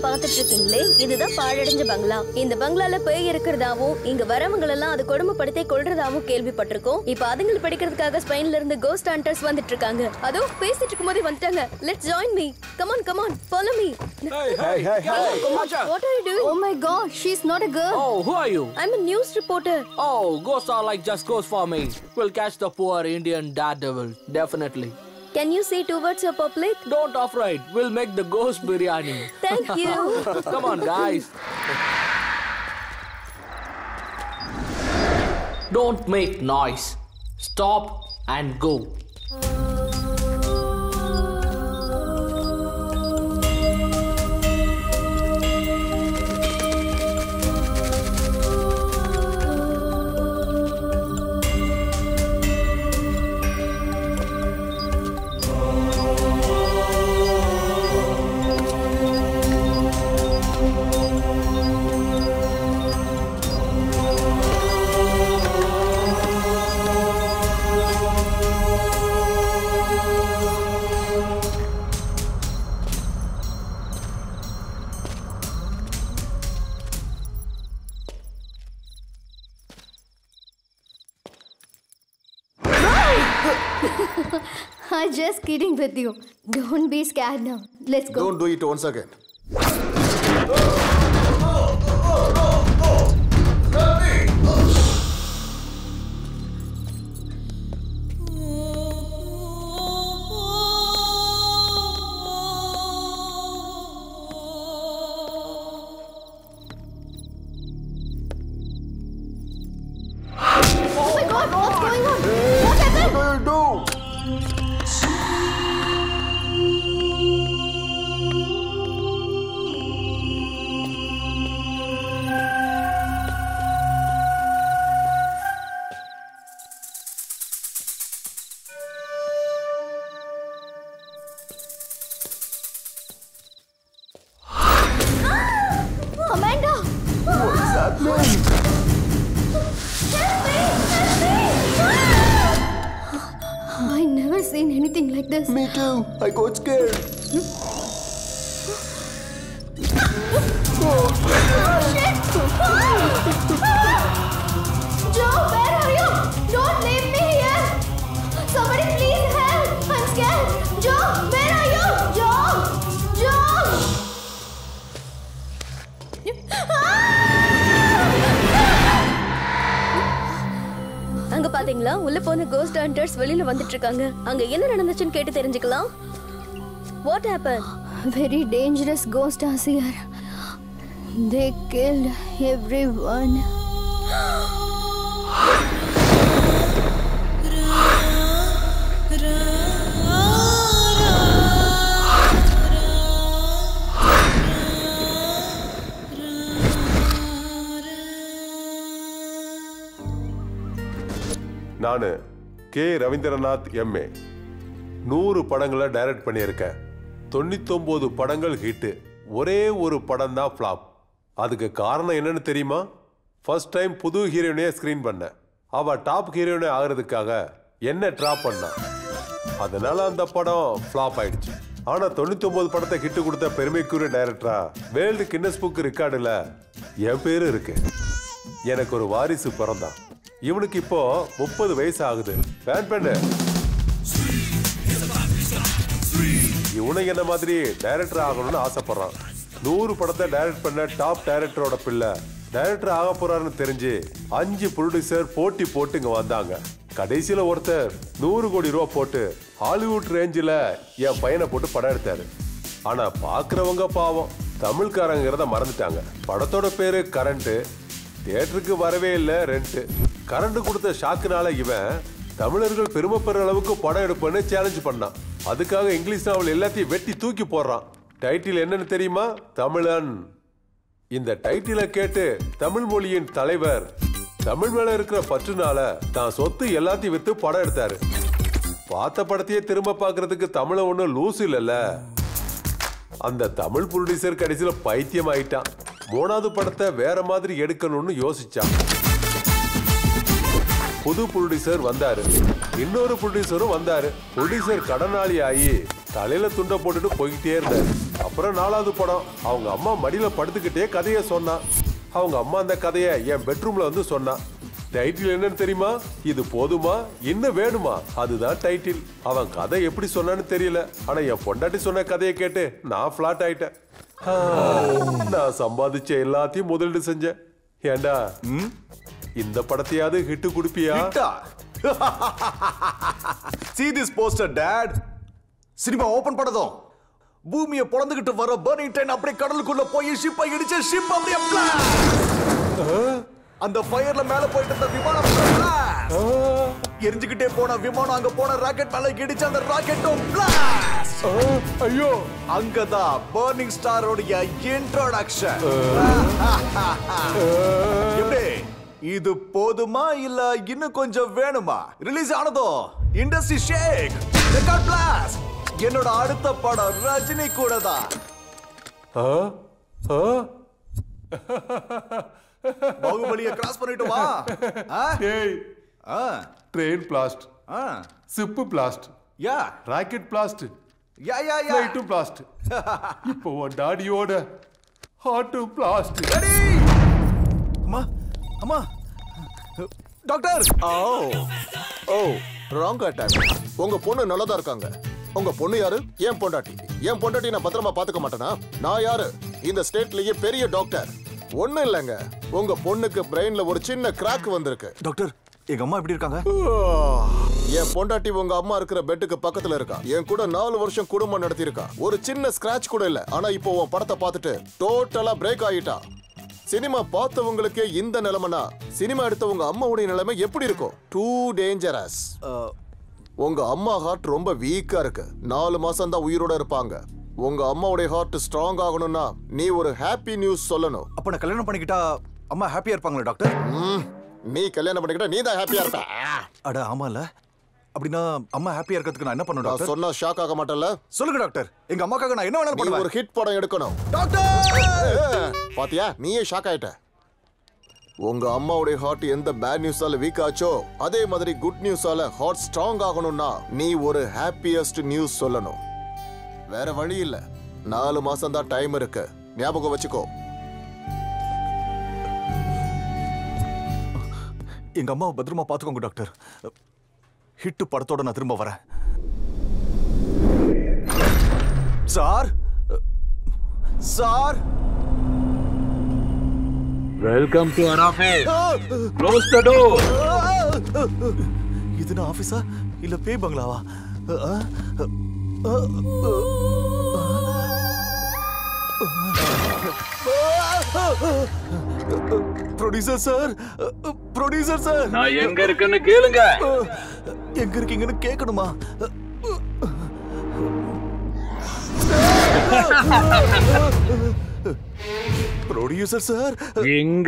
பாத்துட்டு இருக்கீங்களே இதுதான் பாழடைஞ்ச பங்களா இந்த பங்களால பேய் இருக்கிறதாவும் இங்க வரவங்க எல்லாம் அது கொடுமைப்படுத்தி கொள்றதாவும் கேள்விப்பட்டிருக்கோம் இப்ப அதுங்களை படிக்கிறதுக்காக ஸ்பெயின்ல இருந்து கோஸ்ட் ஹண்டர்ஸ் வந்துட்டு இருக்காங்க அதோ பேசிட்டு இருக்கும் போதே வந்துட்டாங்க let's join me come on come on follow me Hey, hey, hey, hey. What are you doing Oh my god, she's not a girl. Oh, who are you? I am a news reporter Oh, ghosts are like just ghosts for me. We'll catch the poor Indian daredevil, definitely. Can you see towards your public Don't afraid, we'll make the ghost biryani. thank you Come on, guys. Don't make noise. Stop and go. I'm just kidding with you. Don't be scared now. Let's go. Don't do it once again. Oh my god, what's going on? What happened? What do you do? Amanda! What's happening? I never seen anything like this. Me too. I got scared. Joe, where are you? Don't leave me here. Somebody please help. I'm scared. Joe, where are you? Joe! Joe! அங்க பாத்தீங்களா உள்ள போன cost hunters வெளியில வந்துட்டு இருக்காங்க அங்க என்ன நடந்துச்சுன்னு கேட்டு தெரிஞ்சுக்கலாம் what happen Very dangerous ghost are here. They killed everyone. நான் கே ரவீந்திரநாத் எம்ஏ நூறு படங்களை டைரக்ட் பண்ணியிருக்கேன் தொண்ணூத்தொம்பது படங்கள் ஹிட்டு ஒரே ஒரு படம் தான் ஃப்ளாப் அதுக்கு காரணம் என்னன்னு தெரியுமா ஃபர்ஸ்ட் டைம் புது ஹீரோயினையே ஸ்க்ரீன் பண்ணேன் அவ டாப் ஹீரோயினே ஆகிறதுக்காக என்ன ட்ராப் பண்ணா அதனால அந்த படம் ஃப்ளாப் ஆயிடுச்சு ஆனா தொண்ணூத்தொன்பது படத்தை ஹிட் கொடுத்த பெருமைக்குரிய டைரக்டரா வேர்ல்டு கின்னஸ் புக் ரெக்கார்டுல என் பேரு இருக்கு எனக்கு ஒரு வாரிசு பிறந்தான் இவனுக்கு இப்போ முப்பது வயசு ஆகுது பேன் பண்ணு இவனும் என்ன மாதிரி டைரக்டர் ஆகணும்னு ஆசைப்படுறான் நூறு படத்தை டைரக்ட் பண்ண டாப் டைரக்டரோட பிள்ளை டைரக்டர் ஆக போறாருன்னு தெரிஞ்சு அஞ்சு ப்ரொடியூசர் போட்டி போட்டு இங்க வந்தாங்க கடைசியில ஒருத்தர் நூறு கோடி ரூபா போட்டு ஹாலிவுட் ரேஞ்சில் என் பையனை போட்டு படம் எடுத்தாரு ஆனா பாக்குறவங்க பாவம் தமிழ்காரங்கிறத மறந்துட்டாங்க படத்தோட பேரு கரண்ட் தியேட்டருக்கு வரவே இல்லை ரெண்ட் கரண்ட் கொடுத்த ஷாக்குனால இவன் தமிழர்கள் பெருமைப்படுற அளவுக்கு படம் எடுப்பேன்னு சேலஞ்ச் பண்ணான் அதுக்காக இங்கிலீஷ் நாவல் எல்லாத்தையும் வெட்டி தூக்கி போடுறான் டைட்டில் என்னன்னு தெரியுமா தமிழன் இந்த டைட்டிலை கேட்டு தமிழ் மொழியின் தலைவர் தமிழ் மேல இருக்கிற பற்றுனால தான் சொத்து எல்லாத்தையும் வித்து படம் எடுத்தாரு பார்த்த படத்தையே திரும்ப பார்க்கிறதுக்கு தமிழ ஒன்றும் லூஸ் இல்லைல்ல அந்த தமிழ் ப்ரொடியூசர் கடைசியில பைத்தியம் ஆயிட்டான் மூணாவது படத்தை வேற மாதிரி எடுக்கணும்னு யோசிச்சான் புது ப்ரொடியூசர் வந்தாரு இன்னொரு ப்ரொடியூசரும் வந்தாரு ப்ரொடியூசர் கடனாளி ஆகி தலையில துண்டை போட்டுட்டு போய்கிட்டே இருந்தாரு அப்புறம் நாலாவது படம் அவங்க அம்மா மடியில படுத்துக்கிட்டே கதையை சொன்னான் அவங்க அம்மா அந்த கதையை என் பெட்ரூம்ல வந்து சொன்னான் டைட்டில் என்னன்னு தெரியுமா இது போதுமா இன்னும் வேணுமா அதுதான் டைட்டில் அவன் கதை எப்படி சொன்னான்னு தெரியல ஆனா என் பொண்டாட்டி சொன்ன கதையை கேட்டு நான் ஃபிளாட் ஆயிட்டேன் ஆ, நான் சம்பாதிச்ச எல்லாத்தையும் முதலீடு செஞ்சேன் ஏண்டா இந்த படத்தையாவது ஹிட்டு குடுப்பியா Hitta. See this poster, Dad. Cinema open பண்ணதும் பூமியை பொளந்துகிட்டு வர பர்னிங் ட்ரெயின் அப்படியே கடலுக்குள்ள போய் ஷிப்பை இடிச்சு ஷிப் அப்படியே blast. அந்த ஃபயர்ல மேல போயிட்டு இருந்த விமானம் blast. எரிஞ்சுக்கிட்டே போன விமானம் அங்க போன ராக்கெட் மேல இடிச்சு அந்த ராக்கெட்டும் blast. ஐயோ அங்கதான் பர்னிங் ஸ்டாரோடைய இன்ட்ரோடக்ஷன் எப்படி இது போதுமா இல்ல இன்னும் கொஞ்சம் வேணுமா ரிலீஸ் ஆனதோ இண்டஸ்ட்ரி ஷேக் ரெக்கார்ட் பிளாஸ் என்னோட அடுத்த படம் ரஜினி கூட தான் ஆ? ஆ? பாகுபலியை கிராஸ் பண்ணிட்டு வா ஆ? டேய் ஆ, ட்ரெயின் பிளாஸ்ட் ஆ. Ship blast yeah rocket blast yeah yeah yeah flight blast இப்போ உன் டாடியோட ஹார்ட் பிளாஸ்ட் ரெடி அம்மா அம்மா டாக்டர் ஓ ஓ ராங் அட்டாக் உங்க பொண்ணு நல்லதா இருக்காங்க உங்க பொண்ணு யாரு என் பொண்டாட்டி என் பொண்டாட்டி நான் பத்திரமா பாத்துக்க மாட்டேனா நான் யாரு இந்த ஸ்டேட்லயே பெரிய டாக்டர் ஒண்ணு இல்லைங்க உங்க பொண்ணுக்கு பிரெயின்ல ஒரு சின்ன கிராக் வந்திருக்கு டாக்டர் எங்க அம்மா எப்படி இருக்காங்க என் பொண்டாட்டி உங்க அம்மா இருக்கிற பெட்டுக்கு பக்கத்துல இருக்கா என் கூட நாலு வருஷம் குடும்பம் நடத்தி இருக்கா ஒரு சின்ன ஸ்கிராட்ச் கூட இல்ல ஆனா இப்போ உன் படத்தை பார்த்துட்டு டோட்டலா பிரேக் ஆயிட்டா சினிமா பார்த்தவங்களுக்கே இந்த நிலைமைனா சினிமா எடுத்த உங்க அம்மாவுடைய நிலைமை எப்படி இருக்கும் டூ டேஞ்சரஸ் உங்க அம்மா ஹார்ட் ரொம்ப வீக்கா இருக்கு நாலு மாசம் தான் உயிரோட இருப்பாங்க உங்க அம்மாவுடைய ஹார்ட் ஸ்ட்ராங் ஆகணும்னா நீ ஒரு ஹாப்பி நியூஸ் சொல்லணும் அப்ப நான் கல்யாணம் பண்ணிக்கிட்டா அம்மா ஹாப்பியா இருப்பாங்களா டாக்டர் ம், நீ கல்யாணம் பண்ணிக்கிட்ட நீ தான் ஹாப்பியா இருப்ப அட ஆமால அப்படின்னா அம்மா ஹாப்பியா இருக்கிறதுக்கு நான் என்ன பண்ணணும் நான் டாக்டர் சொன்னா ஷாக் ஆக மாட்டேன்ல சொல்லுங்க டாக்டர் எங்க அம்மாக்காக நான் என்ன வேணாலும் நீ ஒரு பண்ணுவேன் ஹிட் படம் எடுக்கணும் டாக்டர் பாத்தியா நீயே ஷாக் ஆயிட்ட உங்க அம்மாவுடைய ஹார்ட் எந்த பேட் நியூஸால வீக் ஆச்சோ அதே மாதிரி குட் நியூஸால ஹார்ட் ஸ்ட்ராங் ஆகணும்னா நீ ஒரு ஹாப்பியஸ்ட் நியூஸ் சொல்லணும் வேற வழி இல்ல நாலு மாசம் தான் டைம் இருக்கு ஞாபகம் வச்சுக்கோ எங்க அம்மாவை பத்திரமா பாத்துக்கோங்க டாக்டர் ஹிட் படத்தோட நான் திரும்ப வரேன் sir sir Welcome to our office. Close the door. இது நான் ஆபீஸா இல்ல பே பங்களாவா ப்ரொடியூசர் சார் ப்ரொடியூசர் சார் நான் எங்க இருக்குன்னு கேளுங்க எங்க இருக்கீங்கன்னு கேட்கணுமா ப்ரொடியூசர் சார் எங்க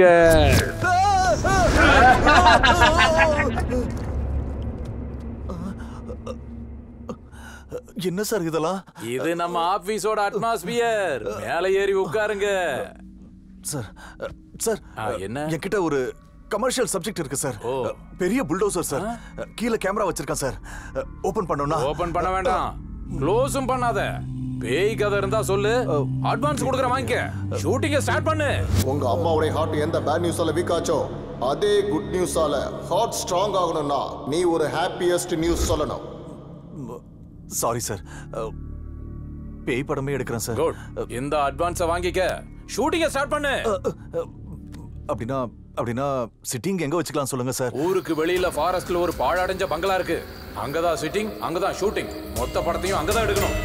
என்ன சார் இதெல்லாம் இது நம்ம ஆபீஸோட அட்மாஸ்பியர் மேல ஏறி உட்காருங்க சார் சார் ஆ, என்ன? என்கிட்ட ஒரு கமர்ஷியல் சப்ஜெக்ட் இருக்கு சார் ஓ. பெரிய புல்டோசர் சார் கீழே கேமரா வச்சிருக்கேன் சார் ஓபன் பண்ணோம்னா ஓபன் பண்ண வேண்டாம் க்ளோஸும் பண்ணாத பேய் கதை இருந்தா சொல்லு அட்வான்ஸ் கொடுக்குற வாங்கிக்க ஷூட்டிங்க ஸ்டார்ட் பண்ணு உங்க அம்மாவுடைய ஹார்ட் எந்த பேட் நியூஸால வீக் ஆச்சோ அதே குட் நியூஸால ஹார்ட் ஸ்ட்ராங் ஆகணும்னா நீ ஒரு ஹாப்பியஸ்ட் நியூஸ் சொல்லணும் சாரி சார் பேய் படமே எடுக்கிறேன் சார் குட் இந்த அட்வான்ஸ வாங்கிக்க ஷூட்டிங்க ஸ்டார்ட் பண்ணு அப்படின்னா அப்படின்னா சிட்டிங் எங்க வச்சுக்கலாம் சொல்லுங்க சார் ஊருக்கு வெளியில ஃபாரஸ்ட்ல ஒரு பாழடைஞ்ச பங்களா இருக்கு அங்கதான் சிட்டிங் அங்கதான் ஷூட்டிங் மொத்த படத்தையும் அங்கதான் எடுக்கணும்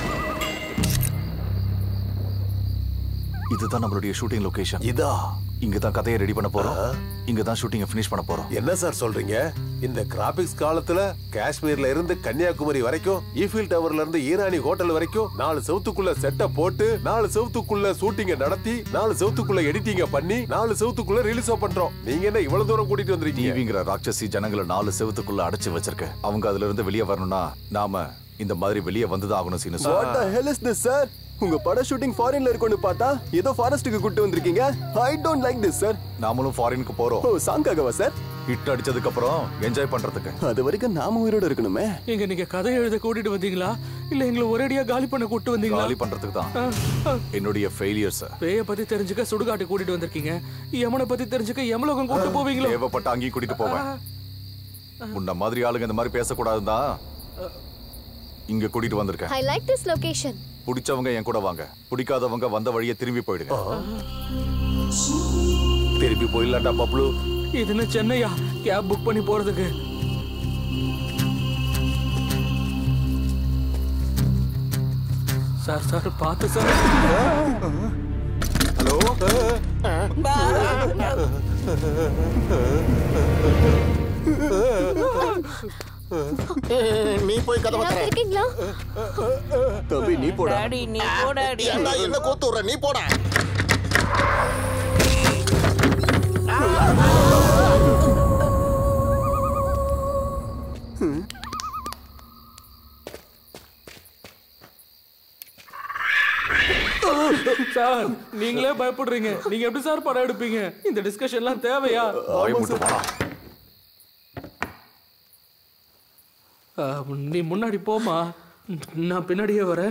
இதுதான் நம்மளுடைய ஷூட்டிங் லொகேஷன் இதா இங்க தான் கதையை ரெடி பண்ண போறோம் இங்க தான் ஷூட்டிங்கை ஃபினிஷ் பண்ண போறோம் என்ன சார் சொல்றீங்க இந்த கிராபிக்ஸ் காலத்துல காஷ்மீர்ல இருந்து கன்னியாகுமரி வரைக்கும் ஈஃபில் டவர்ல இருந்து ஈரானி ஹோட்டல் வரைக்கும் நாலு செவத்துக்குள்ள செட்டப் போட்டு நாலு செவத்துக்குள்ள ஷூட்டிங்க நடத்தி நாலு செவத்துக்குள்ள எடிட்டிங்க பண்ணி நாலு செவத்துக்குள்ள ரிலீஸ் பண்றோம் நீங்க என்ன இவ்வளவு தூரம் கூட்டிட்டு வந்திருக்கீங்க டிவிங்கிற ராட்சசி ஜனங்களை நாலு செவத்துக்குள்ள அடைச்சு வச்சிருக்க அவங்க அதுல இருந்து வெளியே வரணும்னா நாம இந்த மாதிரி வெளியே வந்துதான் ஆகணும் scene what the hell is this sir உங்க பட ஷூட்டிங் ஃபாரின்ல இருக்குன்னு பார்த்தா ஏதோ ஃபாரஸ்ட்டுக்கு கூட்டு வந்திருக்கீங்க I don't like this sir நாமளும் ஃபாரினுக்கு போறோம் ஓ சாங்காகவா சார் ஹிட் அடிச்சதுக்கு அப்புறம் என்ஜாய் பண்றதுக்கு அது வரைக்கும் நாம உயிரோட இருக்கணுமே எங்க நீங்க கதை எழுத கூட்டிட்டு வந்தீங்களா இல்ல எங்களை ஒரேடியா காலி பண்ண கூட்டு வந்தீங்களா காலி பண்றதுக்கு தான் என்னுடைய ஃபெயிலியர்ஸ் பேய பத்தி தெரிஞ்சுக்க சுடுகாட்டு கூட்டிட்டு வந்திருக்கீங்க யமனை பத்தி தெரிஞ்சுக்க யமலோகம் கூட்டு போவீங்களோ தேவைப்பட்ட அங்கேயும் கூட்டிட்டு போவேன் உன்ன மாதிரி ஆளுங்க இந்த மாதிரி பேசக்கூடாதுன்னு தான் இங்க கூட்டிட்டு வந்திருக்கேன் ஐ லைக் திஸ் லொகேஷன் பிடிச்சவங்க என் கூட வாங்க பிடிக்காதவங்க வந்த வழியே திரும்பி போயிடுங்க திரும்பி போயிடலாம்டா பப்ளு இது என்ன சென்னையா கேப் புக் பண்ணி போறதுக்கு சார் சார் பார்த்து சார் ஹலோ நீ போய் கதவை யாராவது தர இருக்கீங்களா தம்பி நீ போடா டாடி நீ போ டாடி ஏன்டா என்ன கோத்து விடுற நீ போடா சார் நீங்களே பயப்படுறீங்க நீங்க எப்படி சார் படம் எடுப்பீங்க இந்த டிஸ்கஷன்லாம் தேவையா வாய் மட்டும் போடா ஆ, நீ முன்னாடி போமா நான் பின்னாடியே வரேன்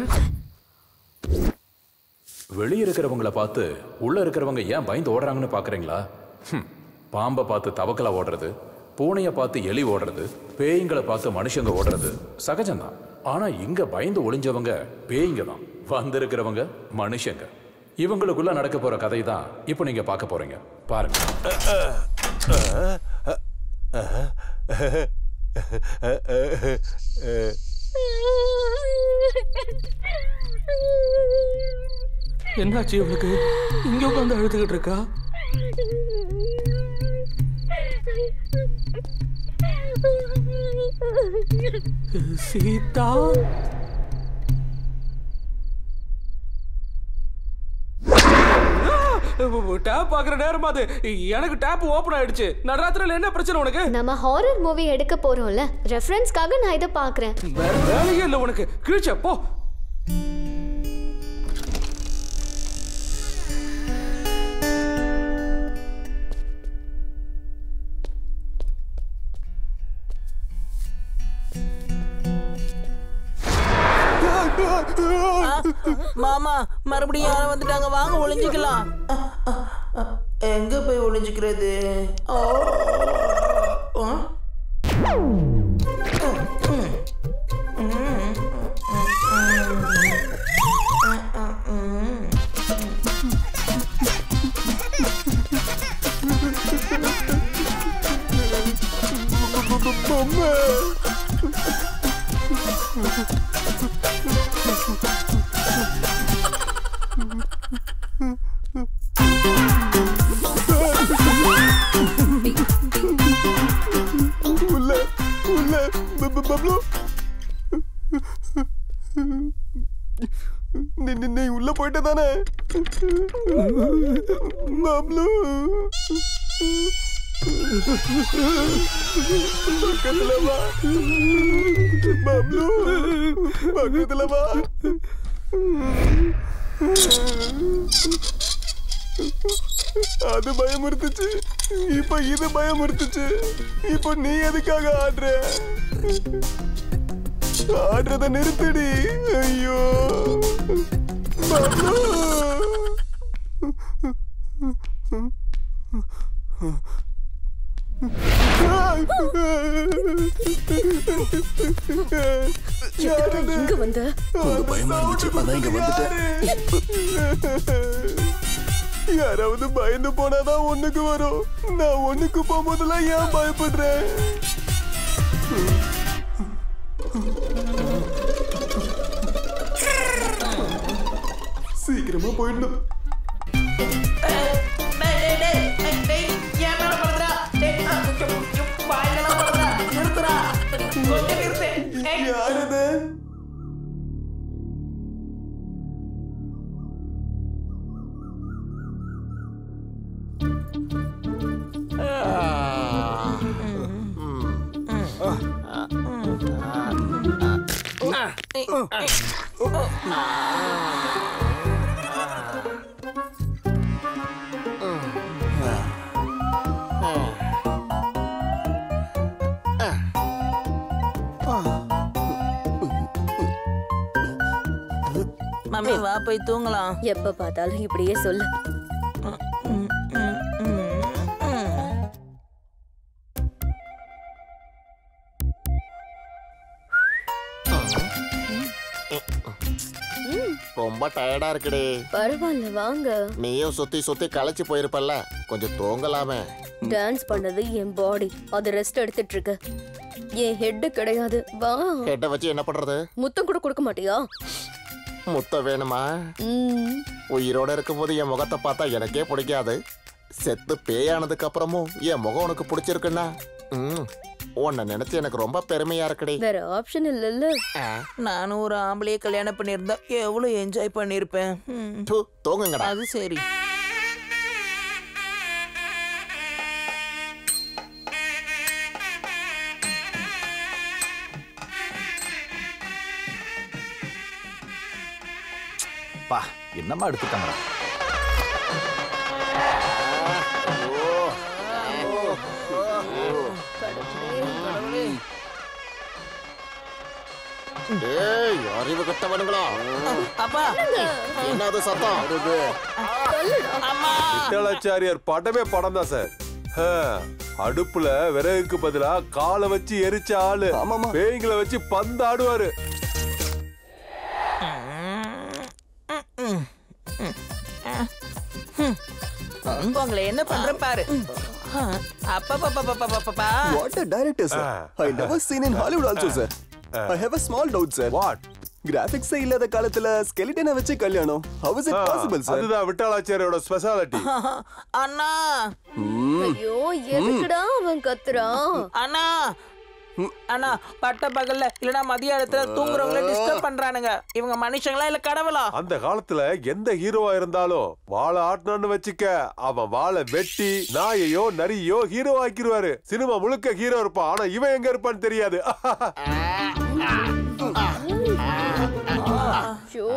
வெளியே இருக்கிறவங்கள பார்த்து உள்ள இருக்கிறவங்க ஏன் பயந்து ஓடுறாங்கன்னு பாக்குறீங்களா ஹம், பாம்பை பார்த்து தவக்கலா ஓடுறது பூனைய பார்த்து எலி ஓடுறது பேய்களை பார்த்து மனுஷங்க ஓடுறது சகஜம்தான் ஆனா இங்க பயந்து ஒளிஞ்சவங்க பேய்ங்க தான் வந்திருக்கிறவங்க மனுஷங்க இவங்களுக்குள்ள நடக்க போற கதை தான் இப்போ நீங்க பார்க்க போறீங்க பாருங்க என்னாச்சு இவளுக்கு இங்க உட்காந்து அழுதுகிட்டு இருக்கா சீதா டேப் பாக்குற நேரமா அது எனக்கு டேப் ஓபன் ஆயிடுச்சு நடுராத்திரில என்ன பிரச்சனை உனக்கு நம்ம ஹாரர் மூவி எடுக்க போறோம்ல ரெஃபரன்ஸ்க்காக நான் இதை பார்க்கறேன் வேற வேலையே இல்லை உனக்கு கிழிச்ச போ மாமா மறுபடியும் யாரும் வந்துட்டாங்க வாங்க ஒளிஞ்சுக்கலாம் எங்க போய் ஒளிஞ்சுக்கிறது ஓ. ஆ? உள்ள உள்ள ப- ப- பப்ளு நீ நீ- நீ உள்ள போயிட்ட தானே பப்ளு பக்கத்துல வா பப்ளு பக்கத்துல வா அது பயமுறுத்துச்சு இப்ப இது பயமுறுத்துச்சு இப்ப நீ எதுக்காக ஆடுற ஆடுறத நிறுத்துடி ஐயோ பப்ளு. எதுக்கு இங்க வந்த கொஞ்சம் பயமா இருந்துச்சு அதான் இங்க வந்துட்டேன் யாராவது பயந்து போனாதான் ஒண்ணுக்கு வரும் நான் ஒண்ணுக்கு போகும்போதெல்லாம் ஏன் பயப்படுறேன் சீக்கிரமா போயிடணும் டேய், டேய், டேய், டேய், டேய், என் மேல படுறா. டேய், ஆ, கொஞ்சம், கொஞ்சம் வாயிலெல்லாம் படுறா. நிறுத்துடா. கொஞ்சம் நிறுத்து. ஏய், யாரது மம்மி வா போய் தூங்கலாம் எப்ப பார்த்தாலும் இப்படியே சொல்லு ரொம்ப டயர்டா இருக்குடே பரவாயில்ல வாங்க நீயும் சுத்தி சுத்தி களைச்சு போயிருப்பல்ல கொஞ்சம் தூங்கலாமே டான்ஸ் பண்ணது என் பாடி அது ரெஸ்ட் எடுத்துட்டு இருக்கு என் ஹெட் கிடையாது வா ஹெட்டை வச்சு என்ன பண்றது முத்தம் கூட கொடுக்க மாட்டியா முத்தம் வேணுமா ம், உயிரோட இருக்கும்போது என் முகத்தை பார்த்தா எனக்கே பிடிக்காது செத்து பேயானதுக்கு அப்புறமும் என் முகம் உனக்கு பிடிச்சிருக்குன்னா ம் உன்னை நினைச்சு எனக்கு ரொம்ப பெருமையா இருக்குடி வேற ஆப்ஷன் இல்லல்ல ஆ, நானும் ஒரு ஆம்பளையே கல்யாணம் பண்ணியிருந்தா எவ்வளவு என்ஜாய் பண்ணியிருப்பேன் ம். து, தூங்குங்கடா அது சரி பா என்னம்மா எடுத்துட்டாங்க டேய் அறிவு கட்டவனுங்களா அப்பா என்னது சத்தம் அம்மா விட்டலாச்சாரியார் படமே படம் தான் சார் ஹ, அடுப்புல விறகுக்கு பதிலா காலை வச்சு எரிச்ச ஆளு ஆமாமா. பேய்களை வச்சு பந்து ஆடுவாரு உங்களை என்ன பண்றேன் பாரு அப்பா பாப்பா பாப்பா பாப்பா What a director, sir. I never seen in Hollywood also, sir. I have a small doubt, sir. What graphics இல்லாத காலத்துல ஸ்கெலிட்டனை வச்சு கல்யாணம் how is it possible, sir? அதுதான் விட்டலாச்சாரியோட ஸ்பெஷாலிட்டி அண்ணா ஐயோ எதுக்குடா அவன் கத்துறான் அண்ணா அண்ணா பட்ட பகல்ல இல்லனா மதிய இடத்துல தூங்குறவங்கள டிஸ்டர்ப் பண்றானுங்க இவங்க மனுஷங்களா இல்ல கடவுளா அந்த காலத்துல எந்த ஹீரோவா இருந்தாலும் வாழை ஆட்டினான்னு வச்சுக்க அவன் வாழை வெட்டி நாயையோ நரியோ ஹீரோ ஆக்கிருவாரு சினிமா முழுக்க ஹீரோ இருப்பான் ஆனா இவன் எங்க இருப்பான்னு தெரியாது ஐயோ,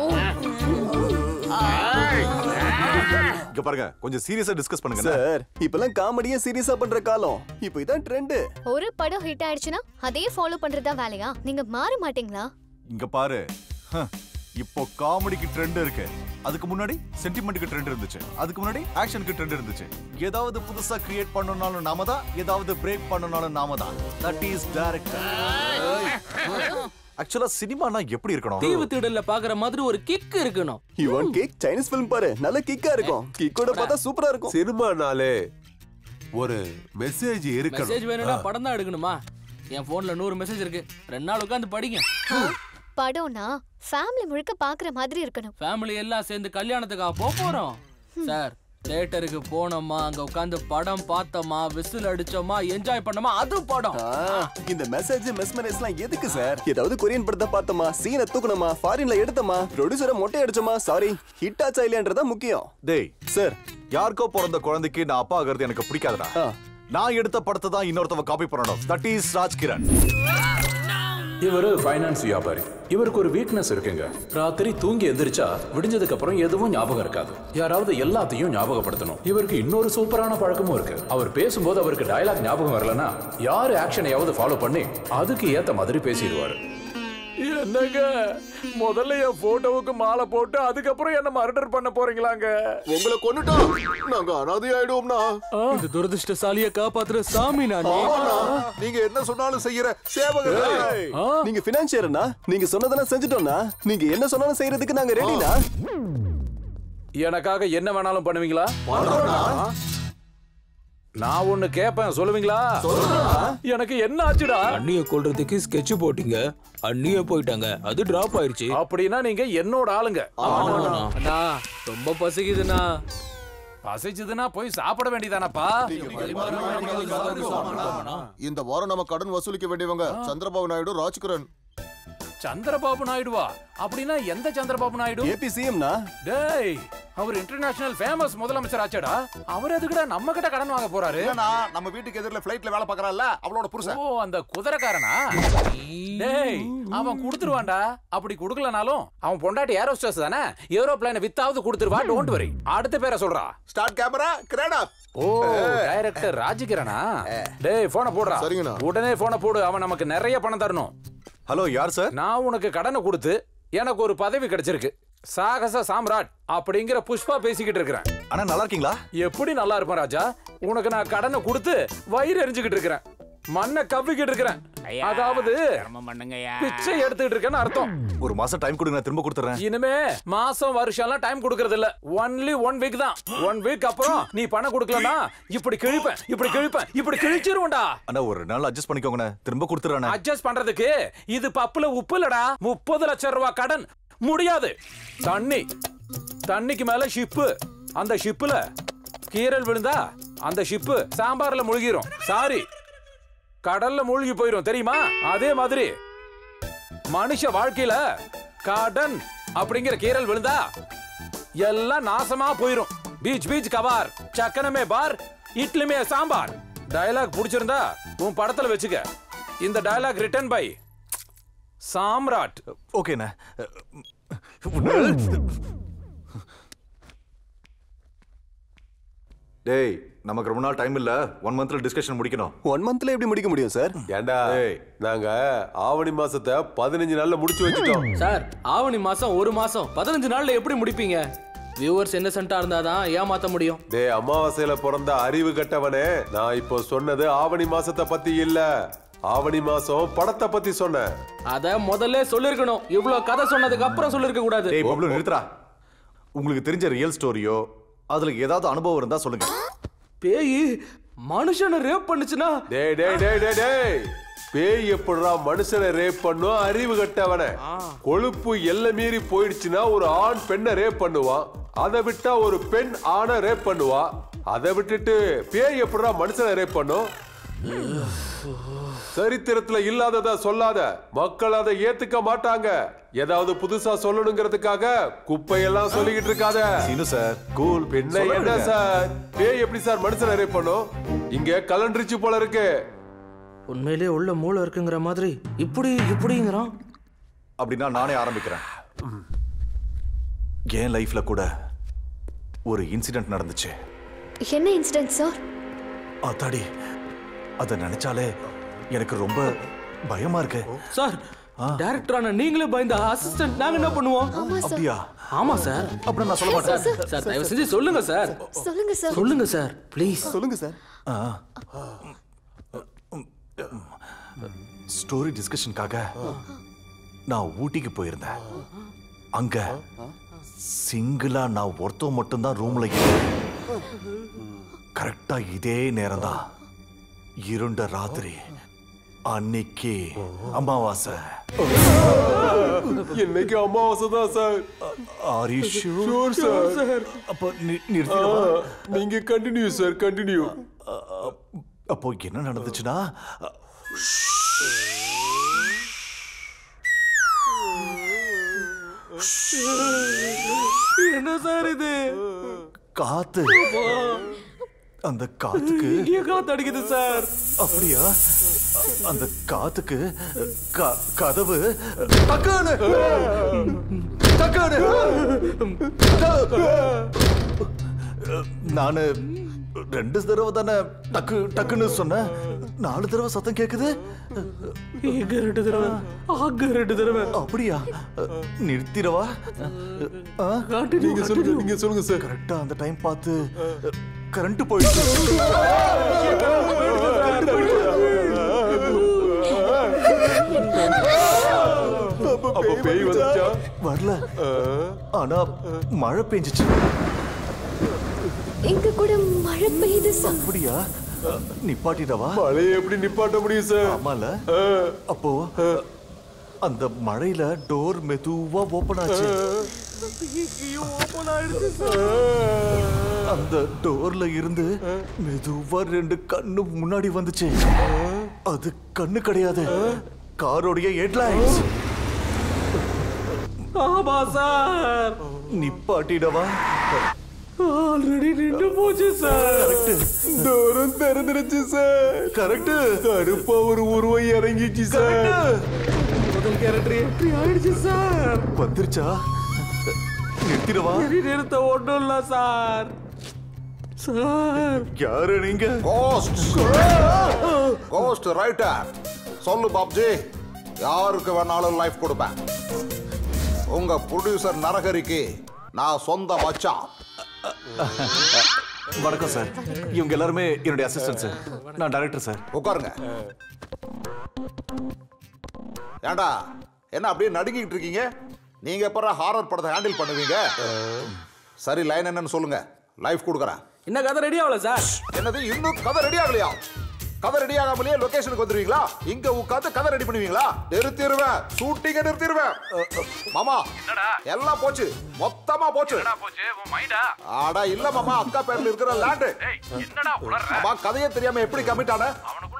இங்க பாருங்க கொஞ்சம் சீரியஸா டிஸ்கஸ் பண்ணுங்க சார் இப்பெல்லாம் காமெடியே சீரியஸா பண்ற காலம் இப்போ இதான் ட்ரெண்ட் ஒரு படம் ஹிட் ஆயிடுச்சுன்னா அதே ஃபாலோ பண்றதா வேலையா நீங்க மாற மாட்டீங்களா இங்க பாரு ஹ, இப்போ காமெடிக்கு ட்ரெண்ட் இருக்கு அதுக்கு முன்னாடி சென்டிமெண்ட்டுக்கு ட்ரெண்ட் இருந்துச்சு அதுக்கு முன்னாடி ஆக்ஷனுக்கு ட்ரெண்ட் இருந்துச்சு ஏதாவது புதுசா கிரியேட் பண்ணனாலும் நாம தான் ஏதாவது பிரேக் பண்ணனாலும் நாம தான் தட் இஸ் டைரக்டர் ஆக்சுவலா சினிமானா எப்படி இருக்கணும் தீவு திடல்ல பாக்குற மாதிரி ஒரு கிக் இருக்கணும் you want cake Chinese film பாரு நல்ல கிக்கா இருக்கும் கிக்கோட பார்த்தா சூப்பரா இருக்கும் சினிமானாலே ஒரு மெசேஜ் இருக்கணும் மெசேஜ் வேணும்னா படம் தான் எடுக்கணுமா என் போன்ல நூறு மெசேஜ் இருக்கு ரெண்டு நாள் உட்காந்து படிங்க படம்னா ஃபேமிலி முழுக்க பாக்குற மாதிரி இருக்கணும் ஃபேமிலி எல்லாம் சேர்ந்து கல்யாணத்துக்காக போக போறோம் சார் தியேட்டருக்கு போனோமா அங்க உட்காந்து படம் பார்த்தோமா விசில் அடிச்சோமா என்ஜாய் பண்ணோமா அது படம் ஆ, இந்த மெசேஜ் மெஸ்மரைஸ்லாம் எதுக்கு சார் ஏதாவது கொரியன் படத்தை பார்த்தோமா சீனை தூக்கணுமா ஃபாரின்ல எடுத்தோமா ப்ரொடியூசரை மொட்டை அடிச்சோமா சாரி ஹிட் ஆச்சா இல்லையான்றதா முக்கியம் டேய் சார் யாருக்கோ பிறந்த குழந்தைக்கு நான் அப்பா ஆகிறது எனக்கு பிடிக்காதுடா ஆ. நான் எடுத்த படத்தை தான் இன்னொருத்தவ காப்பி பண்ணணும் தட் இஸ் ராஜ்கிரண் இவர் ஃபைனான்ஸ் வியாபாரி இவருக்கு ஒரு வீக்னஸ் இருக்குங்க ராத்திரி தூங்கி எந்திரிச்சா விடிஞ்சதுக்கு அப்புறம் எதுவும் ஞாபகம் இருக்காது யாராவது எல்லாத்தையும் ஞாபகப்படுத்தணும் இவருக்கு இன்னொரு சூப்பரான பழக்கமும் இருக்கு அவர் பேசும்போது அவருக்கு டயலாக் ஞாபகம் வரலனா யாரு ஆக்ஷனையாவது ஃபாலோ பண்ணி அதுக்கு ஏத்த மாதிரி பேசிடுவாரு என்னங்க முதல்ல என் போட்டோவுக்கு மாலை போட்டு அதுக்கப்புறம் என்ன மர்டர் பண்ண போறீங்களாங்க உங்களை கொன்னுட்டா நாங்க அனாதை ஆயிடுவோம்னா இந்த துரதிருஷ்டசாலிய காப்பாத்துற சாமி நானே நீங்க என்ன சொன்னாலும் செய்யற சேவகர் நீங்க பினான்சியர்னா நீங்க சொன்னதெல்லாம் செஞ்சுட்டோம்னா நீங்க என்ன சொன்னாலும் செய்யறதுக்கு நாங்க ரெடினா எனக்காக என்ன வேணாலும் பண்ணுவீங்களா நான் ஒண்ணு கேட்பேன் சொல்லுவீங்களா எனக்கு என்ன ஆச்சுடா அண்ணிய கொல்றதுக்கு ஸ்கெட்ச் போட்டீங்க அண்ணிய போயிட்டாங்க அது டிராப் ஆயிருச்சு அப்படின்னா நீங்க என்னோட ஆளுங்க அண்ணா ரொம்ப பசிக்குதுண்ணா பசிச்சதுன்னா போய் சாப்பிட வேண்டியதானப்பா இந்த வாரம் நம்ம கடன் வசூலிக்க வேண்டியவங்க சந்திரபாபு நாயுடு ராஜ்கிரண் சந்திரபாபு நாயுடுவா அப்படின்னா எந்த சந்திரபாபு நாயுடு ஏபி சிஎம்னா டேய் அவர் இன்டர்நேஷனல் ஃபேமஸ் முதலமைச்சர் ஆச்சேடா அவர் எதுக்குடா நம்ம கிட்ட கடன் வாங்க போறாரு நம்ம வீட்டுக்கு எதிரில் ஃபிளைட்ல வேலை பார்க்கறான்ல அவளோட புருஷன் ஓ அந்த குதிரைக்காரனா டேய் அவன் குடுத்துருவான்டா அப்படி குடுக்கலனாலும் அவன் பொண்டாட்டி ஏரோஸ்டர்ஸ் தானே ஏரோப்ளைனை வித்தாவது கொடுத்துருவா டோன்ட் வரி அடுத்த பேரை சொல்றா start camera great up oh director ராஜகிரணா டேய் போனை போடுறா சரிங்கண்ணா. உடனே போனை போடு அவன் நமக்கு நிறைய பணம் தரணும் ஹலோ யார் சார் நான் உனக்கு கடனை கொடுத்து எனக்கு ஒரு பதவி கிடைச்சிருக்கு சாகச சாம்ராட் அப்படிங்கிற புஷ்பா பேசிக்கிட்டு இருக்கிறேன் அண்ணா நல்லா இருக்கீங்களா எப்படி நல்லா இருப்பேன் ராஜா உனக்கு நான் கடனை கொடுத்து வயிறு எரிஞ்சுக்கிட்டு இருக்கிறேன் மண்ணை கவ்விக்கிட்டு இருக்கிறேன் அதாவது பிச்சை எடுத்துக்கிட்டு இருக்கேன்னு அர்த்தம் ஒரு மாசம் டைம் கொடுங்க நான் திரும்ப கொடுத்துறேன் இனிமே மாசம் வருஷம்லாம் டைம் கொடுக்கறது இல்ல ஒன்லி ஒன் வீக் தான் ஒன் வீக் அப்புறம் நீ பணம் கொடுக்கலனா இப்படி கிழிப்பேன் இப்படி கிழிப்பேன் இப்படி கிழிச்சிருவேன்டா அண்ணா ஒரு நாள் அட்ஜஸ்ட் பண்ணிக்கோங்கண்ணே திரும்ப கொடுத்துறேன் அட்ஜஸ்ட் பண்றதுக்கு இது பப்புல உப்பு இல்லடா முப்பது லட்சம் ரூபாய் கடன் முடியாது தண்ணி தண்ணிக்கு மேல ஷிப்பு அந்த ஷிப்புல கீரல் விழுந்தா அந்த ஷிப்பு சாம்பார்ல முழுகிரும் சாரி கடல்ல மூழ்கி போயிரும் தெரியுமா அதே மாதிரி மனுஷ வாழ்க்கையில கடன் அப்படிங்கிற கீரல் விழுந்தா எல்லாம் நாசமா போயிரும் பீச் பீச் கவார் சக்கனமே பார் இட்லிமே சாம்பார் டயலாக் பிடிச்சிருந்தா உன் படத்துல வச்சுக்க இந்த டயலாக் ரிட்டன் பை சாம்ராட் ஓகேண்ணே டேய் நமக்கு ரொம்ப நாள் டைம் இல்ல ஒன் மந்த்ல டிஸ்கஷன் முடிக்கணும் ஒன் மந்த்ல எப்படி முடிக்க முடியும் சார் ஏண்டா நாங்க ஆவணி மாசத்தை பதினஞ்சு நாள்ல முடிச்சு வச்சுட்டோம் சார் ஆவணி மாசம் ஒரு மாசம் பதினஞ்சு நாள்ல எப்படி முடிப்பீங்க வியூவர்ஸ் இன்னசென்ட்டா இருந்தாதான் ஏமாத்த முடியும் டேய் அமாவாசையில பிறந்த அறிவு கட்டவனே நான் இப்போ சொன்னது ஆவணி மாசத்தை பத்தி இல்ல ஆவணி மாசம் படத்தை பத்தி சொன்னேன் அத முதல்ல சொல்லிருக்கணும் இவ்வளவு கதை சொன்னதுக்கு அப்புறம் சொல்லிருக்க கூடாது டேய் பப்ளு நிறுத்துறா உங்களுக்கு தெரிஞ்ச ரியல் ஸ்டோரியோ அதுல ஏதாவது அனுபவம் இருந்தா சொல்லுங்க பேய் மனுஷனை ரேப் பண்ணுச்சுன்னா டேய் டேய் டேய் டேய் டேய் பேய் எப்படிடா மனுஷனை ரேப் பண்ணும் அறிவு கட்டவன கொழுப்பு எல்லை மீறி போயிடுச்சுன்னா ஒரு ஆண் பெண்ணை ரேப் பண்ணுவான் அதை விட்டா ஒரு பெண் ஆணை ரேப் பண்ணுவா அதை விட்டுட்டு பேய் எப்படிடா மனுஷனை ரேப் பண்ணும் சரித்திரத்துல இல்லாதத சொல்லாத மக்கள் அதை ஏத்துக்க மாட்டாங்க ஏதாவது புதுசா சொல்லணுங்கிறதுக்காக குப்பையெல்லாம் சொல்லிக்கிட்டு இருக்காத சீனு சார் கூல் பின்ன என்ன சார் பேய் எப்படி சார் மனுஷனை ரேப் பண்ணும் இங்க கலண்டரிச்சு போல இருக்கு உண்மையிலே உள்ள மூளை இருக்குங்கிற மாதிரி இப்படி இப்படிங்கிறான் அப்படின்னா நானே ஆரம்பிக்கிறேன் என் லைஃப்ல கூட ஒரு இன்சிடென்ட் நடந்துச்சு என்ன இன்சிடென்ட் சார் அத்தாடி அத நினைச்சாலே எனக்கு ரொம்ப பயமா இருக்கு சார் டைரக்டரான நீங்களே பயந்த அசிஸ்டன்ட் நாங்க என்ன பண்ணுவோம் அப்படியா ஆமா சார் அப்படி நான் சொல்ல மாட்டேன் சார் சார் தயவு செஞ்சு சொல்லுங்க சார் சொல்லுங்க சார் சொல்லுங்க சார் ப்ளீஸ் சொல்லுங்க சார் ஸ்டோரி டிஸ்கஷனுக்காக நான் ஊட்டிக்கு போயிருந்தேன் அங்க சிங்கிளா நான் ஒருத்தன் மட்டும்தான் ரூம்ல கரெக்டா இதே நேரம் தான் இருண்ட ராத்திரி அன்னைக்கு அமாவாசை இன்னைக்கு அமாவாசை தான் sir are you Sure, sir. அப்போ நி- நிறுத்திடவா? நீங்க கண்டினியூ சார் கண்டினியூ அப்போ என்ன நடந்துச்சுன்னா என்ன சார் இது காத்து அந்த காத்துக்கு இங்கே காத்து அடிக்குது சார் அப்படியா அந்த காத்துக்கு க- கதவு டக்குன்னு டக்குன்னு நானு ரெண்டு தடவை தானே டக்கு டக்குன்னு சொன்னேன் நாலு தடவை சத்தம் கேக்குது இங்க ரெண்டு தடவை அங்க ரெண்டு தடவை அப்படியா நிறுத்திடவா ஆ? நீங்க சொல்லுங்க நீங்க சொல்லுங்க சார் கரெக்டா அந்த டைம் பார்த்து கரண்ட் போயிடுச்சு அப்ப பேய் வந்துச்சா வரல ஆனா மழை பெஞ்சிச்சு இங்க கூட மழை பெய்யுது சார் அப்படியா நிப்பாட்டிடவா மழையை எப்படி நிப்பாட்ட முடியும் சார் ஆமால அப்போ அந்த மழையில டோர் மெதுவா ஓபன் ஆச்சு அந்த டோர்ல இருந்து மெதுவா ரெண்டு கண்ணு முன்னாடி வந்துச்சு அது கண்ணு கிடையாது காரோடைய ஹெட்லைட்ஸ் ஆமா சார் நிப்பாட்டிடவா ஆல்ரெடி நின்று போச்சு சார் கரெக்ட் தூரம் திறந்துருச்சு சார் கரெக்ட் கருப்பா ஒரு உருவம் இறங்கிச்சு சார் முதல் கேரக்டர் என்ட்ரி ஆயிடுச்சு சார் வந்துருச்சா நிறுத்திடவா சரி நிறுத்த ஒண்ணும் இல்ல சார் சார் யாரு நீங்க கோஸ்ட் கோஸ்ட் ரைட்டர் சொல்லு பாப்ஜி யாருக்கு வேணாலும் லைஃப் கொடுப்பேன் உங்க ப்ரொடியூசர் நரகரிக்கு நான் சொந்த மச்சான் வணக்கம் சார் இவங்க எல்லாருமே என்னுடைய அசிஸ்டன்ட் சார் நான் டைரக்டர் சார் உட்காருங்க ஏண்டா என்ன அப்படியே நடுங்கிட்டு இருக்கீங்க நீங்க எப்பறம் ஹாரர் படத்தை ஹேண்டில் பண்ணுவீங்க சரி லைன் என்னன்னு சொல்லுங்க லைஃப் கொடுக்குறேன் என்ன கதை ரெடி ஆகல சார் என்னது இன்னும் கதை ரெடி ஆகலையா கதை ரெடி ஆகாமலேயே லொகேஷனுக்கு வந்துருவீங்களா இங்க உட்காந்து கதை ரெடி பண்ணுவீங்களா நிறுத்திடுவேன் ஷூட்டிங்க நிறுத்திடுவேன் அ, அ, மாமா எல்லாம் போச்சு மொத்தமா போச்சு ஆடா இல்ல மாமா அக்கா பேர்ல இருக்கிற லேண்ட் மாமா கதையே தெரியாம எப்படி கமிட் ஆன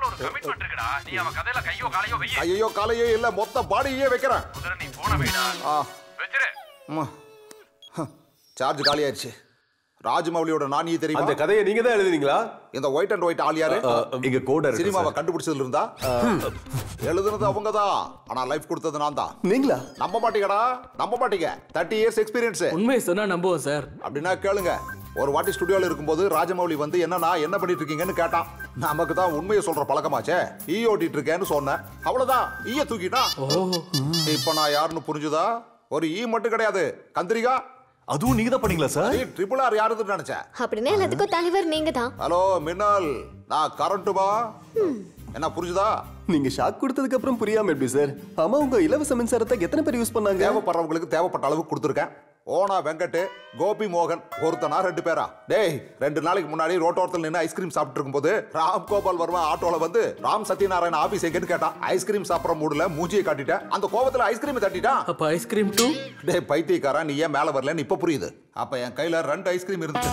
ஐயோ காலையோ இல்ல மொத்த பாடியே வைக்கிறேன் ஆ. ம். சார்ஜ் காலி ஆயிடுச்சு ராஜமௌலியோட நானியே தெரியுமா அந்த கதையை நீங்க தான் எழுதுனீங்களா இந்த ஒயிட் அண்ட் ஒயிட் ஆள் யாரு இங்க கோட சினிமாவை கண்டுபிடிச்சதுல இருந்தா எழுதுனது அவங்க தான் ஆனா லைஃப் கொடுத்தது நான் தான் நீங்களா நம்ப மாட்டீங்கடா நம்ப மாட்டீங்க தேர்ட்டி இயர்ஸ் எக்ஸ்பீரியன்ஸ் உண்மையை சொன்னா நம்புவோம் சார் அப்படின்னா கேளுங்க ஒரு வாட்டி ஸ்டுடியோல இருக்கும்போது ராஜமௌலி வந்து என்னன்னா என்ன பண்ணிட்டு இருக்கீங்கன்னு கேட்டான் நமக்கு தான் உண்மையை சொல்ற பழக்கமாச்சே ஈ ஓட்டிட்டு இருக்கேன்னு சொன்னேன் அவ்வளவுதான் ஈய தூக்கிட்டான் இப்ப நான் யாருன்னு புரிஞ்சுதா ஒரு ஈ மட்டும் கிடையாது கந்திரிகா அதுவும் நீங்க தான் பண்ணீங்களா சார் ட்ரிபிள் ஆர் யாருன்னு நினைச்சேன் அப்படின்னா எல்லாத்துக்கும் தலைவர் நீங்க தான் ஹலோ மின்னல் நான் கரண்ட்டுமா என்ன புரிஞ்சுதா நீங்க ஷாக் கொடுத்ததுக்கு அப்புறம் புரியாம எப்படி சார் ஆமா உங்க இலவச மின்சாரத்தை எத்தனை பேர் யூஸ் பண்ணாங்க தேவைப்படுறவங்களுக்கு தேவைப்பட்ட அளவுக்கு கொடுத்துருக்கேன் ஓனா வெங்கட் கோபி மோகன் ஒருத்தனா ரெண்டு பேரா டேய் ரெண்டு நாளைக்கு முன்னாடி ரோட்டோரத்தில் நின்று ஐஸ்கிரீம் சாப்பிட்டு இருக்கும்போது ராம் கோபால் வர்மா ஆட்டோல வந்து ராம் சத்யநாராயண ஆபீஸ் எங்கன்னு கேட்டான் ஐஸ்கிரீம் சாப்பிட்ற மூடுல மூஞ்சியை காட்டிட்டேன் அந்த கோபத்துல ஐஸ்கிரீம் தட்டிட்டான் அப்ப ஐஸ்கிரீம் டூ டேய் பைத்தியக்காரன் நீ ஏன் மேல வரலன்னு இப்ப புரியுது அப்ப என் கையில ரெண்டு ஐஸ்கிரீம் இருந்துச்சு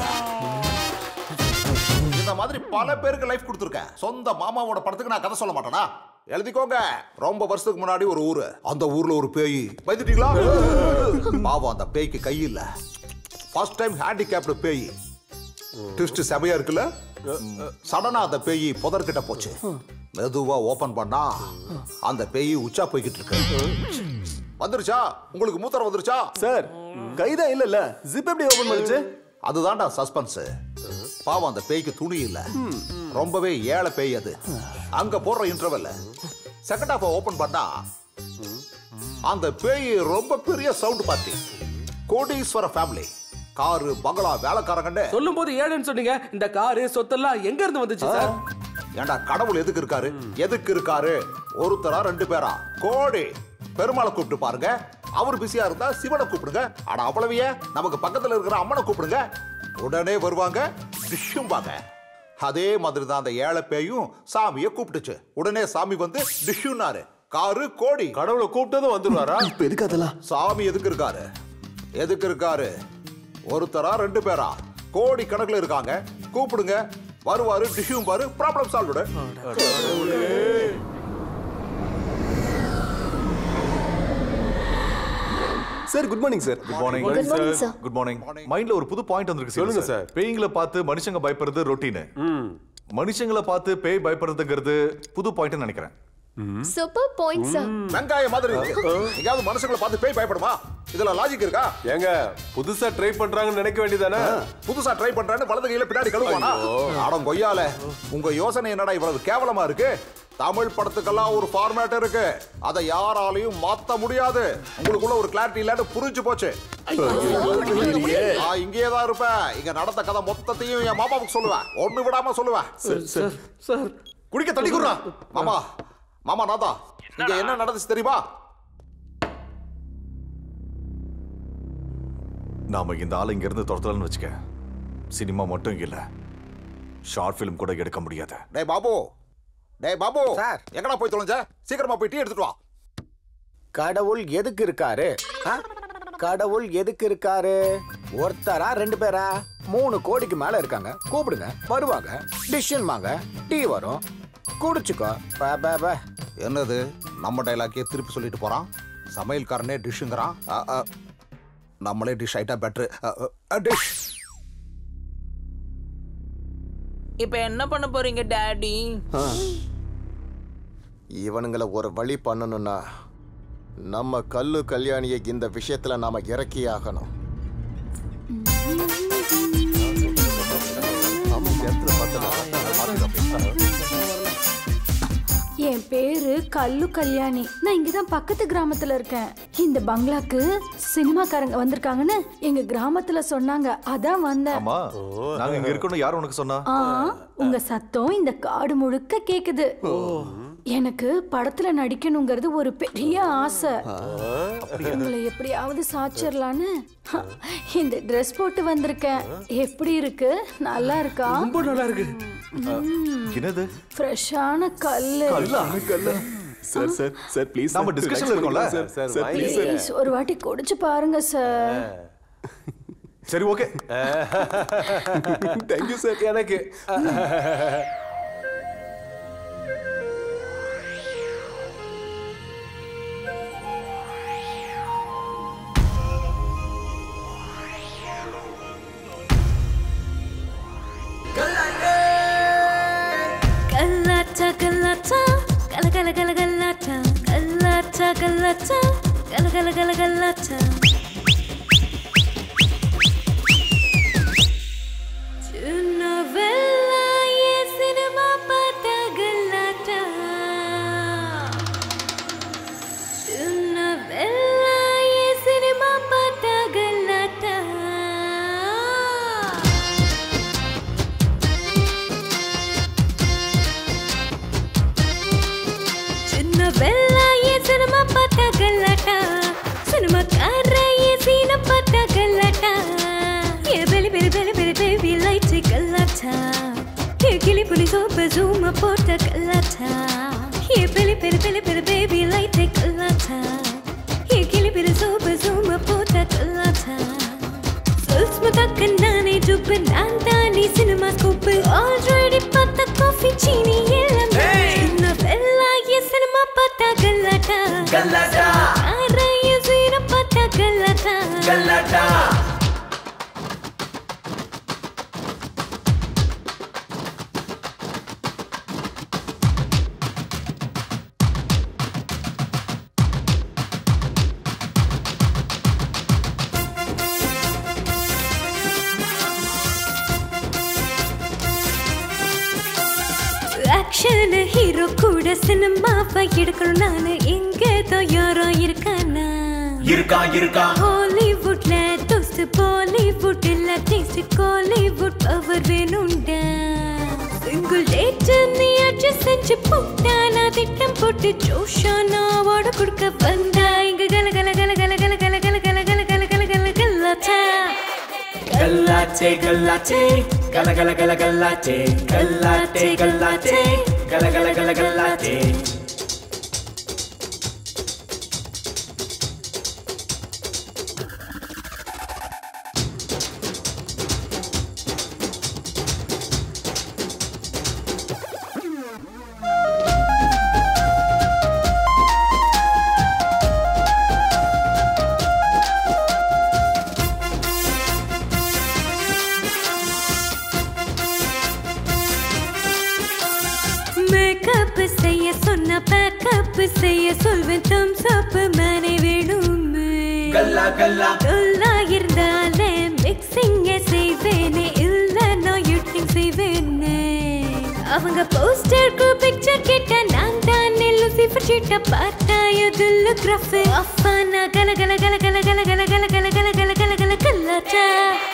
இந்த மாதிரி பல பேருக்கு லைஃப் கொடுத்துருக்கேன் சொந்த மாமாவோட படத்துக்கு நான் கதை சொல்ல மாட்டேனா எழுதிக்கோங்க ரொம்ப வருஷத்துக்கு முன்னாடி ஒரு ஊரு அந்த ஊர்ல ஒரு பேய் பயந்துட்டீங்களா பாவம் அந்த பேய்க்கு கை இல்ல ஃபர்ஸ்ட் டைம் ஹேண்டிகேப்டு பேய் ட்விஸ்ட் செமையா இருக்குல்ல சடனா அந்த பேய் புதர்கிட்ட போச்சு மெதுவா ஓபன் பண்ணா அந்த பேய் உச்சா போய்கிட்டு இருக்கு வந்துருச்சா உங்களுக்கு மூத்தரம் வந்துருச்சா சார் கைதான் இல்லல்ல ஜிப் எப்படி ஓபன் பண்ணுச்சு அதுதான்டா சஸ்பென்ஸ் பாவம் அந்த பேய்க்கு துணி இல்ல ரொம்பவே ஏழை பேய் அது அங்க போடுற இன்டர்வெல்ல செகண்ட் ஹாஃப் ஓபன் பண்ணா அந்த பேய் ரொம்ப பெரிய சவுண்ட் பார்ட்டி கோடீஸ்வர ஃபேமிலி காரு பங்களா வேலைக்காரங்கன்னு சொல்லும் போது ஏழுன்னு சொன்னீங்க இந்த காரு சொத்தெல்லாம் எங்க இருந்து வந்துச்சு சார் ஏண்டா கடவுள் எதுக்கு இருக்காரு எதுக்கு இருக்காரு ஒருத்தரா ரெண்டு பேரா கோடி பெருமாளை கூப்பிட்டு பாருங்க அவர் பிஸியா இருந்தா சிவனை கூப்பிடுங்க ஆனா அவ்வளவையே நமக்கு பக்கத்துல இருக்கிற அம்மனை கூப்பிடுங்க உடனே வருவாங்க டிஷ்ஷும்பாங்க அதே மாதிரி தான் அந்த ஏழை பேயும் சாமியை கூப்பிட்டுச்சு உடனே சாமி வந்து டிஷ்ஷுன்னாரு காரு கோடி கடவுளை கூப்பிட்டதும் வந்துருவாரா இப்ப எதுக்கு அதெல்லாம் சாமி எதுக்கு இருக்காரு எதுக்கு இருக்காரு ஒருத்தரா ரெண்டு பேரா கோடி கணக்குல இருக்காங்க கூப்பிடுங்க வருவாரு டிஷ்யூம் பாரு problem solved sir good morning sir good morning Good morning, sir. Good morning மைண்ட்ல ஒரு புது பாயிண்ட் வந்திருக்கு சொல்லுங்க, சார் பேய்களை பார்த்து மனுஷங்க பயப்படுறது ரொட்டீன் மனுஷங்களை பார்த்து பேய் பயப்படுறதுங்கிறது புது பாயிண்ட் நினைக்கிறேன் சூப்பர் பாயிண்ட் சார் வெங்காயம் மாதிரி இருக்கு எங்கயாவது மனுஷங்களை பார்த்து பேய் பயப்படுமா இதுல லாஜிக் இருக்கா ஏங்க புதுசா ட்ரை பண்றாங்கன்னு நினைக்க வேண்டியதானே புதுசா ட்ரை பண்றேன்னு வலது கையில பின்னாடி கழுவானா அடம் கொய்யால உங்க யோசனை என்னடா இவ்வளவு கேவலமா இருக்கு தமிழ் படத்துக்கெல்லாம் ஒரு ஃபார்மேட் இருக்கு அதை யாராலையும் மாத்த முடியாது உங்களுக்குள்ள ஒரு கிளாரிட்டி இல்லன்னு புரிஞ்சு போச்சு நான் இங்கேயே தான் இருப்பேன் இங்க நடந்த கதை மொத்தத்தையும் என் மாமாவுக்கு சொல்லுவேன் ஒண்ணு விடாம சொல்லுவேன் சார் சார் குடிக்க தண்ணி குடுறா மாமா மாமா நாதா இங்க என்ன நடந்துச்சு தெரியுமா நாம இந்த ஆளை இங்க இருந்து துரத்தலன்னு வச்சுக்க சினிமா மட்டும் இல்ல ஷார்ட் ஃபிலிம் கூட எடுக்க முடியாது டேய் பாபு டேய் பாபு சார். எங்கடா போய் தொலைஞ்ச சீக்கிரமா போய் டீ எடுத்துட்டு வா கடவுள் எதுக்கு இருக்காரு ஆ? கடவுள் எதுக்கு இருக்காரு ஒருத்தரா ரெண்டு பேரா மூணு கோடிக்கு மேல இருக்காங்க கூப்பிடுங்க வருவாங்க டிஷ்ஷன் வாங்க டீ வரும் குடிச்சுக்கோ பா, பா, பா. என்னது நம்ம டைலாக்கே திருப்பி சொல்லிட்டு போறான் சமையல்காரனே டிஷ்ஷுங்கிறான் அ, அ, நம்மளே டிஷ் ஆயிட்டா பெட்ரு டிஷ் இப்ப என்ன பண்ண போறீங்க டாடி இவனுங்களை ஒரு வழி பண்ணணும்னா நம்ம கல்லு கல்யாணியை இந்த விஷயத்துல நாம இறக்கி ஆகணும் ஆமா இந்த இடத்துல பார்த்தல என் பேரு கல்லு கல்யாணி நான் இங்கதான் பக்கத்து கிராமத்துல இருக்கேன் இந்த பங்களாக்கு சினிமாக்காரங்க வந்திருக்காங்கன்னு எங்க கிராமத்துல சொன்னாங்க அதான் வந்தேன் ஆமா நாங்க இங்க இருக்கணும் யார் உனக்கு சொன்னா ஆ உங்க சத்தம் இந்த காடு முழுக்க கேக்குது எனக்கு படத்துல நடிக்கணுங்கிறது ஒரு பெரிய ஆசை உங்களை எப்படியாவது சாச்சிடலான்னு இந்த Dress போட்டு வந்திருக்கேன் எப்படி இருக்கு நல்லா இருக்கா ரொம்ப நல்லா இருக்கு என்னது ஃப்ரெஷ்ஷான கல்லு சார் சார் சார் ப்ளீஸ் நாம discussionல இருக்கோம்ல? Sir sir, sir please sir please ஒரு வாட்டி குடிச்சு பாருங்க சார் சரி ஓகே தேங்க்யூ சார் எனக்கு கல்லாச்சா கல்லாச்சா கல கல கல கல்லாச்சா கல்லாச்சா கல்லாச்சா கல கல கல கல்லாச்சா சின்ன வெள்ளாய சினிமா பார்த்த கல்லாட்டா சின்ன வெள்ளாய சினிமா பார்த்த கல்லாட்டா சின்ன வெள்ளாய சினிமா பார்த்தா கல்லாட்டா சினிமா காரைய சீன பார்த்தா கல்லாட்டா ஏ பெலி பெலி பெலி பெலி பேபி லைட் கல்லாட்டா ஏ கிளி புலி சோப்பு ஜூம போட்ட கல்லாட்டா ஏ பெலி பெலி பெலி பெலி பேபி லைட் கல்லாட்டா ஏ கிளி புலி சோப்பு ஜூம போட்ட கல்லாட்டா சுல்ஸ்மதக்க நானே ஜுப்பு நான் தானே சினிமா ஸ்கூப்பு ஆல்ரெடி பார்த்த காஃபி சீனி எல்லாமே சின்ன வெள்ளாய சினிமா பார்த்தா கல்லாட்டா கல்லாட்டா. அறைய சீன பார்த்தா கல்லாட்டா கல்லாட்டா. ஆக்ஷன் ஹீரோ கூட சினிமாவை எடுக்கணும் நானு எங்கேதோ யாரோ இருக்கானா இருக்கா இருக்கா ஹாலிவுட்ல தோஸ்து பாலிவுட் இல்ல டேஸ்ட் காலிவுட் பவர் வேணும்டா சிங்கிள் டேட் நீ அட்ஜஸ்ட் செஞ்சு போட்டா நான் திட்டம் போட்டு ஜோஷா நான் அவார்டு கொடுக்க வந்தா இங்க கல கல கல கல கல கல கல கல கல கல கல கல கலாச்சா கல்லாச்சே கல்லாச்சே கல கல கல கல்லாச்சே கல்லாச்சே கல்லாச்சே கல கல கல கல்லாச்சே மேக்கப் செய்ய சொன்ன பேக்கப் செய்ய சொல்வேன் தம்ஸ் அப் மேனே வேணுமே கல்லா கல்லா கல்லா இருந்தாலே மிக்சிங்க செய்வேனே இல்ல நான் எடிட்டிங் செய்வேனே அவங்க போஸ்டருக்கு பிக்சர் கேட்ட நான் தானே லூசிஃபர் ஷீட்ட பார்த்தா எதுல கிராஃப் அஃபானா கல கல கல கல கல கல கல கல கல கல கல கல கல்லாச்சா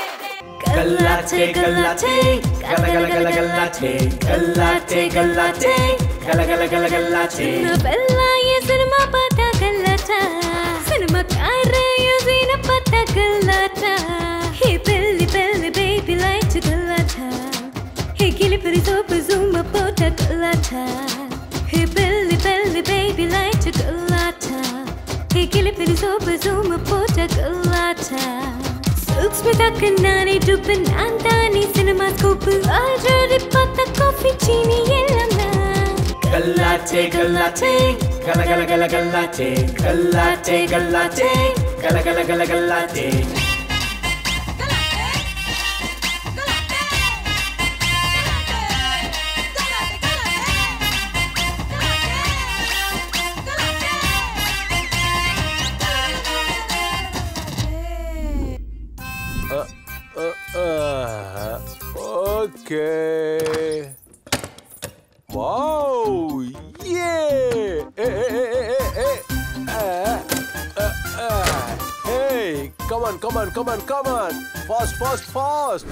கல்லாச்சே கல்லாச்சே கல கல கல கல்லாச்சே கல்லாச்சே கல்லாச்சே கல கல கல கல்லாச்சே வெள்ளாய சினிமா பார்த்தா கல்லாச்சா சினிமா காரைய சீன பார்த்தா கல்லாச்சா hey belly belly baby light கல்லாச்சா ஹே கிளி பெரி சோப்பு ஜூம போட்ட கல்லாச்சா hey belly belly baby light கல்லாச்சா ஹே கிளி பெரி சோப்பு ஜூம போட்ட கல்லாச்சா சூக்ஷ்மதாக்கு நானே டூப்பு நான் தானே சினிமா ஸ்கோப்பு ஆல்ரெடி பார்த்த காஃபி சீனி எல்லாம் நான் கல்லாச்சே கல்லாச்சே கல கல கல கல்லாச்சே கல்லாச்சே கல்லாச்சே கல கல கல கல்லாச்சே ஓகே வாவ் ஏ come on come on come on come on fast fast fast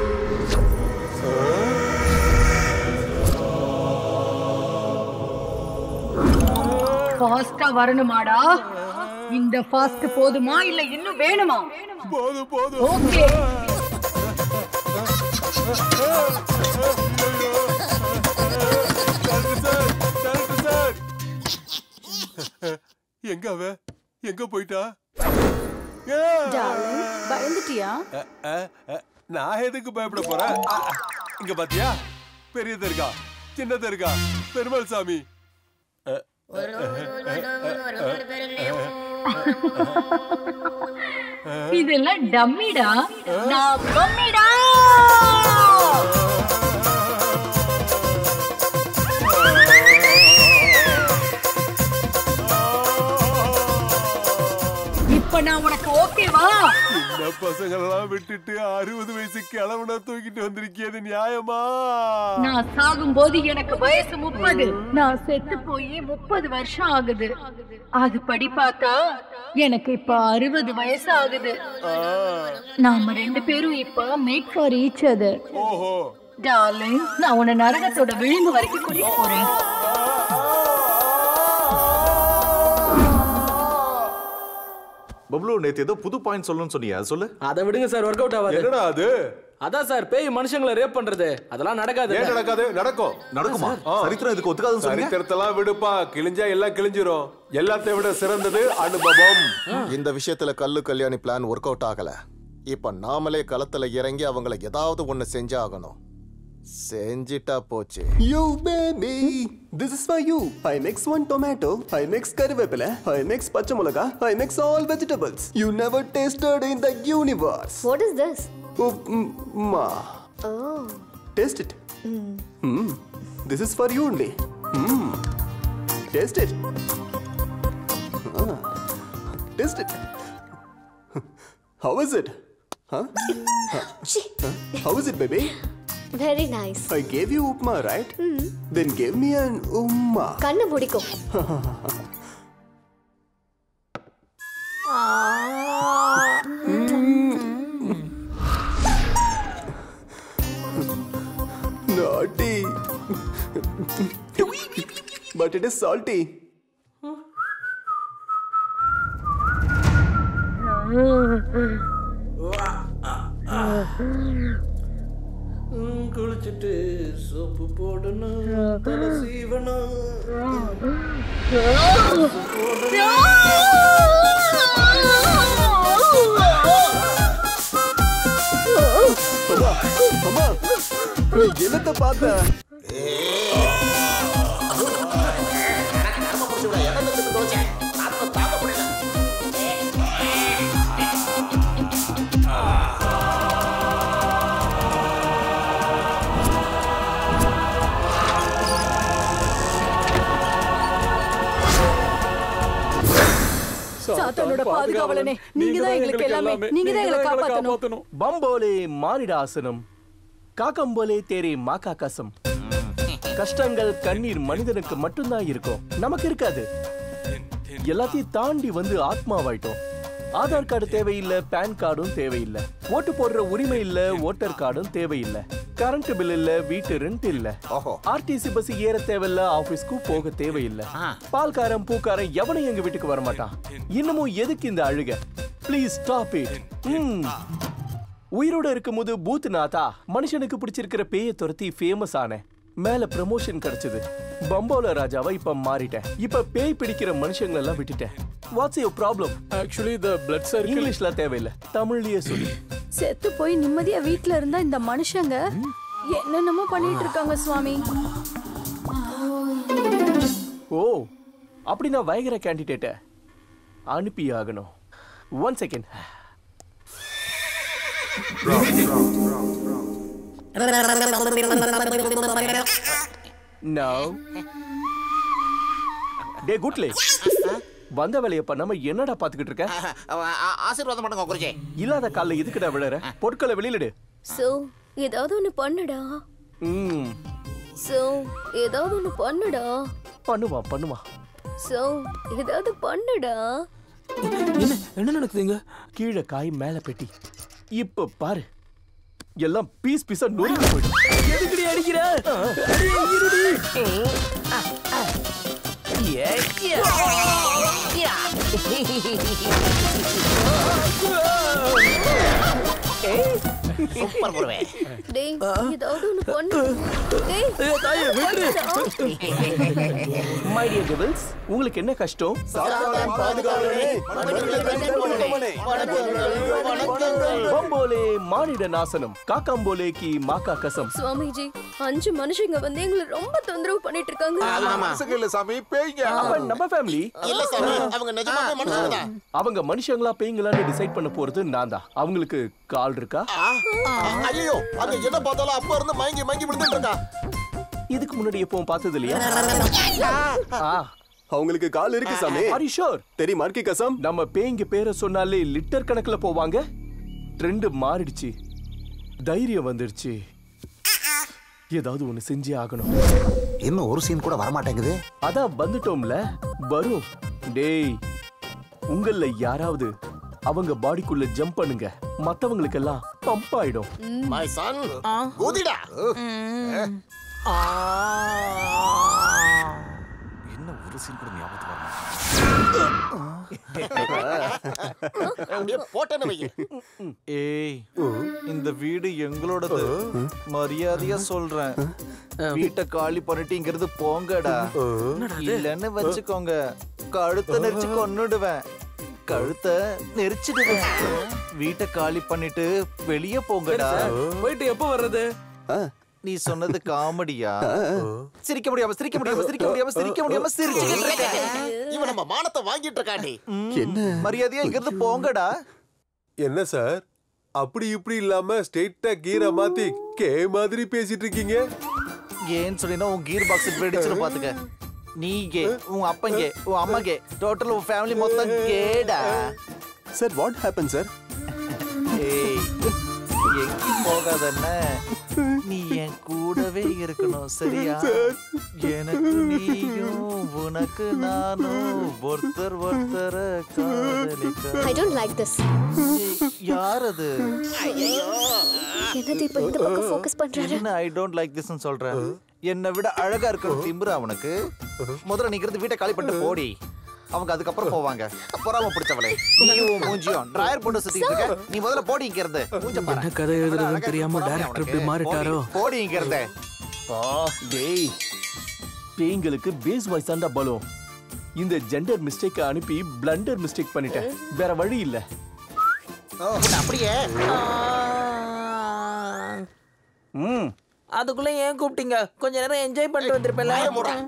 ஃபாஸ்டா வரணுமாடா இந்த ஃபாஸ்ட் போதுமா இல்ல இன்னும் வேணுமா போதும் போதும் ஓகே எங்க அவ எங்க போயிட்டா பயந்துட்டியா அ, அ, அ, நான் எதுக்கு பயப்பட போறேன் அ, அ, இங்க பாத்தியா பெரிய தர்கா சின்ன தர்கா பெருமாள் சாமி அ, இதெல்லாம் டம்மிடா நான் பொம்மிடா இப்ப நான் உனக்கு ஓகேவா இந்த பசங்களெல்லாம் விட்டுட்டு அறுபது வயசு கிழவனா தூக்கிட்டு வந்திருக்கியது நியாயமா நான் சாகும்போது எனக்கு வயசு முப்பது நான் செத்து போய் முப்பது வருஷம் ஆகுது அது படி பார்த்தா எனக்கு இப்ப அறுபது வயசு ஆகுது நாம ரெண்டு பேரும் இப்ப மேக் ஃபார் ஈச் அதர் ஓஹோ டார்லிங் நான் உன்னை நரகத்தோட விளிம்பு வரைக்கும் கூட்டிட்டு போறேன் பப்ளு நேத்து ஏதோ புது பாயிண்ட் சொல்லணும்னு சொன்னியா அது சொல்லு அதை விடுங்க சார் ஒர்க் அவுட் ஆகாது என்னடா அது அதான் சார் பேய் மனுஷங்களை ரேப் பண்றது அதெல்லாம் நடக்காது ஏன் நடக்காது நடக்கும் நடக்குமா சரித்திரம் இதுக்கு ஒத்துக்காதுன்னு சொன்னீங்க சரித்திரத்தெல்லாம் விடுப்பா கிழிஞ்சா எல்லாம் கிழிஞ்சிரும் எல்லாத்தையும் விட சிறந்தது அனுபவம் இந்த விஷயத்துல கல்லு கல்யாணி பிளான் ஒர்க் அவுட் ஆகல இப்ப நாமளே களத்துல இறங்கி அவங்கள ஏதாவது ஒண்ணு செஞ்சாகணும் செஞ்சிட்டா போச்சு You baby, this is for you. I mix one tomato, I mix karivepila, I mix pachamulaga, I mix all vegetables. You never tasted in the universe. What is this? Upma. Oh. Taste it. Hmm. This is for you only. Hmm. Taste it. Ah. Taste it. How is it? Huh? Huh? How is it, baby? Very nice. I gave you upma, right? Then give me an umma. கண்ணை பிடிக்கும் Naughty. but it is salty. குளிச்சுட்டு soap போடணும் தலை சீவணும் அம்மா, அம்மா, நீ என்னத்த பார்த்த சாத்தானோட பாதுகாவலனே நீங்க தான் எங்களுக்கு எல்லாமே நீங்க தான் எங்களை காப்பாத்தணும் பம்போலே மானிடாசனம் காக்கம்போலே தேரே மாக்கா கசம் கஷ்டங்கள் கண்ணீர் மனிதனுக்கு மட்டும்தான் இருக்கும் நமக்கு இருக்காது எல்லாத்தையும் தாண்டி வந்து ஆத்மாவாயிட்டோம் ஆதார் கார்டு தேவையில்லை பேன் கார்டும் தேவையில்லை ஓட்டு போடுற உரிமை இல்ல ஓட்டர் கார்டும் தேவையில்லை கரண்ட் பில் இல்ல வீட்டு ரெண்ட் இல்ல ஆர்டிசி பஸ் ஏற தேவையில்ல ஆபீஸ்க்கு போக தேவையில்லை பால்காரன் பூக்காரன் எவனும் எங்க வீட்டுக்கு வர மாட்டான் இன்னமும் எதுக்கு இந்த அழுக ப்ளீஸ் ஸ்டாப் இட் உயிரோட இருக்கும்போது பூத் நாதா மனுஷனுக்கு பிடிச்சிருக்கிற பேய துரத்தி ஃபேமஸ் ஆனேன் மேல ப்ரமோஷன் கிடைச்சது பம்போல ராஜாவா இப்ப மாறிட்டேன் இப்ப பேய் பிடிக்கிற மனுஷங்களை எல்லாம் விட்டுட்டேன் what's your problem actually the blood circle இங்கிலீஷ்ல தேவையில்லை தமிழ்லயே சொல்லு செத்து போய் நிம்மதியா வீட்ல இருந்தா இந்த மனுஷங்க என்னென்னமோ பண்ணிட்டு இருக்காங்க சுவாமி ஓ அப்படி நான் வயகர கேண்டிடேட்ட அனுப்பி ஆகணும் ஒன் செகண்ட் நோ டே குட்லே வந்த வேலைய பண்ணாம என்னடா பாத்துக்கிட்டு இருக்க ஆசீர்வாதம் பண்ணுங்க குருஜி இல்லாத கால்ல எதுக்குடா விழற பொருட்களை வெளியிலடு சோ ஏதாவது ஒண்ணு பண்ணுடா ம் சோ ஏதாவது ஒண்ணு பண்ணுடா பண்ணுவான் பண்ணுவான் சோ ஏதாவது பண்ணுடா என்ன என்ன நடக்குதுங்க கீழே காய் மேல பெட்டி இப்ப பாரு எல்லாம் பீஸ் பீஸா நொறுங்கி போயிடும் எதுக்குடி அடிக்கிற அடி, இருடி. சூப்பர் குருவே டேய் ஏதாவது ஒண்ணு பண்ணு டேய் தாயே விட்டுரு மை டியர் டெவில்ஸ் உங்களுக்கு என்ன கஷ்டம் பம்போலே மானிட நாசனம் காக்காம்போலே கி மாக்கா கசம் சுவாமிஜி அஞ்சு மனுஷங்க வந்து எங்களை ரொம்ப தொந்தரவு பண்ணிட்டு இருக்காங்க இல்ல சாமி பேய்ங்க அவன் நம்ம ஃபேமிலி இல்ல சாமி அவங்க நிஜமாவே மனுஷங்க தான் அவங்க மனுஷங்களா பேய்ங்களான்னு டிசைட் பண்ண போறது நான் தான் அவங்களுக்கு கால் இருக்கா ஐயோ அங்க என்ன பார்த்தாலும் அப்ப இருந்து மயங்கி மயங்கி விழுந்துட்டு இருக்கா இதுக்கு முன்னாடி எப்பவும் பார்த்தது இல்லையா ஆ அவங்களுக்கு கால் இருக்கு சாமி ஆர் ஷோர் தெரியுமா கி கசம் நம்ம பேய்ங்க பேரை சொன்னாலே லிட்டர் கணக்குல போவாங்க ட்ரெண்ட் மாறிடுச்சு தைரியம் வந்துடுச்சு ஏதாவது ஒண்ணு செஞ்சே ஆகணும் இன்னும் ஒரு சீன் கூட வரமாட்டேங்குது அதான் வந்துட்டோம்ல வரும் டேய் உங்கள யாராவது அவங்க பாடிக்குள்ள ஜம்ப் பண்ணுங்க மத்தவங்களுக்கெல்லாம் பம்ப் ஆயிடும் மை சன் குதிடா என்ன ஒரு சீன் கூட ஞாபகத்துக்கு வரணும் அப்படியே போட்டேன்னு வை ஏய் இந்த வீடு எங்களோடது மரியாதையா சொல்றேன் வீட்டை காலி பண்ணிட்டீங்கிறது போங்கடா இல்லன்னு வச்சுக்கோங்க கழுத்தை நெரிச்சு கொன்னுடுவேன் கழுத்தை நெரிச்சிடுவேன் வீட்டை காலி பண்ணிட்டு வெளியே போங்கடா போயிட்டு எப்போ வர்றது நீ சொன்னது காமெடியா சிரிக்க முடியாம சிரிக்க முடியாம சிரிக்க முடியாம சிரிக்க முடியாம சிரிச்சுக்கிட்டு இருக்கேன் இவன் நம்ம மானத்தை வாங்கிட்டு இருக்காண்டி என்ன மரியாதையா இங்கிருந்து போங்கடா என்ன சார் அப்படி இப்படி இல்லாம ஸ்ட்ரெயிட்டா கீரை மாத்தி கே மாதிரி பேசிட்டு இருக்கீங்க ஏன்னு சொன்னீங்கன்னா உன் கீர் பாக்ஸ் வெடிச்சிடும் பாத்துக்க நீ கே உன் அப்பன் கே உன் அம்மா கே டோட்டல் உன் ஃபேமிலி மொத்தம் கேடா சார் வாட் ஹேப்பன் சார் ஏய் எங்கேயும் போகாதண்ண நீ என் கூடவே இருக்கணும் சரியா எனக்கு நீயும் உனக்கு நானும் ஒருத்தர் ஒருத்தர ஐ டோன்ட் லைக் திஸ் யார் அது என்னது இப்ப இந்த பக்கம் ஃபோக்கஸ் பண்றாரு என்ன ஐ டோன்ட் லைக் திஸ்னு சொல்றேன் என்னை விட அழகா இருக்கிற திமிரு அவனுக்கு முதல்ல நீங்கிறது வீட்டை காலி பண்ணிட்டு போடி அவங்க அதுக்கப்புறம் போவாங்க பொறாம பிடிச்சவளே நீ உன் மூஞ்சியும் டிராயர் போட்டு சுத்திட்டு இருக்க நீ முதல்ல போடி இங்கிறது மூஞ்ச பாரு என்ன கதை எழுதுறதுன்னு அழகா தெரியாம பொறாமை டைரக்டர் அவனுக்கு. இப்படி மாறிட்டாரோ போடி, போடி இங்கிறது ஆ டேய் பேய்ங்களுக்கு பேஸ் வாய்ஸ் தான்டா பலம் இந்த ஜெண்டர் மிஸ்டேக் அனுப்பி பிளண்டர் மிஸ்டேக் பண்ணிட்டேன் வேற வழி இல்ல அப்படியே ம் அதுக்குள்ள ஏன் கூப்பிட்டீங்க கொஞ்ச நேரம் என்ஜாய் பண்ணிட்டு வந்திருப்பேன்ல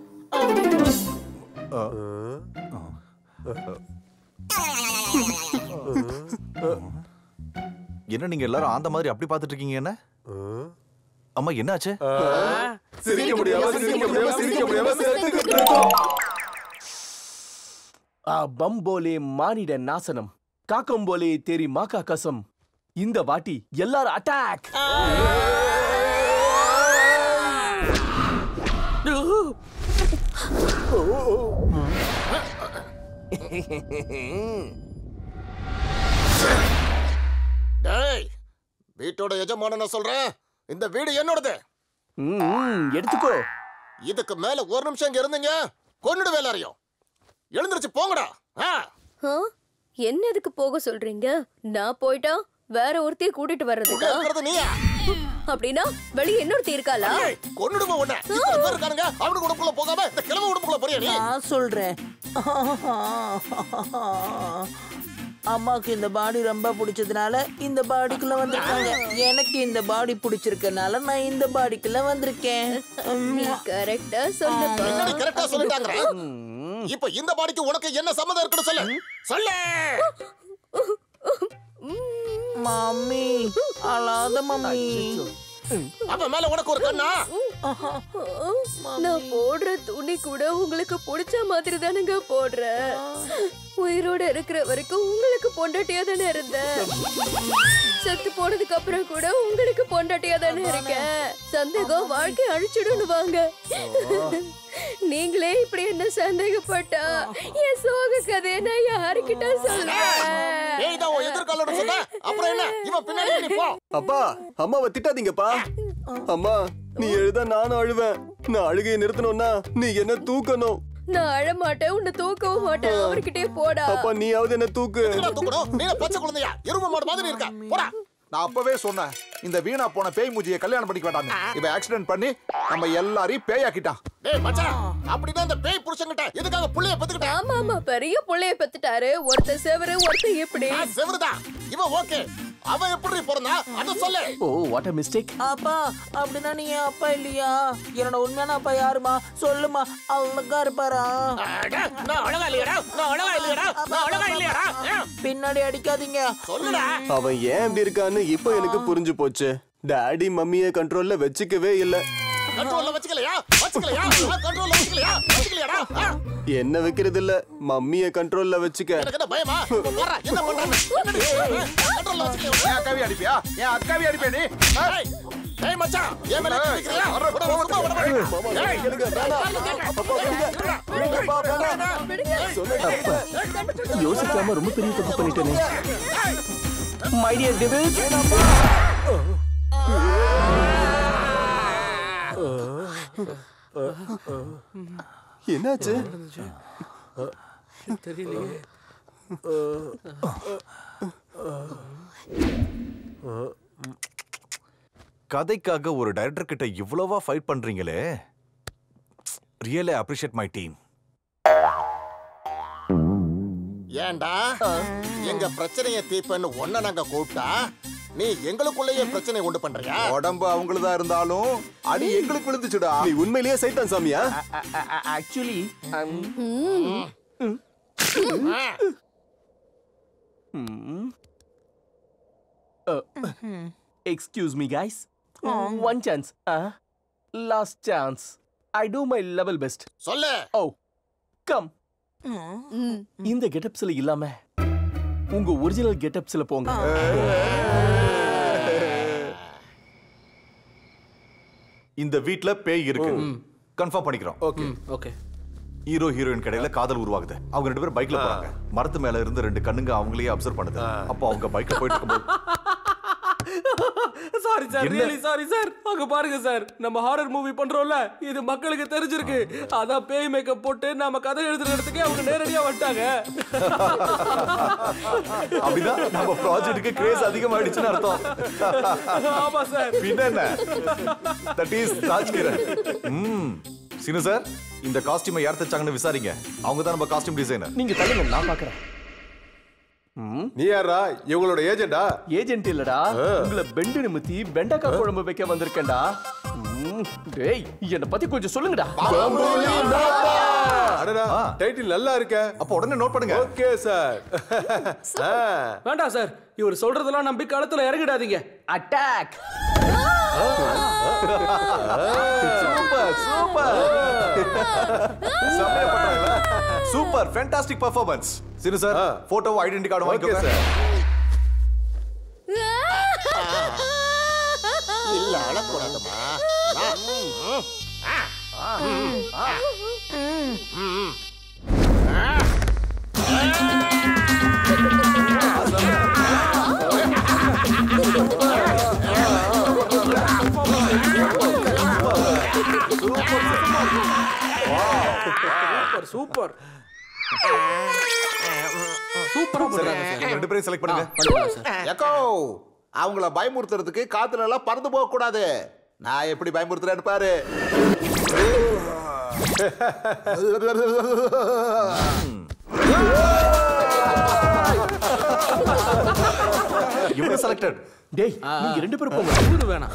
என்ன நீங்க எல்லாரும் ஆந்த மாதிரி அப்படி பாத்துட்டு இருக்கீங்க என்ன அம்மா என்னாச்சு சிரிக்க முடியாம சிரிக்க முடியாம சிரிக்க முடியாம செத்துக்கிட்டு இருக்கோம். ஆ பம்போலே மானிட நாசனம் காக்கம்போலே தேரி மாக்கா கசம் இந்த வாட்டி எல்லாரும் அட்டாக் டேய் வீட்டோட எஜமான நான் சொல்றேன் இந்த வீடு என்னோடது எடுத்துக்கோ இதுக்கு மேல ஒரு நிமிஷம் இங்க இருந்தீங்க கொன்னுடுவே எல்லாரையும் எழுந்திருச்சு போங்கடா ஆ ஆ? என்ன எதுக்கு போக சொல்றீங்க நான் போயிட்டா வேற ஒருத்தைய கூட்டிட்டு வர்றதுக்கா இருக்கிறது நீயா அப்படின்னா வெளிய இன்னொருத்தி இருக்காளா கொன்னுடுமா உன்னை இத்தனை பேர் இருக்கானுங்க அவனுக்கு உடம்புக்குள்ள போகாம இந்த கிழமை உடம்புக்குள்ள போறியா நீ நான் சொல்றேன் அம்மாவுக்கு இந்த பாடி ரொம்ப பிடிச்சதுனால இந்த பாடிக்குள்ள வந்திருக்காங்க எனக்கு இந்த பாடி பிடிச்சிருக்கனால நான் இந்த பாடிக்குள்ள வந்திருக்கேன் நீ கரெக்டா என்னடி கரெக்டா சொல்லுப்பா சொல்லிட்டாங்கற இப்ப இந்த பாடிக்கு உனக்கு என்ன சம்மதம் இருக்குன்னு சொல்லு சொல்லு மம்மி அழாத மம்மி அவன் மேல உனக்கு ஒரு கண்ணா நான் போடுற துணி கூட உங்களுக்கு பிடிச்ச மாதிரி தானுங்க போடுறேன் உயிரோட இருக்கிற வரைக்கும் உங்களுக்கு பொண்டாட்டியா தானே இருந்தேன் செத்து போனதுக்கு அப்புறம் கூட உங்களுக்கு பொண்டாட்டியா தானே இருக்கேன் சந்தேகம் வாழ்க்கை அழிச்சிடுன்னு வாங்க நீங்களே இப்படி என்ன சந்தேகப்பட்டா என் சோக கதையை நான் யாருக்கிட்ட சொல்லுவேன் ஏய் தான் உன் எதிர்காலோட சொன்ன அப்புறம் என்ன இவன் பின்னாடி நீ போ அப்பா அம்மாவை திட்டாதீங்கப்பா அம்மா நீ எழுத நானும் அழுவேன் நான் அழுகையை நிறுத்தணும்னா நீ என்ன தூக்கணும் நான் அழ மாட்டேன் உன்னை தூக்கவும் மாட்டேன் அவர்கிட்டயே போடா அப்பா நீயாவது என்ன தூக்கு எதுக்குடா தூக்கணும் நீ என்ன பச்சை குழந்தையா எருமை மாடு மாதிரி இருக்க போடா நான் அப்பவே சொன்னேன் இந்த வீணா போன பேய் மூஞ்சியை கல்யாணம் பண்ணிக்க வேண்டாம் இவன் ஆக்சிடென்ட் பண்ணி நம்ம எல்லாரையும் பேயாக்கிட்டான் டேய் மச்சான் அப்படின்னா இந்த பேய் புருஷன்கிட்ட எதுக்காக புள்ளைய பெத்துக்கிட்ட ஆமா ஆமா பெரிய புள்ளைய பெத்துட்டாரு ஒருத்தன் செவரு ஒருத்தன் இப்படி செவருதான் இவன் ஓகே அவன் எப்படி பிறந்தா அத சொல்லு ஓ வாட் அ மிஸ்டேக் அப்பா அப்படின்னா நீ என் அப்பா இல்லையா என்னோட உண்மையான அப்பா யாருமா சொல்லுமா அழகா இருப்பாரா நான் அழகா இல்லையடா நான் அழகா இல்லையடா நான் அழகா இல்லையடா பின்னாடி அடிக்காதீங்க சொல்லுடா அவன் ஏன் இப்படி இருக்கான்னு இப்போ எனக்கு புரிஞ்சு போச்சு டாடி மம்மிய கண்ட்ரோல்ல வச்சுக்கவே இல்ல கண்ட்ரோல்ல வச்சுக்கலையா வச்சுக்கலையா கண்ட்ரோல்ல வச்சுக்கலையா வச்சுக்கலையா ஆ? என்ன வைக்கிறது இல்ல மம்மிய கண்ட்ரோல்ல வச்சுக்க எனக்கு என்ன பயமா இப்ப போறா என்ன பண்றாங்க கண்ட்ரோல்ல வச்சுக்கலையா என் அக்காவி அடிப்பியா என் அக்காவி அடிப்பியா நீ ஏய் ஏய் மச்சான் ஏன் மேல கை வைக்கிறியா விட விட சும்மா விட மாட்டேன் ஏய் யோசிக்காம ரொம்ப பெரிய தப்பு பண்ணிட்டேனே மை டியர் டெவில்ஸ் என்னாச்சு தெரியலையே கதைக்காக ஒரு டைரக்டர் கிட்ட இவ்வளவா ஃபைட் பண்றீங்களே ரியலி அப்ரிஷியேட் மை டீம் ஏன்டா எங்க பிரச்சனைய தீர்ப்பன்னு ஒன்ன நாங்க கூப்பிட்டா நீ எங்களுக்குள்ளேயே பிரச்சனை உண்டு பண்றியா உடம்பு அவங்களுதா இருந்தாலும் அடி எங்களுக்கு விழுந்துச்சுடா நீ உண்மையிலேயே சைத்தான் சாமியா actually excuse me guys one chance last chance I to my level best சொல்லு ஓ கம் இந்த கெட்டப்ஸ்ல இல்லாம உங்க ஒரிஜினல் கெட்டப்ஸ்ல போங்க இந்த வீட்ல பேய் இருக்கு கன்ஃபார்ம் பண்ணிக்கிறோம் ஓகே ஓகே ஹீரோ ஹீரோயின் கடையில காதல் உருவாகுது அவங்க ரெண்டு பேரும் பைக்ல போறாங்க மரத்து மேல இருந்து ரெண்டு கண்ணுங்க அவங்களையே அப்சர்வ் பண்ணுது அப்போ அவங்க பைக்ல போயிட்டு இருக்கும்போது சாரி சார் என்ன? ரியலி சாரி சார் அங்க பாருங்க சார் நம்ம ஹாரர் மூவி பண்றோம்ல இது மக்களுக்கு தெரிஞ்சிருக்கு அதான் பேய் மேக்கப் போட்டு நாம கதை எழுதுற இடத்துக்கே அவங்க நேரடியா வந்துட்டாங்க அப்படின்னா நம்ம ப்ராஜெக்ட்டுக்கு கிரேஸ் அதிகமாயிடுச்சுன்னு அர்த்தம் ஆமா சார் பின்ன என்ன தட் இஸ் ராஜ்கிரண் ம் சினு சார் இந்த காஸ்டியூமை யார் தச்சாங்கன்னு விசாரிங்க அவங்க தான் நம்ம காஸ்டியூம் டிசைனர் நீங்க தள்ளுங்க நான் பாக்குறேன் நீ யாரா இவங்களோட ஏஜெண்டா ஏஜென்ட் இல்லடா உங்களை பெண்டு நிமித்தி வெண்டைக்காய் குழம்பு வைக்க வந்திருக்கேன்டா ம், டேய் என்ன பத்தி கொஞ்சம் சொல்லுங்கடா அடடா டைட்டில் நல்லா இருக்க அப்போ உடனே நோட் பண்ணுங்க ஓகே சார் வேண்டாம் சார் இவர் சொல்றதெல்லாம் நம்பி களத்துல இறங்கிடாதீங்க அட்டாக் சூப்பர் சூப்பர் செம்மையா பண்றாங்களா super fantastic performance Seenu sir photo identity card வாங்கிக்கோங்க இல்ல அழக்கூடாதுமா வா. ம். ஆ. ம். ஆ. ம். சூப்பர் சூப்பர் சூப்பரா பண்றாங்க சார் நீங்க ரெண்டு பேரும் செலக்ட் பண்ணுங்க பண்ணிடலாம் சார் எக்கோ அவங்கள பயமுறுத்துறதுக்கு காத்துல எல்லாம் பறந்து போக கூடாது நான் எப்படி பயமுறுத்துறேன்னு பாரு இவங்க செலக்டட் டேய் நீங்க ரெண்டு பேரும் போங்க இவரு வேணாம்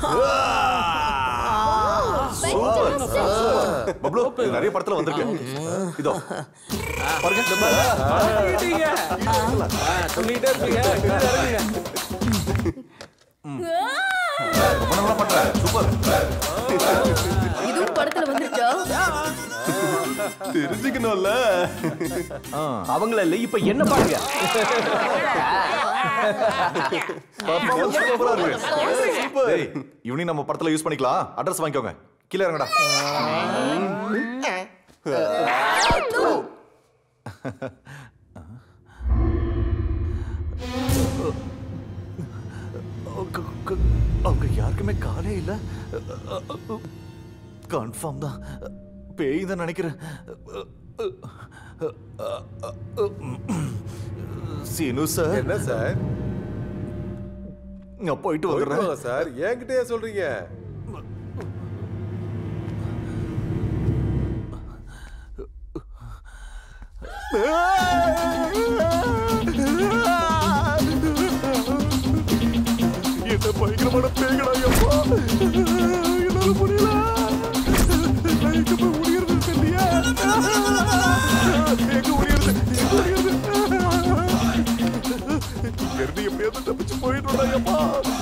பப்ளு இது நிறைய படத்துல வந்திருக்கு இதோ பாருங்க பண்ணிட்டீங்க. ஆ, சொல்லிட்டே இருப்பீங்க கீழே இறங்குங்க. ரொம்ப நல்லா பண்ற சூப்பர் தெரிஞ்சுக்கணும்ல அவங்கள இல்ல இப்ப என்ன பாருங்க Performance super ஆ இருக்கு. டேய், இவனையும் நம்ம படத்துல யூஸ் பண்ணிக்கலாம் அட்ரஸ் வாங்கிக்கோங்க கீழே இறங்கடா அவங்க- க- அவங்க யாருக்குமே காலே இல்ல கன்ஃபார்ம் தான் பேய் தான் நினைக்கிறேன் சீனு சார் என்ன சார் நான் போயிட்டு வந்துடுறேன் சார் என்கிட்டயே சொல்றீங்க என்ன பயங்கரமான பேய்களா ஐயப்பா என்னால முடியல நான் எங்க போய் முடியறது தெரியலையே எங்க முடியறது எங்க முடியறது இங்க இருந்து எப்படியாவது தப்பிச்சு போயிடணும் ஐயப்பா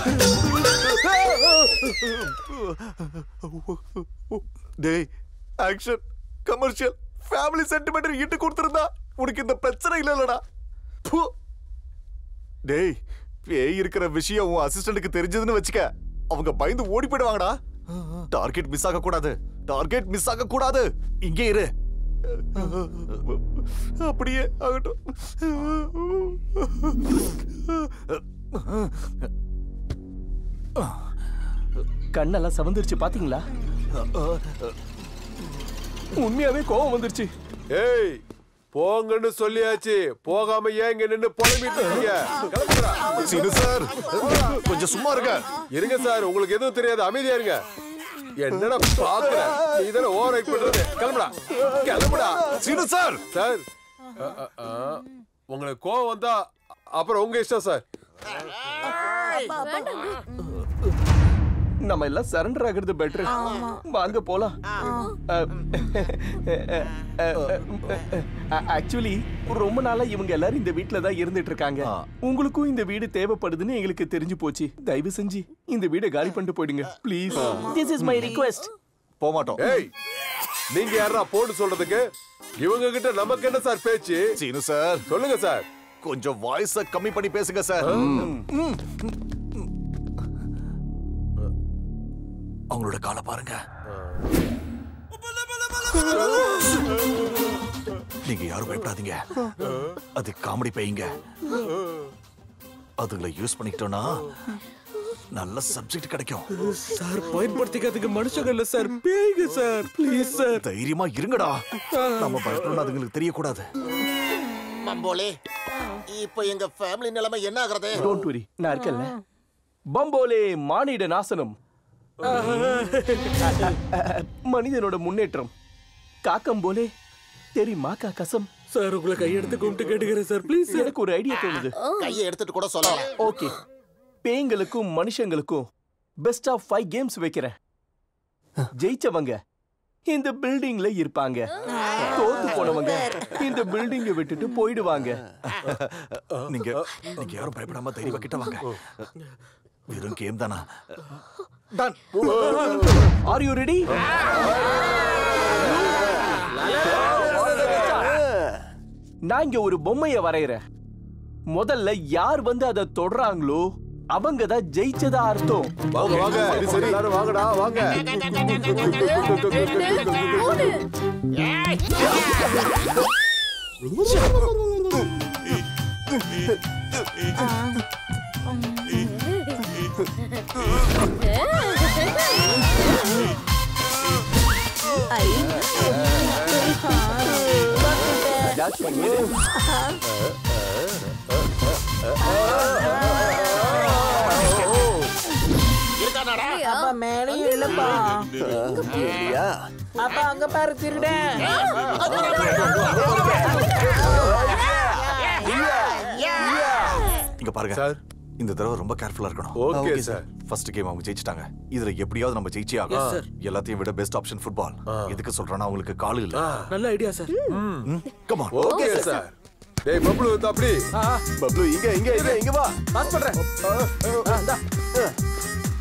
டேய் ஆக்ஷன் கமர்ஷியல் ஃபேமிலி சென்டிமெண்ட் இட்டு கொடுத்துருந்தா உனக்கு இந்த பிரச்சனை இல்லைல்லடா பூ டேய் பேய் இருக்கிற விஷயம் உன் அசிஸ்டன்ட்டுக்கு தெரிஞ்சதுன்னு வச்சுக்க அவங்க பயந்து ஓடி போயிடுவாங்கடா டார்கெட் மிஸ் ஆக கூடாது டார்கெட் மிஸ் ஆக கூடாது இங்கே இரு அப்படியே ஆகட்டும் கண்ணெல்லாம் சவந்துருச்சு பாத்தீங்களா உண்மையாவே கோவம் வந்துருச்சு ஏய் போங்கன்னு சொல்லியாச்சு போகாம ஏன் இங்க நின்னு புலம்பிட்டு இருக்கீங்க கிளம்புடா. சீனு சார் கொஞ்சம் சும்மா இருங்க இருங்க சார் உங்களுக்கு எதுவும் தெரியாது அமைதியா இருங்க என்னடா பாக்குற நீ தானே ஓவர் ஆக்ட் பண்றது கிளம்புடா கிளம்புடா சீனு சார் சார் அ, அ, அ, உங்களுக்கு கோவம் வந்தா அப்புறம் உங்க இஷ்டம் சார் நம்ம எல்லாம் சரண்டர் ஆகுறது பெட்டர் வாங்க போலாம் ஆக்சுவலி ரொம்ப நாளா இவங்க எல்லாரும் இந்த வீட்ல தான் இருந்துட்டு இருக்காங்க உங்களுக்கும் இந்த வீடு தேவைப்படுதுன்னு எங்களுக்கு தெரிஞ்சு போச்சு தயவு செஞ்சு இந்த வீடை காலி பண்ணிட்டு போயிடுங்க please this is my request போக மாட்டோம் ஏய் நீங்க யாரா போன்னு சொல்றதுக்கு இவங்க கிட்ட நமக்கு என்ன சார் பேச்சு சீனு சார் சொல்லுங்க சார் கொஞ்சம் வாய்ஸ கம்மி பண்ணி பேசுங்க சார் ம். அவங்களோட காலை பாருங்க நீங்க யாரும் பயப்படாதீங்க அது காமெடி பேய்ங்க அதுங்களை யூஸ் பண்ணிக்கிட்டோம்னா நல்ல சப்ஜெக்ட் கிடைக்கும் சார் பயன்படுத்திக்கிறதுக்கு மனுஷங்க இல்ல சார் பேய்ங்க சார் ப்ளீஸ் சார் தைரியமா இருங்கடா நம்ம பயப்படணும் அதுங்களுக்கு தெரியக்கூடாது மம்போலே இப்போ எங்க ஃபேமிலி நிலைமை என்ன ஆகுறது டோன்ட் வரி நான் இருக்கேன்ல பம்போலே மானிட நாசனம் மனிதனோட முன்னேற்றம் காக்கம் போலே தெரியுமா காக்கசம் சார் உங்களை கையெடுத்து கும்பிட்டு கேட்டுக்கிறேன் சார் ப்ளீஸ் எனக்கு ஒரு ஐடியா தோணுது கையை எடுத்துட்டு கூட சொல்லல ஓகே பேய்களுக்கும் மனுஷங்களுக்கும் பெஸ்ட் ஆஃப் ஃபைவ் கேம்ஸ் வைக்கிறேன் ஜெயிச்சவங்க இந்த பில்டிங்ல இருப்பாங்க தோத்து போனவங்க இந்த பில்டிங்கை விட்டுட்டு போயிடுவாங்க நீங்க நீங்க யாரும் பயப்படாம தைரியமா கிட்ட வாங்க வெறும் கேம் தானா டன் ஆர் யூ ரெடி நான் இங்க ஒரு பொம்மைய வரையறேன் முதல்ல யார் வந்து அதை தொடுறாங்களோ அவங்க தான் ஜெயிச்சதா அர்த்தம் வாங்க வாங்க சரி சரி எல்லாரும் வாங்கடா வாங்க ஜாஸ்தி பண்ணு. அப்பா மேலையும் இல்லப்பா இல்லையா அப்பா அங்க பாரு திருடன் இங்க பாருங்க சார் இந்த தடவை ரொம்ப கேர்ஃபுல்லா இருக்கணும் Okay, sir. ஃபர்ஸ்ட் கேம் அவங்க ஜெயிச்சிட்டாங்க இதுல எப்படியாவது நம்ம ஜெயிச்சே Yes, ஆகும் sir. எல்லாத்தையும் விட பெஸ்ட் ஆப்ஷன் ஃபுட்பால் எதுக்கு சொல்றேன்னா அவங்களுக்கு கால் இல்ல நல்ல idea sir come on okay sir டேய் பப்ளு வந்து அப்படி பப்ளு இங்க இங்க இங்க இங்க வா பாஸ் பண்றேன்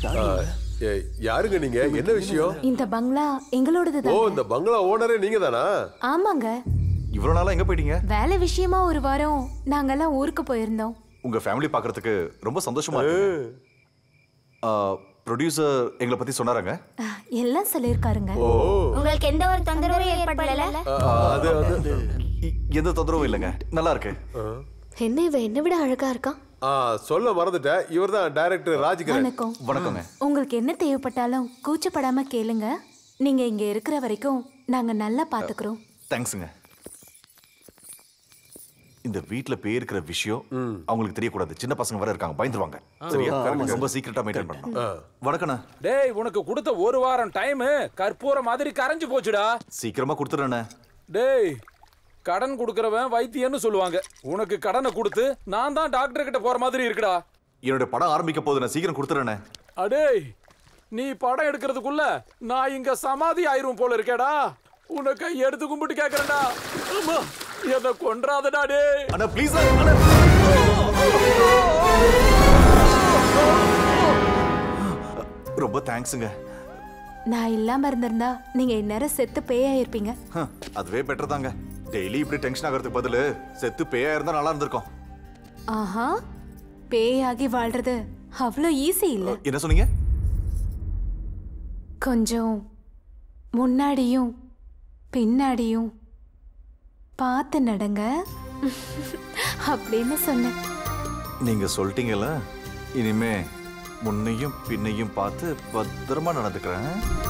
ஏய், யாருங்க நீங்க என்ன விஷயம் இந்த பங்களா எங்களோடது ஓ இந்த பங்களா ஓனரே நீங்க தானா ஆமாங்க இவ்வளவு நாளா எங்க போயிட்டீங்க வேலை விஷயமா ஒரு வாரம் நாங்கெல்லாம் ஊருக்கு போயிருந்தோம் உங்க ஃபேமிலி பார்க்கறதுக்கு ரொம்ப சந்தோஷமா இருக்கு ப்ரொடியூசர் எங்களை பத்தி சொன்னாராங்க எல்லாம் சொல்லியிருக்காருங்க உங்களுக்கு எந்த ஒரு தொந்தரவும் ஏற்படல அது அது இ- எந்த தொந்தரவும் இல்லைங்க நல்லா இருக்கு என்ன இவ என்ன விட அழகா இருக்கான் ஆ சொல்ல மறந்துட்டேன் இவர்தான் டைரக்டர் ராஜ்கிரண் வணக்கம் வணக்கங்க உங்களுக்கு என்ன தேவைப்பட்டாலும் கூச்சப்படாம கேளுங்க நீங்க இங்க இருக்கிற வரைக்கும் நாங்க நல்லா பாத்துக்கிறோம் தேங்க்ஸுங்க இந்த வீட்ல பேர் இருக்கிற விஷயம் அவங்களுக்கு தெரியக்கூடாது சின்ன பசங்க வர இருக்காங்க பயந்துருவாங்க சரியா ஆமாங்க. ரொம்ப சீக்கிரட்டா மெயின்டைன் பண்ணணும் வணக்கண்ணா டேய் உனக்கு கொடுத்த ஒரு வாரம் டைம் கற்பூர மாதிரி கரைஞ்சு போச்சுடா சீக்கிரமா கொடுத்துறேண்ணே டேய் கடன் கொடுக்கறவன் வைத்தியன்னு சொல்லுவாங்க உனக்கு கடனை கொடுத்து நான் தான் டாக்டர் கிட்ட போற மாதிரி இருக்குடா என்னோட படம் ஆரம்பிக்க போகுது நான் சீக்கிரம் கொடுத்துறேண்ணே அடேய் நீ படம் எடுக்கிறதுக்குள்ள நான் இங்க சமாதி ஆயிரும் போல இருக்கேடா உன்னை கை எடுத்து கும்பிட்டு கேக்குறேன்டா அம்மா எதை கொன்றாதடா டேய் அண்ணா ப்ளீஸ் ரொம்ப தேங்க்ஸுங்க நான் இல்லாம இருந்திருந்தா நீங்க இந்நேரம் செத்து பேயாயிருப்பீங்க ஹ, அதுவே பெட்டர் தாங்க டெய்லி இப்படி டென்ஷன் ஆகிறதுக்கு பதிலு செத்து பேயா இருந்தா நல்லா இருந்திருக்கும் ஆஹா பேயாகி வாழ்றது அவ்வளோ ஈஸி இல்ல என்ன சொன்னீங்க கொஞ்சம் முன்னாடியும் பின்னாடியும் பார்த்து நடங்க அப்படின்னு சொன்னேன் நீங்க சொல்லிட்டீங்கல்ல இனிமே முன்னையும் பின்னையும் பார்த்து பத்திரமா நடந்துக்கிறேன்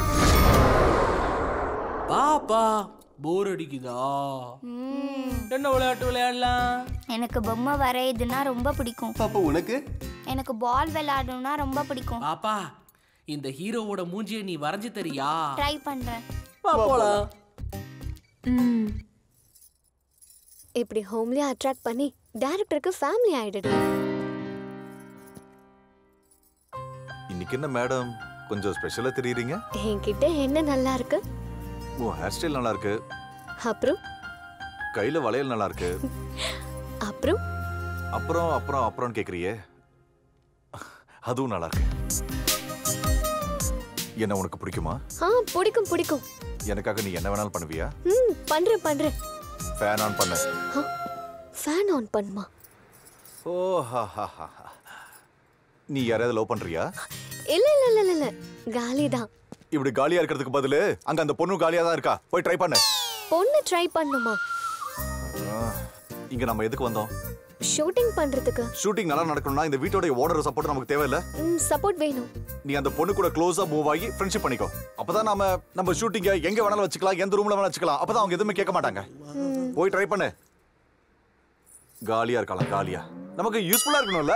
பாப்பா போர் அடிக்குதா என்ன விளையாட்டு விளையாடலாம் எனக்கு பொம்மை வரையுதுன்னா ரொம்ப பிடிக்கும் அப்போ உனக்கு எனக்கு பால் விளையாடணும்னா ரொம்ப பிடிக்கும் பாப்பா இந்த ஹீரோவோட மூஞ்சியை நீ வரைஞ்சு தரியா ட்ரை பண்றேன் வா போலாம் ம் இப்படி ஹோம்லியா அட்ராக்ட் பண்ணி டைரக்டருக்கு ஃபேமிலி ஆயிடுடு இன்னைக்கு என்ன மேடம் கொஞ்சம் ஸ்பெஷலா தெரியுறீங்க என்கிட்ட என்ன நல்லா இருக்கு உன் ஹேர் ஸ்டைல் நல்லா இருக்கு அப்புறம் கையில வளையல் நல்லா இருக்கு அப்புறம் அப்புறம் அப்புறம் அப்புறம் கேக்குறியே அதுவும் நல்லா இருக்கு என்ன உனக்கு பிடிக்குமா ஆ பிடிக்கும் பிடிக்கும் எனக்காக நீ என்ன வேணாலும் பண்ணுவியா ம் பண்றேன் பண்றேன் ஃபேன் ஆன் பண்ண ஃபேன் ஆன் பண்ணுமா ஓ ஹா ஹா ஹா ஹா. நீ யாரையாவது லவ் பண்றியா இல்ல இல்ல இல்ல இல்ல, இல்ல காலி தான் இப்படி காலியா இருக்கிறதுக்கு பதிலு அங்க அந்த பொண்ணு காலியா தான் இருக்கா போய் ட்ரை பண்ணு பொண்ணு ட்ரை பண்ணுமா ஆ, இங்க நம்ம எதுக்கு வந்தோம் ஷூட்டிங் பண்றதுக்கு ஷூட்டிங் நல்லா நடக்கணும்னா இந்த வீட்டோட ஓனர் சப்போர்ட் நமக்கு தேவையில்ல ம் சப்போர்ட் வேணும் நீ அந்த பொண்ணு கூட க்ளோஸா மூவ் ஆகி ஃப்ரெண்ட்ஷிப் பண்ணிக்கோ அப்பதான் நாம நம்ம ஷூட்டிங்க எங்க வேணாலும் வச்சுக்கலாம் எந்த ரூம்ல வேணாலும் வச்சுக்கலாம் அப்பதான் அவங்க எதுவுமே கேட்க மாட்டாங்க போய் ட்ரை பண்ணு காலியா இருக்கலாம் காலியா நமக்கு யூஸ்ஃபுல்லா இருக்கணும்ல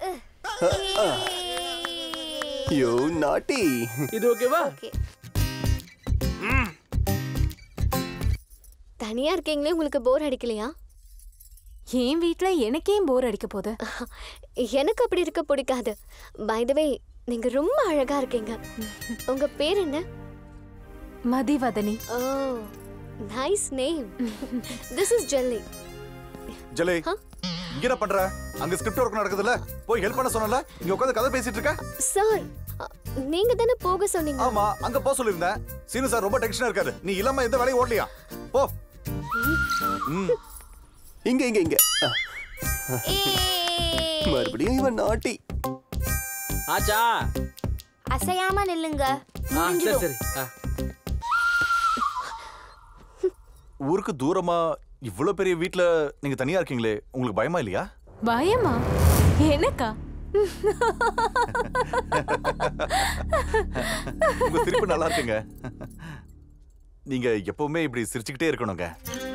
யோ நாட்டி இது ஓகேவா தனியா இருக்கீங்களே உங்களுக்கு போர் அடிக்கலையா என் வீட்ல எனக்கே போர் அடிக்க போகுது எனக்கு அப்படி இருக்க பிடிக்காது பை த வே நீங்க ரொம்ப அழகா இருக்கீங்க உங்க பேர் என்ன Mathivathani oh nice name this is ஜெல்லி ஜலே இங்க என்ன பண்ற அங்க ஸ்கிரிப்ட் ஒர்க் நடக்குதுல்ல போய் ஹெல்ப் பண்ண சொன்னல இங்க உட்கார்ந்து கதை பேசிட்டு இருக்க சார் நீங்க தானே போக சொன்னீங்க ஆமா அங்க போக சொல்லிருந்தேன் சீனு சார் ரொம்ப டென்ஷனா இருக்காரு நீ இல்லாம எந்த வேலையும் ஓடலையா போ ம் இங்க இங்க இங்க ஆ. மறுபடியும் இவன் நாட்டி ஆச்சா அசையாம நில்லுங்க ஆ சரி சரி ஆ. ஊருக்கு தூரமா இவ்வளவு பெரிய வீட்ல நீங்க தனியா இருக்கீங்களே உங்களுக்கு பயமா இல்லையா பயமா எனக்கா உங்க சிரிப்பு நல்லா இருக்குங்க நீங்க எப்பவுமே இப்படி சிரிச்சுக்கிட்டே இருக்கணுங்க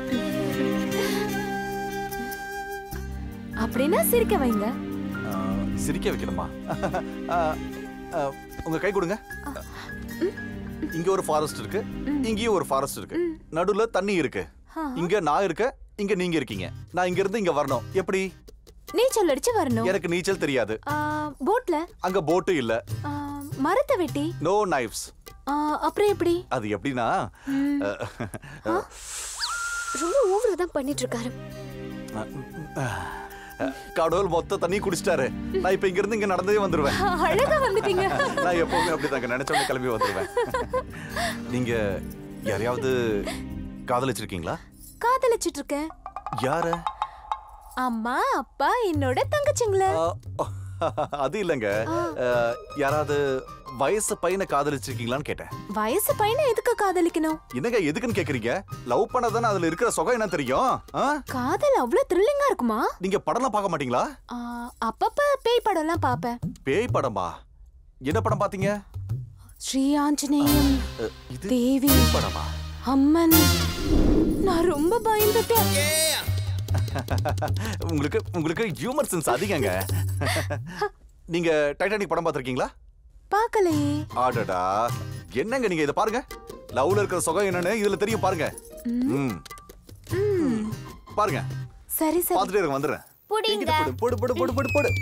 அப்படின்னா சிரிக்க வைங்க ஆ, சிரிக்க வைக்கணுமா ஆ, ஆ, உங்க கை கொடுங்க இங்க ஒரு ஃபாரஸ்ட் இருக்கு இங்கேயும் ஒரு ஃபாரஸ்ட் இருக்கு நடுவுல தண்ணி இருக்கு இங்க நான் இருக்க இங்க நீங்க இருக்கீங்க நான் இங்க இருந்து இங்க வரணும் எப்படி நீச்சல் அடிச்சு வரணும் எனக்கு நீச்சல் தெரியாது ஆ, போட்ல அங்க போட்டு இல்ல ஆ, மரத்தை வெட்டி நோ நைஃப்ஸ் ஆ, அப்புறம் எப்படி அது எப்படின்னா ரொம்ப ஓவரா தான் பண்ணிட்டு இருக்காரு கடவுள் மொத்த தண்ணி குடிச்சிட்டாரு நான் இப்ப இங்க இருந்து இங்க நடந்தே வந்துருவேன் அழகா வந்துட்டீங்க நான் எப்பவுமே அப்படிதாங்க நினைச்சவங்க கிளம்பி வந்துருவேன் நீங்க யாரையாவது காதலிச்சிருக்கீங்களா காதலிச்சிட்டு இருக்கேன் யார அம்மா அப்பா என்னோட தங்கச்சிங்கள அது இல்லைங்க அஹ், யாராவது வயசு பையனை காதலிச்சிருக்கீங்களான்னு கேட்டேன் வயசு பையனை எதுக்கு காதலிக்கணும் என்னங்க எதுக்குன்னு கேக்குறீங்க லவ் பண்ணதானே அதுல இருக்கிற சுகம் என்ன தெரியும் ஆ? காதல் அவ்வளவு த்ரில்லிங்கா இருக்குமா நீங்க படம்லாம் பார்க்க மாட்டீங்களா ஆ, அப்பப்ப பேய் படம்லாம் பாப்பேன் பேய் படமா என்ன படம் பாத்தீங்க ஸ்ரீ ஆஞ்சநேயம் அஹ், இது தேவி பேய் படமா அம்மன் நான் ரொம்ப பயந்துட்டேன் உங்களுக்கு உங்களுக்கு ஹியூமர் சென்ஸ் அதிகங்க நீங்க டைட்டானிக் படம் பார்த்திருக்கீங்களா பார்க்கலையே ஆடடா என்னங்க நீங்க இத பாருங்க லவ்ல இருக்கிற சுகம் என்னன்னு இதுல தெரியும் பாருங்க ம். பாருங்க சரி சரி பாத்துட்டே இருங்க வந்துடுறேன் புடிங்க போடு போடு போடு போடு போடு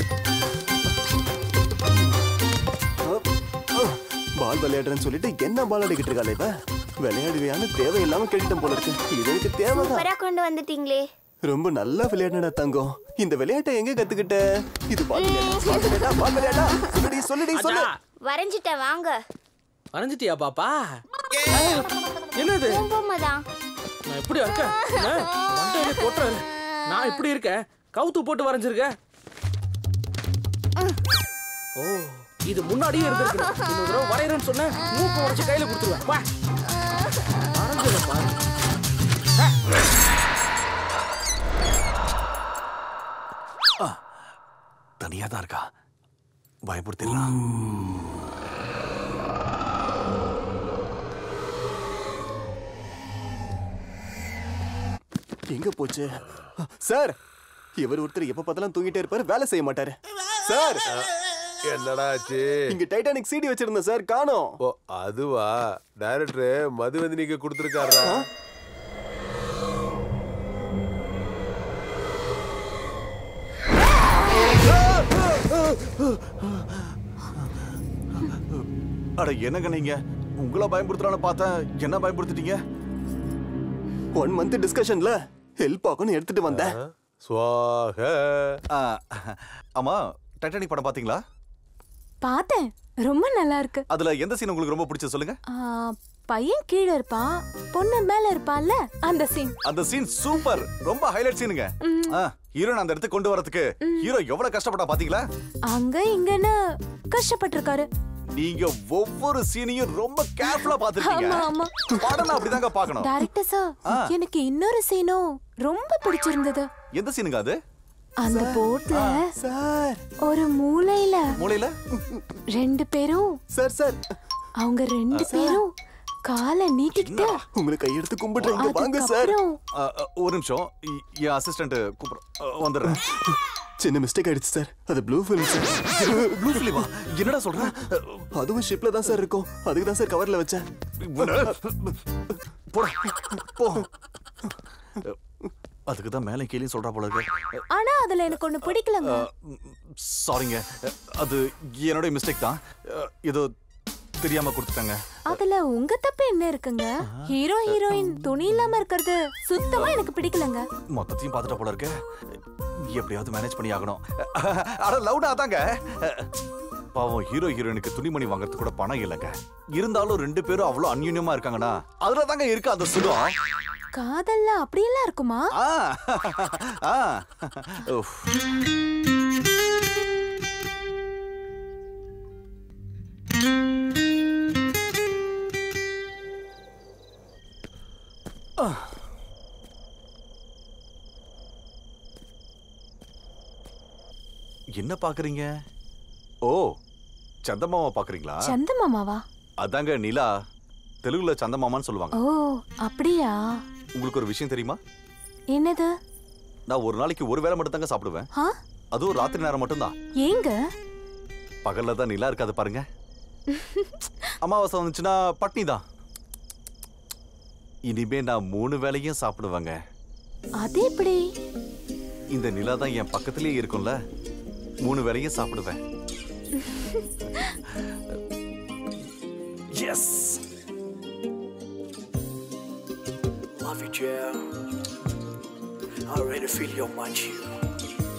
பால் விளையாடுறேன்னு சொல்லிட்டு என்ன பால் அடிக்கிட்டு இருக்காளே இவ விளையாடுவியான்னு தேவையில்லாம கேட்டுட்டேன் போல இருக்கு இது எனக்கு தேவைதான் சூப்பரா கொண்டு வந்துட்டீங்களே ரொம்ப நல்லா விளையாடுனடா தங்கம் இந்த விளையாட்டை எங்க கத்துக்கிட்ட இது பால் விளையாட்டா? பால் விளையாட்டா பால் விளையாட்டா சொல்லுடி சொல்லுடி சொல்லு வரைஞ்சிட்டேன் வாங்க வரைஞ்சிட்டியா பாப்பா என்னது உன் பொம்மை தான் நான் இப்படி இருக்கேன் என்ன? மண்டையில கொட்டுறாரு நான் இப்படி இருக்கேன் கவுத்து போட்டு வரைஞ்சிருக்க ஓ இது முன்னாடியே இருந்திருக்கு இன்னொரு தடவை வரையறேன்னு சொன்ன மூக்கு உடைச்சு கையில கொடுத்துருவேன் வா வரைஞ்சதை பாரு தனியா தான் இருக்கா பயப்படுத்திடலாம் எங்க போச்சு சார் இவர் ஒருத்தர் எப்ப பார்த்தாலும் தூங்கிட்டே இருப்பாரு வேலை செய்ய மாட்டாரு சார் என்னடா ஆச்சு இங்க டைட்டானிக் சிடி வச்சிருந்தேன் சார் காணோம் ஓ அதுவா டைரக்டர் மதுவந்தி நீங்க கொடுத்துருக்காரா அட என்னங்க நீங்க உங்களை பயன்படுத்தலாம்னு பார்த்தேன் என்ன பயன்படுத்திட்டீங்க ஒன் மந்த் டிஸ்கஷன்ல ஹெல்ப் ஆகும்னு எடுத்துட்டு வந்தேன் சுவாக ஆ, ஆமா டைட்டானிக் படம் பாத்தீங்களா பார்த்தேன் ரொம்ப நல்லா இருக்கு அதுல எந்த சீன் உங்களுக்கு ரொம்ப பிடிச்சது சொல்லுங்க ஆ, பையன் கீழே இருப்பான் பொண்ணு மேல இருப்பான்ல அந்த சீன் அந்த சீன் சூப்பர் ரொம்ப ஹைலைட் சீனுங்க ஹீரோன் அந்த இடத்துக்கு கொண்டு வரதுக்கு ஹீரோ எவ்வளவு கஷ்டப்பட்டா பாத்தீங்களா அங்க இங்கன்னு கஷ்டப்பட்டிருக்காரு நீங்க ஒவ்வொரு சீனையும் ரொம்ப கேர்ஃபுல்லா பாத்துருக்கீங்க ஆமா ஆமா படம் அப்படிதாங்க பார்க்கணும் டைரக்டர் சார் ஆ. எனக்கு இன்னொரு சீனும் ரொம்ப பிடிச்சிருந்தது எந்த சீனுங்க அது அந்த போட்ல சார் ஒரு மூலையில மூலையில ரெண்டு பேரும் சார் சார் அவங்க ரெண்டு பேரும் காலை நீட்டிக்கிட்டு உங்களை கையெடுத்து கும்பிடுறேன் இங்க வாங்க சார் அதுக்கப்புறம் ஆ, ஆ, ஒரு நிமிஷம் இ- என் அசிஸ்டன்ட் கூப்பிடுறேன் ஆ, வந்துடுறேன் சின்ன மிஸ்டேக் ஆயிடுச்சு சார் அது ப்ளூ ஃபிலிம் சார் ப்ளூ ஃபிலிமா என்னடா சொல்ற அதுவும் ஷிப்ல தான் சார் இருக்கும் அதுக்கு தான் சார் கவர்ல வச்சேன் போடா போ அதுக்கு தான் மேலே கீழே சொல்றா போல இருக்கு ஆனா அதுல எனக்கு ஒண்ணு பிடிக்கலங்க சாரிங்க அது என்னோட மிஸ்டேக் தான் அஹ், ஏதோ தெரியாம கொடுத்துட்டாங்க அதுல உங்க தப்பு என்ன இருக்குங்க ஹீரோ ஹீரோயின் துணி இல்லாம இருக்கிறது சுத்தமா எனக்கு பிடிக்கலங்க மொத்தத்தையும் பார்த்துட்ட போல இருக்கு எப்படியாவது மேனேஜ் பண்ணி ஆகணும் அட லவுடா தாங்க பாவம் ஹீரோ ஹீரோயினுக்கு துணிமணி வாங்குறதுக்கு கூட பணம் இல்லைங்க இருந்தாலும் ரெண்டு பேரும் அவ்வளவு அந்யூன்யமா இருக்காங்கன்னா அதுல தாங்க இருக்கு அந்த சுகம் காதல்ல அப்படியெல்லாம் இருக்குமா ஆ ஆ உஃப். ஆ. என்ன பாக்குறீங்க ஓ சந்தமாமா பாக்குறீங்களா சந்த மாமாவா அதாங்க நிலா தெலுங்குல சந்தமாமான்னு சொல்லுவாங்க ஓ அப்படியா உங்களுக்கு ஒரு விஷயம் தெரியுமா என்னது நான் ஒரு நாளைக்கு ஒரு வேளை மட்டும் தாங்க சாப்பிடுவேன் ஆ அதுவும் ராத்திரி நேரம் மட்டும்தான் ஏங்க பகல்ல தான் நிலா இருக்காது பாருங்க அமாவாசை வந்துச்சுன்னா பட்னி தான் இனிமே நான் மூணு வேளையும் சாப்பிடுவேங்க அது எப்படி இந்த நிலா தான் என் பக்கத்திலேயே இருக்கும்ல மூணு வேளையும் சாப்பிடுவேன் yes Love you, Joe. I already feel your mind, you.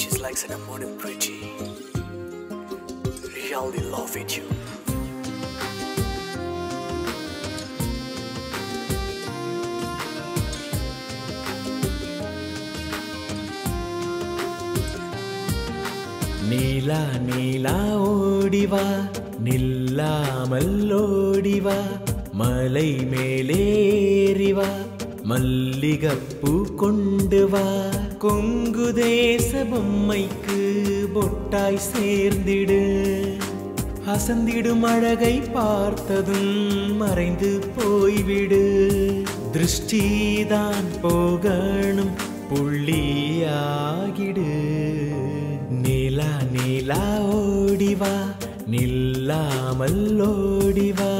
She's like cinnamon and pretty. Really love it you. Neela Neela ஓடிவா நில்லாமல் ஓடிவா மலை மேலேறிவா மல்லிகப்பூ கொண்டு வா கொங்கு தேச பொம்மைக்கு பொட்டாய் சேர்ந்திடு அசந்திடும் அழகை பார்த்ததும் மறைந்து போய்விடு திருஷ்டிதான் போகணும் புள்ளியாகிடு நீலா நீலா ஓடிவா நில்லாமல் ஓடிவா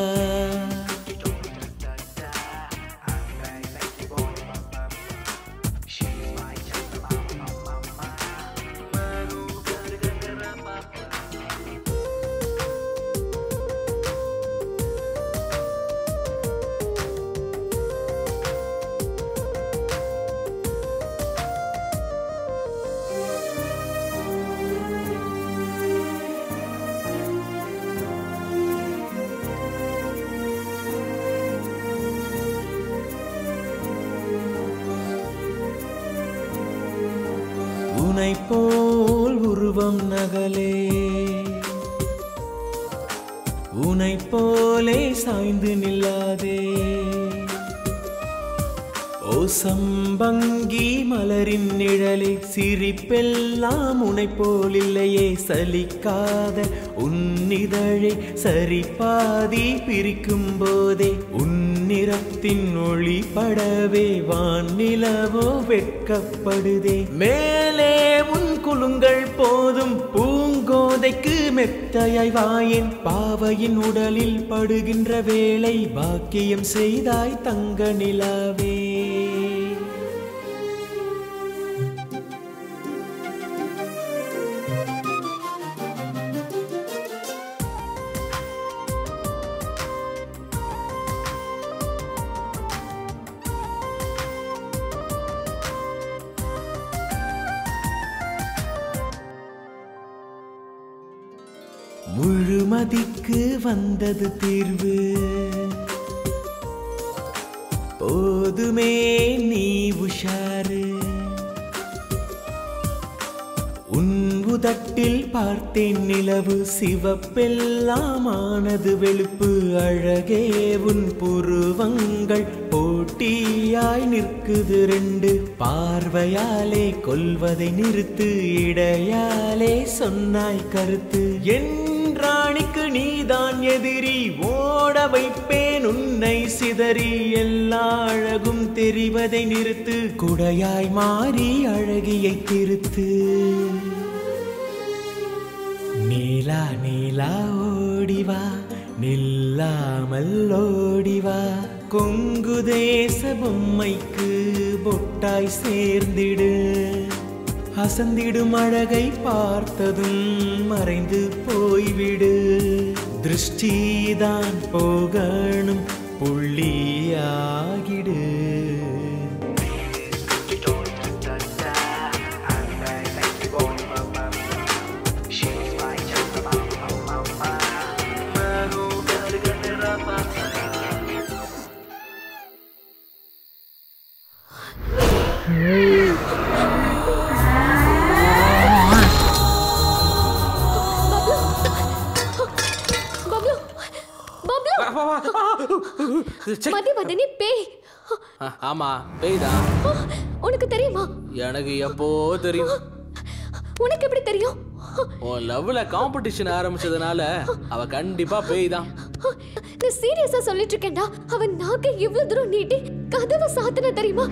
உனை போல் உருவம் நகலே உனை போலே சாய்ந்து நில்லாதே ஓ சம்பங்கி மலரின் நிழலே சிரிப்பெல்லாம் உனை போல் இல்லையே சலிக்காத உன்னிதழை சரி பாதி பிரிக்கும் போதே உன்னிறத்தின் ஒளி படவே வானிலவோ வெட்கப்படுதே மேலே உன் குலுங்கள் போதும் பூங்கோதைக்கு மெத்தையாய் வாயின் பாவையின் உடலில் படுகின்ற வேளை பாக்கியம் செய்தாய் தங்க நிலாவே முழுமதிக்கு வந்தது தீர்வு போதுமே நீ உஷாரு உன் உதட்டில் பார்த்தேன் நிலவு சிவப்பெல்லாம் ஆனது வெளுப்பு அழகே உன் புருவங்கள் போட்டியாய் நிற்குது ரெண்டு பார்வையாலே கொல்வதை நிறுத்து இடையாலே சொன்னாய் கருத்து என் ராணிக்கு நீதான் எதிரி ஓட வைப்பேன் உன்னை சிதறி எல்லா அழகும் தெரிவதை நிறுத்து குடையாய் மாறி அழகியை திருத்து நீலா நீலா ஓடிவா நில்லாமல் ஓடிவா கொங்கு தேச பொம்மைக்கு பொட்டாய் சேர்ந்திடு அசந்திடும் அழகை பார்த்ததும் மறைந்து போய்விடு திருஷ்டிதான் போகணும் புள்ளியாகிடு பப்ளு பப்ளு மதி மதனி பேய் ஆ, ஆமா பேய்தான் உனக்கு தெரியுமா எனக்கு எப்போ தெரியும் உனக்கு எப்படி தெரியும் உன் லவ்ல காம்படிஷன் ஆரம்பிச்சதுனால அவ கண்டிப்பா பேய் தான் நான் சீரியஸா சொல்லிட்டு இருக்கேன்டா அவன் நாக்க இவ்வளவு தூரம் நீட்டி கதவை சாத்தின தெரியுமா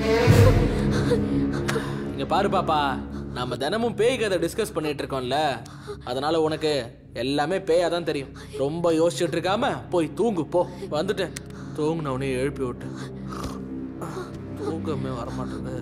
இங்க பாரு பாப்பா நம்ம தினமும் பேய் கதை டிஸ்கஸ் பண்ணிட்டு இருக்கோம்ல அதனால உனக்கு எல்லாமே பேயா தான் தெரியும் ரொம்ப யோசிச்சுட்டு இருக்காம போய் தூங்கு போ வந்துட்டேன் தூங்குன உடனே எழுப்பி விட்டு தூக்கமே வரமாட்டேங்குது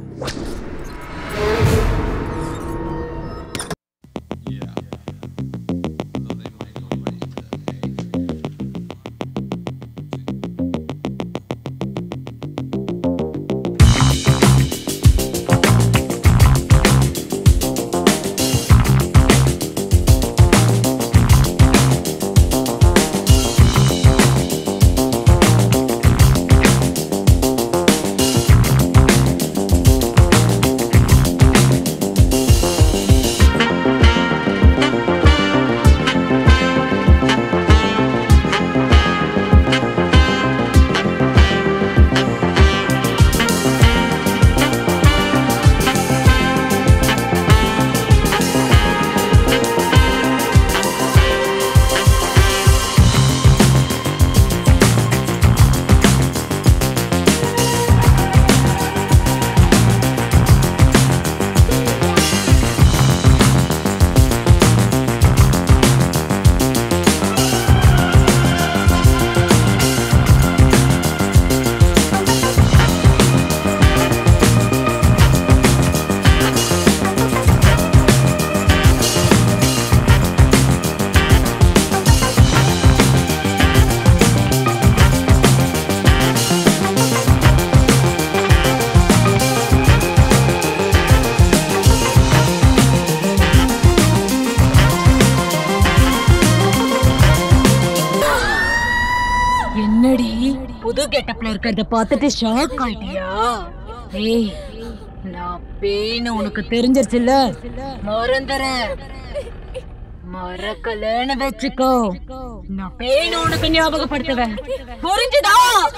புது கெட்டப்ல இருக்கிறத பார்த்துட்டு ஷாக் ஆயிட்டியா ஏய் நான் பேனு உனக்கு தெரிஞ்சிருச்சுல்ல மறந்துறேன் மறக்கலன்னு வச்சுக்கோ நான் பேனு உனக்கு ஞாபகப்படுத்துவேன் புரிஞ்சுதா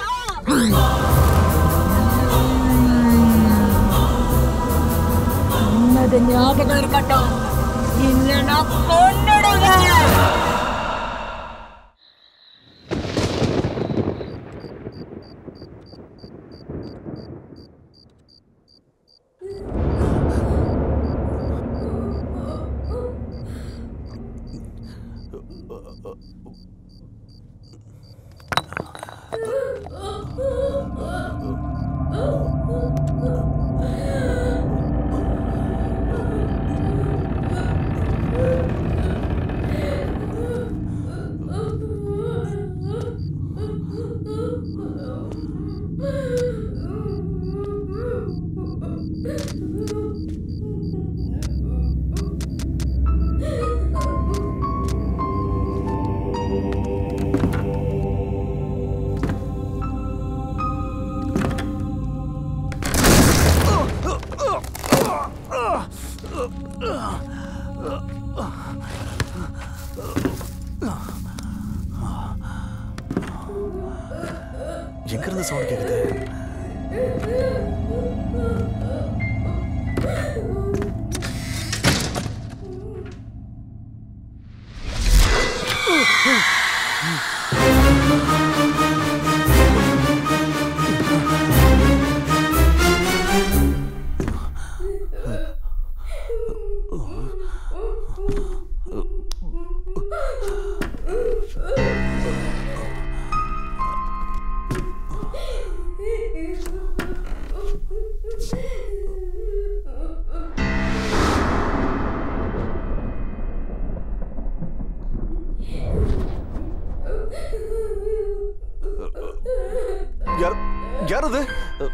சொன்னது ஞாபகம் இருக்கட்டும் இல்லைன்னா கொன்னுடுவேன் எங்க இருந்து சவுண்ட் கேக்குது யார் யார் அது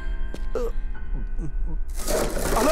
ஹலோ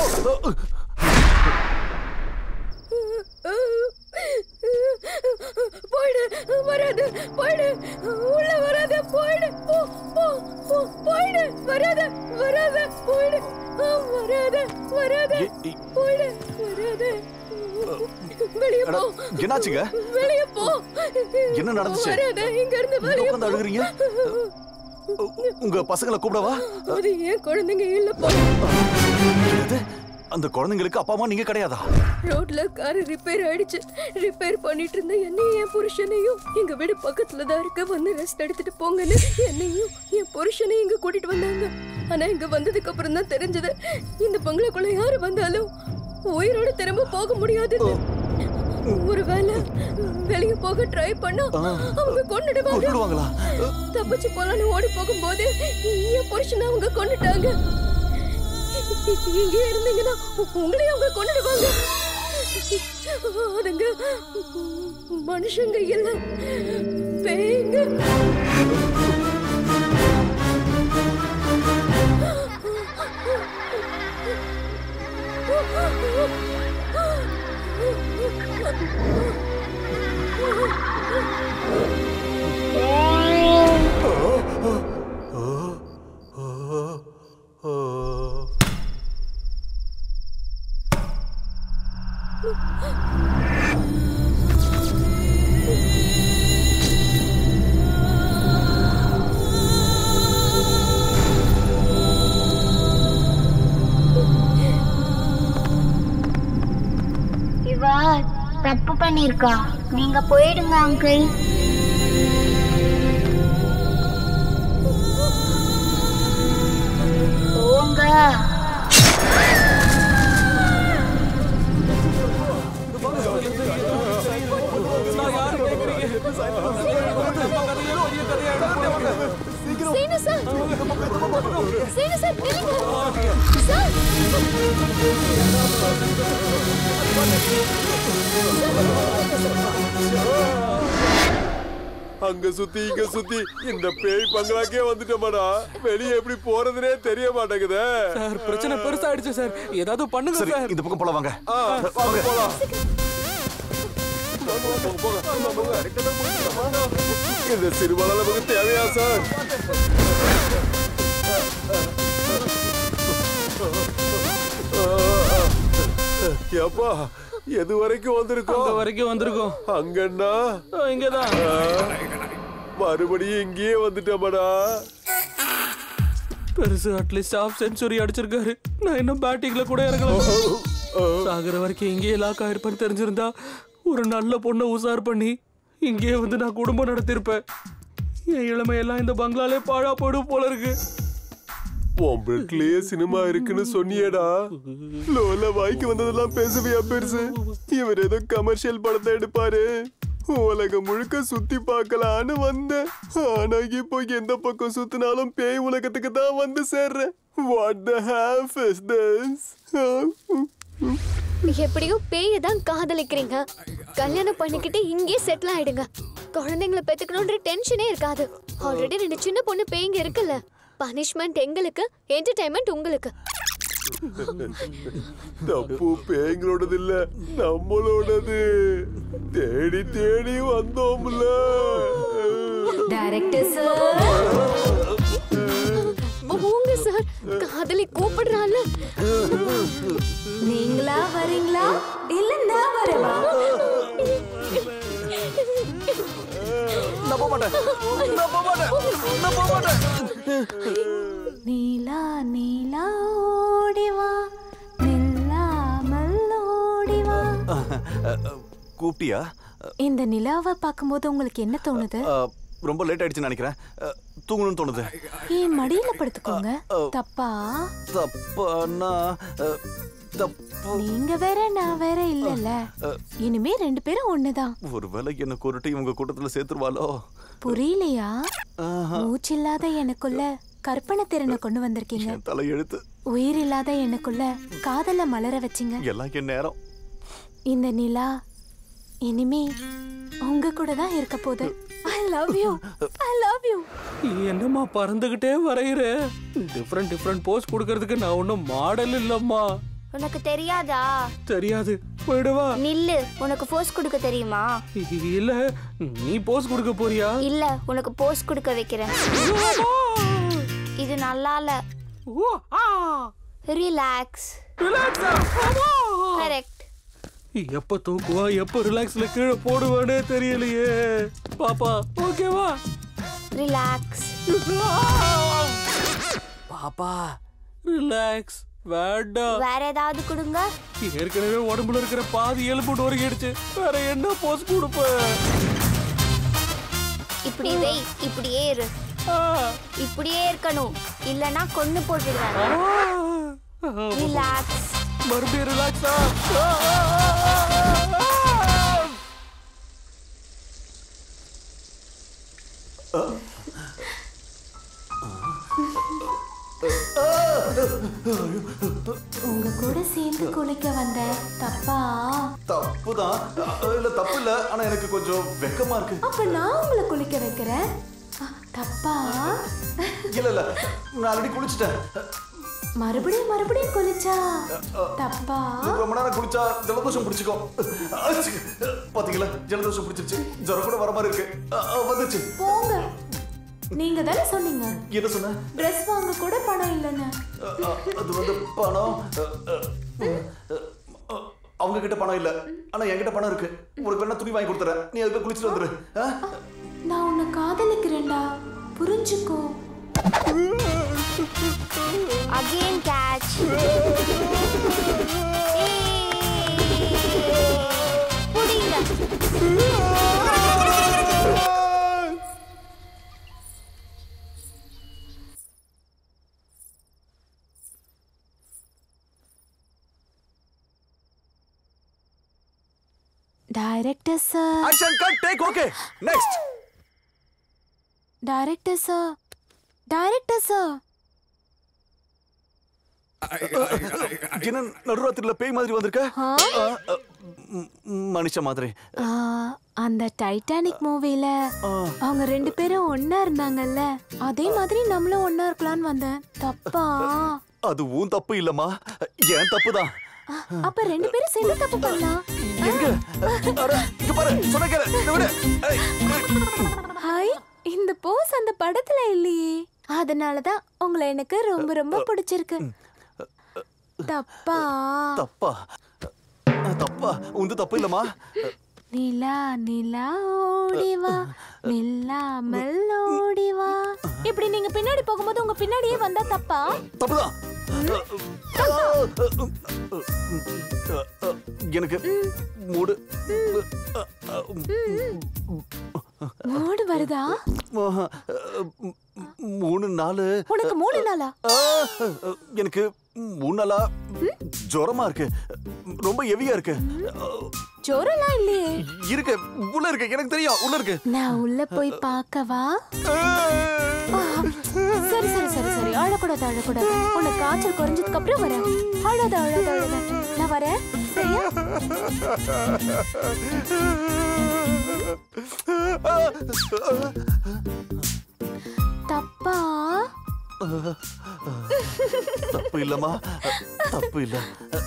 போயிடு வராது போயிடு உள்ள வராத போயிடு போ போ போ போயிடு வராத வராத போயிடு ஆ, வராத வராத போயிடு வராத வெளிய அட, போ என்னாச்சுங்க? வெளிய போ என்ன நடந்துச்சு? வராத இங்க இருந்து இங்க வெளிய உட்கார்ந்து அழுகுறீங்க? உங்க பசங்களை கூப்பிடவா அது ஏன் குழந்தைங்க இல்ல போ என்னது? அந்த குழந்தைங்களுக்கு அப்பா அம்மா நீங்க கிடையாதா ரோட்ல கார் ரிப்பேர் ஆயிடுச்சு ரிப்பேர் பண்ணிட்டு இருந்த என்னையும் என் புருஷனையும் எங்க வீடு பக்கத்துல தான் இருக்கு வந்து ரெஸ்ட் எடுத்துட்டு போங்கன்னு என்னையும் என் புருஷனையும் இங்க கூட்டிட்டு வந்தாங்க ஆனா இங்க வந்ததுக்கு அப்புறம் தான் தெரிஞ்சது இந்த பங்களாக்குள்ள யாரு வந்தாலும் உயிரோட திரும்ப போக முடியாதுன்னு ஒருவேளை வெளிய போக ட்ரை பண்ணா அவங்க கொன்னுடுவாங்க கொன்னுடுவாங்களா? தப்பிச்சு போலான்னு ஓடி போகும்போது என் புருஷனை அவங்க கொன்னுட்டாங்க இங்கே இருந்தீங்கன்னா உங்களையும் அவங்க கொன்னுடுவாங்க அதுங்க மனுஷங்க இல்ல பேய்ங்க இவா தப்பு பண்ணிருக்கா நீங்க போயிடுங்க அங்கிள் போங்க சீனு சார் சீனு சார் நில்லுங்க. சார் அங்க சுத்தி இங்க சுத்தி இந்த பேய் பங்களாக்கே வந்துட்டோமாடா வெளியே எப்படி போறதுனே தெரிய மாட்டேங்குதே சார் பிரச்சனை பெருசாயிடுச்சு சார் ஏதாவது பண்ணுங்க சரி சார் இந்த பக்கம் போலாம் வாங்க ஆ, வாங்க போலாம் இந்த சிறுவன நமக்கு தேவையா சார் எப்பா எது வரைக்கும் வந்திருக்கோம் அங்க வரைக்கும் வந்திருக்கோம் அங்கன்னா இங்கதான் மறுபடியும் இங்கேயே வந்துட்டோமாடா பெருசு அட்லீஸ்ட் ஆஃப் செஞ்சுரி அடிச்சிருக்காரு நான் இன்னும் பேட்டிங்ல கூட இறங்கல சாகுற வரைக்கும் இங்கேயே லாக் ஆயிருப்பேன்னு தெரிஞ்சிருந்தா ஒரு நல்ல பொண்ணை உசார் பண்ணி இங்கேயே வந்து நான் குடும்பம் நடத்திருப்பேன் என் இளமையெல்லாம் இந்த பங்களாலே பாழா போடும் போல இருக்கு உன் பெட்லயே சினிமா இருக்குன்னு சொன்னியேடா லோல வாய்க்கு வந்ததெல்லாம் பேசுவியா பெருசு இவர் ஏதோ கமர்ஷியல் படத்தை எடுப்பாரு உலகம் முழுக்க சுத்தி பார்க்கலான்னு வந்தேன் ஆனா இப்போ எந்த பக்கம் சுத்தினாலும் பேய் உலகத்துக்கு தான் வந்து சேர்றேன் what the hell is this எப்படியோ பேயை தான் காதலிக்கிறீங்க கல்யாணம் பண்ணிக்கிட்டு இங்கே செட்டில் ஆயிடுங்க குழந்தைங்களை பெத்துக்கணுன்ற டென்ஷனே இருக்காது ஆல்ரெடி ரெண்டு சின்ன பொண்ணு பேய்ங்க இருக்குல்ல பனிஷ்மெண்ட் எங்களுக்கு என்டர்டைன்மெண்ட் உங்களுக்கு தப்பு பேய்களோடது இல்ல நம்மளோடது தேடி தேடி வந்தோம்ல டைரக்டர் போங்க சார் காதலி கூப்பிடுறாள் நீங்களா வரீங்களா இல்ல நான் வரவா நம்ப மாட்டேன் நம்ப மாட்டேன் நம்ப மாட்டேன் நீலா நீலா ஓடிவா நில்லாமல் ஓடிவா கூப்பிட்டியா இந்த நிலாவை பார்க்கும்போது உங்களுக்கு என்ன தோணுது அஹ், ரொம்ப லேட் ஆயிடுச்சுன்னு நினைக்கிறேன் அஹ், தூங்கணும்னு தோணுது என் மடியில படுத்துக்கோங்க தப்பா தப்பானா அஹ், தப்பு நீங்க வேற நான் வேற இல்லல்ல அஹ், இனிமே ரெண்டு பேரும் ஒண்ணுதான் ஒருவேளை என்ன கொருட்டு இவங்க கூட்டத்துல சேர்த்துருவாளோ புரியலையா ஆஹா. மூச்சில்லாத எனக்குள்ள கற்பனை திறனை கொண்டு வந்திருக்கீங்க என் தலை எழுத்து உயிர் இல்லாத எனக்குள்ள காதல மலர வச்சீங்க எல்லாம் என் நேரம் இந்த நிலா இனிமே உங்க கூட தான் இருக்க போகுது I love you I love you என்னம்மா பறந்துகிட்டே வரைகிற டிஃப்ரெண்ட் டிஃப்ரெண்ட் போஸ் கொடுக்கறதுக்கு நான் ஒன்றும் மாடல் இல்லம்மா உனக்கு தெரியாதா தெரியாது போயிடுவா நில்லு உனக்கு போஸ் கொடுக்க தெரியுமா இல்ல நீ போஸ் கொடுக்க போறியா இல்ல உனக்கு போஸ் கொடுக்க வைக்கிறேன் இது நல்லா இல்ல ரிலாக்ஸ் கரெக்ட் எப்ப தூக்குவா எப்ப ரிலாக்ஸ்ல கீழே போடுவானே தெரியலையே பாப்பா ஓகேவா ரிலாக்ஸ் பாப்பா ரிலாக்ஸ் வேண்டாம் வேற ஏதாவது கொடுங்க ஏற்கனவே உடம்புல இருக்கிற பாதி எலும்பு நொறுங்கிடுச்சு வேற என்ன போஸ் கொடுப்ப இப்படி வை இப்படியே இரு இப்படியே இருக்கணும் இல்லனா கொன்னு போட்டுடுவேன் ரிலாக்ஸ் மறுபடியும் ரிலாக்ஸா உங்க கூட சேர்ந்து குளிக்க வந்த தப்பா தப்புதான் அஹ், இல்ல தப்பு இல்ல ஆனா எனக்கு கொஞ்சம் வெக்கமா இருக்கு அப்ப நான் உங்களை குளிக்க வைக்கிறேன் அ, தப்பா இல்ல இல்ல நான் ஆல்ரெடி குளிச்சிட்டேன் மறுபடியும் மறுபடியும் குளிச்சா தப்பா ரொம்ப நேரம் குளிச்சா ஜலதோஷம் பிடிச்சிக்கும் அச்சு. பாத்தீங்களா ஜலதோஷம் பிடிச்சிருச்சு ஜுரம் கூட வர மாதிரி இருக்கு அஹ், அஹ், வந்துச்சு போங்க நீங்க தானே சொன்னீங்க என்ன சொன்ன ட்ரெஸ் வாங்க கூட பணம் இல்லைன்னு அஹ், அஹ், அது வந்து பணம் அஹ், அஹ், அஹ், அவங்க கிட்ட பணம் இல்ல ஆனா என்கிட்ட பணம் இருக்கு உனக்கு வேணா துணி வாங்கி கொடுத்துறேன் நீ அதுக்கு குளிச்சுட்டு வந்துரு அஹ்? நான் உன்னை காதலிக்கிறேன்டா புரிஞ்சுக்கோ again catch director sir action cut take okay next director sir director sir என்ன நடுராத்திரில பேய் மாதிரி வந்திருக்க அஹ், அஹ், ம், ம், மனுஷ மாதிரி ஆ, அந்த டைட்டானிக் மூவில அவங்க ரெண்டு பேரும் ஒண்ணா இருந்தாங்கல்ல அதே மாதிரி நம்மளும் ஒண்ணா இருக்கலாம்னு வந்தேன் தப்பா அது உன் தப்பு இல்லம்மா என் தப்பு தான் அப்ப ரெண்டு பேரும் சேர்ந்து தப்பு பண்ணலாம் ஆ? எங்க அட, இங்க பாரு சொன்ன கேளு இதை விடு ஏய், ஹாய் இந்த போஸ் அந்த படத்துல இல்லையே அதனால தான் உங்களை எனக்கு ரொம்ப ரொம்ப பிடிச்சிருக்கு தப்பா தப்பா அஹ், தப்பா உந்து தப்பு இல்லம்மா நிலா நிலா ஓடிவா நில்லாமல் ஓடிவா இப்படி நீங்க பின்னாடி போகும்போது உங்க பின்னாடியே வந்தா தப்பா தப்புதான் எனக்கு மூடு மூடு வருதா மூணு நாலு உனக்கு மூணு நாளா எனக்கு மூணு நாளா ஜுரமா இருக்கு ரொம்ப ஹெவியா இருக்கு ஜோரெல்லாம் இல்லையே இருக்கு உள்ள இருக்கு எனக்கு தெரியும் உள்ள இருக்கு நான் உள்ள போய் பார்க்கவா ஆ, சரி சரி சரி சரி அழக்கூடாது அழக்கூடாது உனக்கு காய்ச்சல் குறைஞ்சதுக்கு அப்புறம் வரேன் அழாத அழாத அழாத நான் வரேன் சரியா தப்பா தப்பு இல்லம்மா தப்பு இல்ல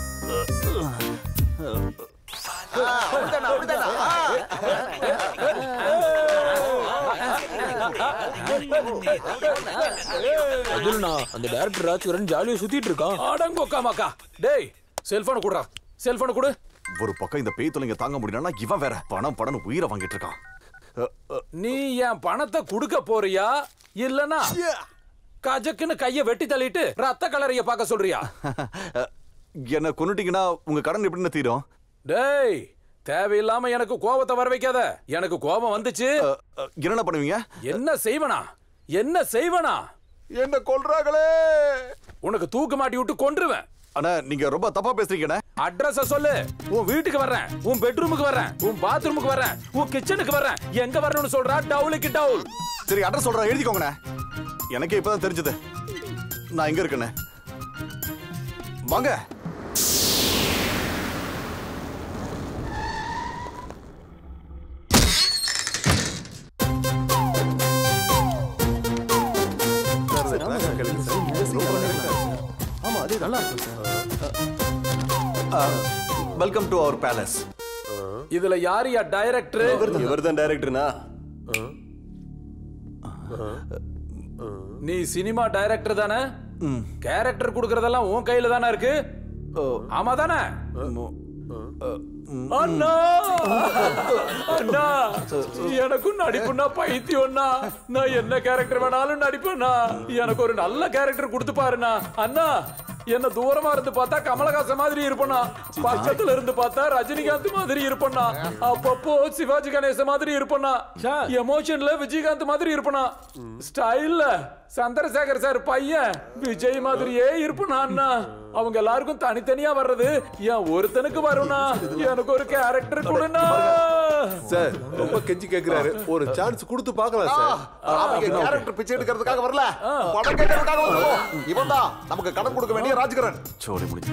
அதுலண்ணா அந்த டேரக்டர் ராஜ்கரன் ஜாலியா சுத்திட்டு இருக்கான் அடங்கோக்கா மாக்கா டேய் செல்போனை குடுறா செல்போனை கொடு ஒரு பக்கம் இந்த பேய் தொலைங்க தாங்க முடியலன்னா இவன் வேற பணம் பணம் உயிரை வாங்கிட்டு இருக்கான் நீ என் பணத்தை கொடுக்க போறியா இல்லனா கஜக்குன்னு கைய வெட்டி தள்ளிட்டு ரத்த கலரைய பார்க்க சொல்றியா என்ன கொன்னுட்டீங்கன்னா உங்க கடன் எப்படின்னு தீரும் டேய் தேவையில்லாம எனக்கு கோபத்தை வர வைக்காத எனக்கு கோபம் வந்துச்சு என்ன பண்ணுவீங்க என்ன செய்வனா என்ன செய்வனா என்ன கொல்றாங்களே உனக்கு தூக்கு மாட்டி விட்டு கொன்றுவேன் அண்ணா நீங்க ரொம்ப தப்பா பேசுறீங்கண்ணே அட்ரஸ சொல்லு உன் வீட்டுக்கு வர்றேன் உன் பெட்ரூமுக்கு வர்றேன் உன் பாத்ரூமுக்கு வர்றேன் உன் கிச்சனுக்கு வர்றேன் எங்க வரணும்னு சொல்றா டவுலுக்கு டவுல் சரி அட்ரஸ் சொல்றேன் எழுதிக்கோங்கண்ணே எனக்கே இப்பதான் தெரிஞ்சது நான் எங்க இருக்கேண்ணே வாங்க ஆமா அதே நல்லா வெல்கம் டு அவர் பேலஸ் இதுல யார் யா டைரக்டர் இவர் தான் டைரக்டர்னா நீ சினிமா டைரக்டர் தானே கேரக்டர் குடுக்கறதெல்லாம் உன் கையில தானே இருக்கு ஆமா தானே அண்ணா அண்ணா எனக்கும் நடிப்புன்னா பைத்தியம்னா நான் என்ன கேரக்டர் வேணாலும் நடிப்பேன்னா எனக்கு ஒரு நல்ல கேரக்டர் கொடுத்து பாருண்ணா அண்ணா என்ன தூரமா இருந்து பார்த்தா கமலஹாசன் மாதிரி இருப்பனா பக்கத்துல இருந்து பார்த்தா ரஜினிகாந்த் மாதிரி இருப்பனா அப்பப்போ சிவாஜி கணேச மாதிரி இருப்பனா எமோஷன்ல விஜயகாந்த் மாதிரி இருப்பனா ஸ்டைல்ல சந்திரசேகர் சார் பையன் விஜய் மாதிரியே இருப்பனா அண்ணா அவங்க எல்லாருக்கும் தனித்தனியா வர்றது என் ஒருத்தனுக்கு வரும்னா எனக்கு ஒரு கேரக்டர் கொடுண்ணா சார் ரொம்ப கெஞ்சி கேக்குறாரு ஒரு சான்ஸ் கொடுத்து பார்க்கலாம் சார் அவங்க கேரக்டர் பிச்சை எடுக்கிறதுக்காக வரல பணம் கேட்கறதுக்காக வந்திருக்கோம் இவன் தான் நமக்கு கடன் கொடுக்க வேண்டிய ராஜ்கரன் சோடி முடிஞ்சு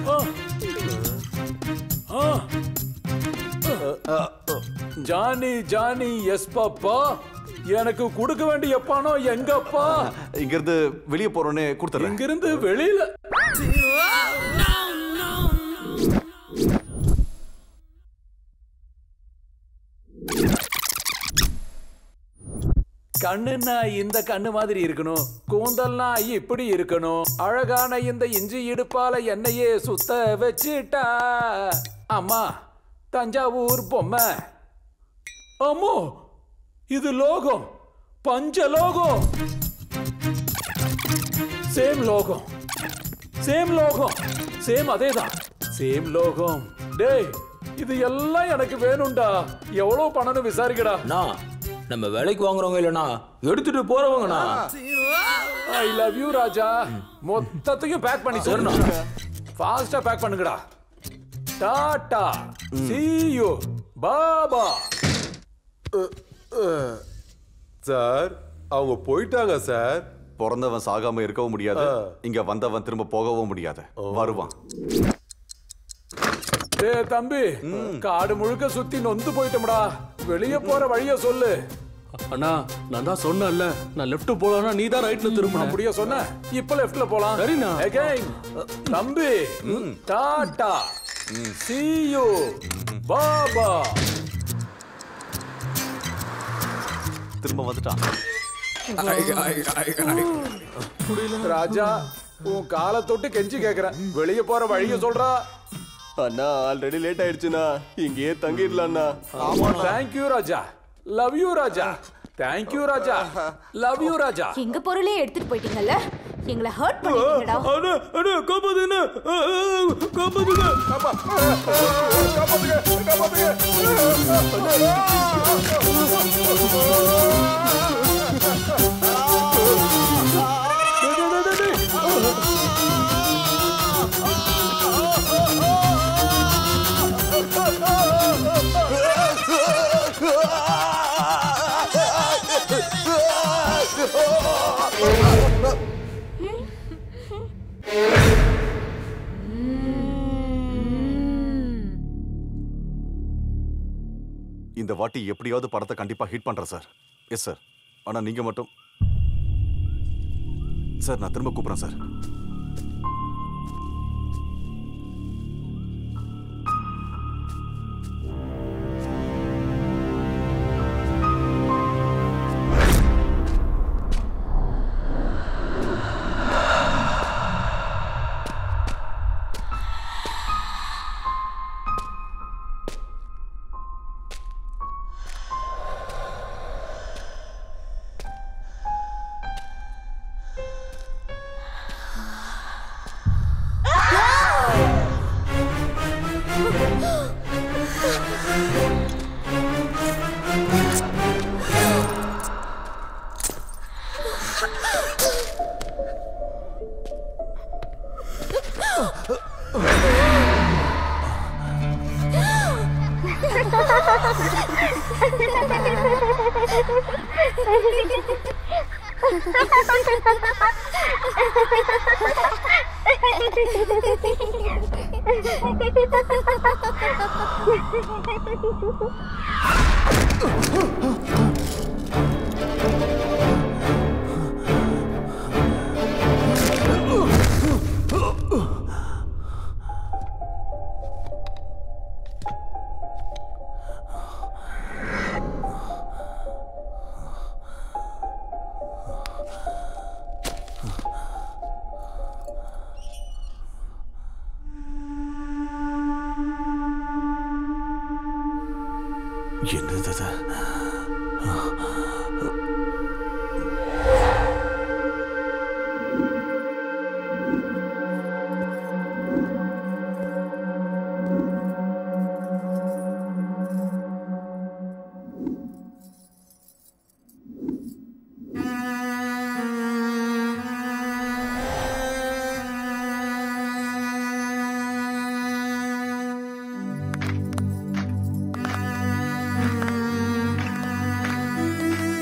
ஜானி ஜானி எஸ் பாப்பா எனக்கு கொடுக்க வேண்டிய பணம் எங்கப்பா இங்க இருந்து வெளியே போறோன்னே கொடுத்துறேன் இங்க இருந்து வெளியில கண்ணுன்னா இந்த கண்ணு மாதிரி இருக்கணும் கூந்தல்னா இப்படி இருக்கணும் அழகான இந்த இஞ்சி இடுப்பால என்னையே சுத்த வச்சிட்டா அம்மா தஞ்சாவூர் பொம்மை அம்மோ இது லோகம் பஞ்ச லோகம் சேம் லோகம் சேம் லோகம் சேம் அதேதான் சேம் லோகம் டேய் இது எல்லாம் எனக்கு வேணும்டா எவ்வளவு பணம்னு விசாரிக்கடா நான் நம்ம வேலைக்கு வாங்குறவங்க இல்லனா எடுத்துட்டு போறவங்கண்ணா ஐ லவ் யூ ராஜா மொத்தத்தையும் பேக் பண்ணி சொல்லணும் ஃபாஸ்டா பேக் பண்ணுங்கடா டாடா see you பாபா சார் அவங்க போயிட்டாங்க சார் பிறந்தவன் சாகாம இருக்கவும் முடியாது இங்க வந்தவன் திரும்ப போகவும் முடியாது வருவான் டேய் தம்பி காடு முழுக்க சுத்தி நொந்து போயிட்டோம்டா வெளிய போற வழிய சொல்லு அண்ணா நான் தான் சொன்னேன்ல நான் லெஃப்ட் போலாம்னா நீ தான் ரைட்ல திரும்பணும் அப்படியே சொன்ன இப்ப லெஃப்ட்ல போலாம் சரிண்ணா. Again. தம்பி டாடா see you பாபா திரும்ப வந்துட்டான் ராஜா உன் காலை தொட்டு கெஞ்சி கேக்குறேன் வெளிய போற வழிய சொல்றா அண்ணா ஆல்ரெடி லேட் ஆயிடுச்சுண்ணா இங்கேயே தங்கிடலாம்ண்ணா thank you Raja love you Raja thank you Raja love you Raja எங்க பொருளே எடுத்துட்டு போயிட்டீங்கல்ல எங்களை ஹர்ட் பண்ணிட்டீங்கடா அண்ணா அண்ணா காப்பாத்துங்க காப்பாத்துங்க இந்த வாட்டி எப்படியாவது படத்தை கண்டிப்பா ஹிட் பண்றேன் சார் எஸ் சார் ஆனா நீங்க மட்டும் சார் நான் திரும்ப கூப்பிடுறேன் சார் என்னது இது? ஆ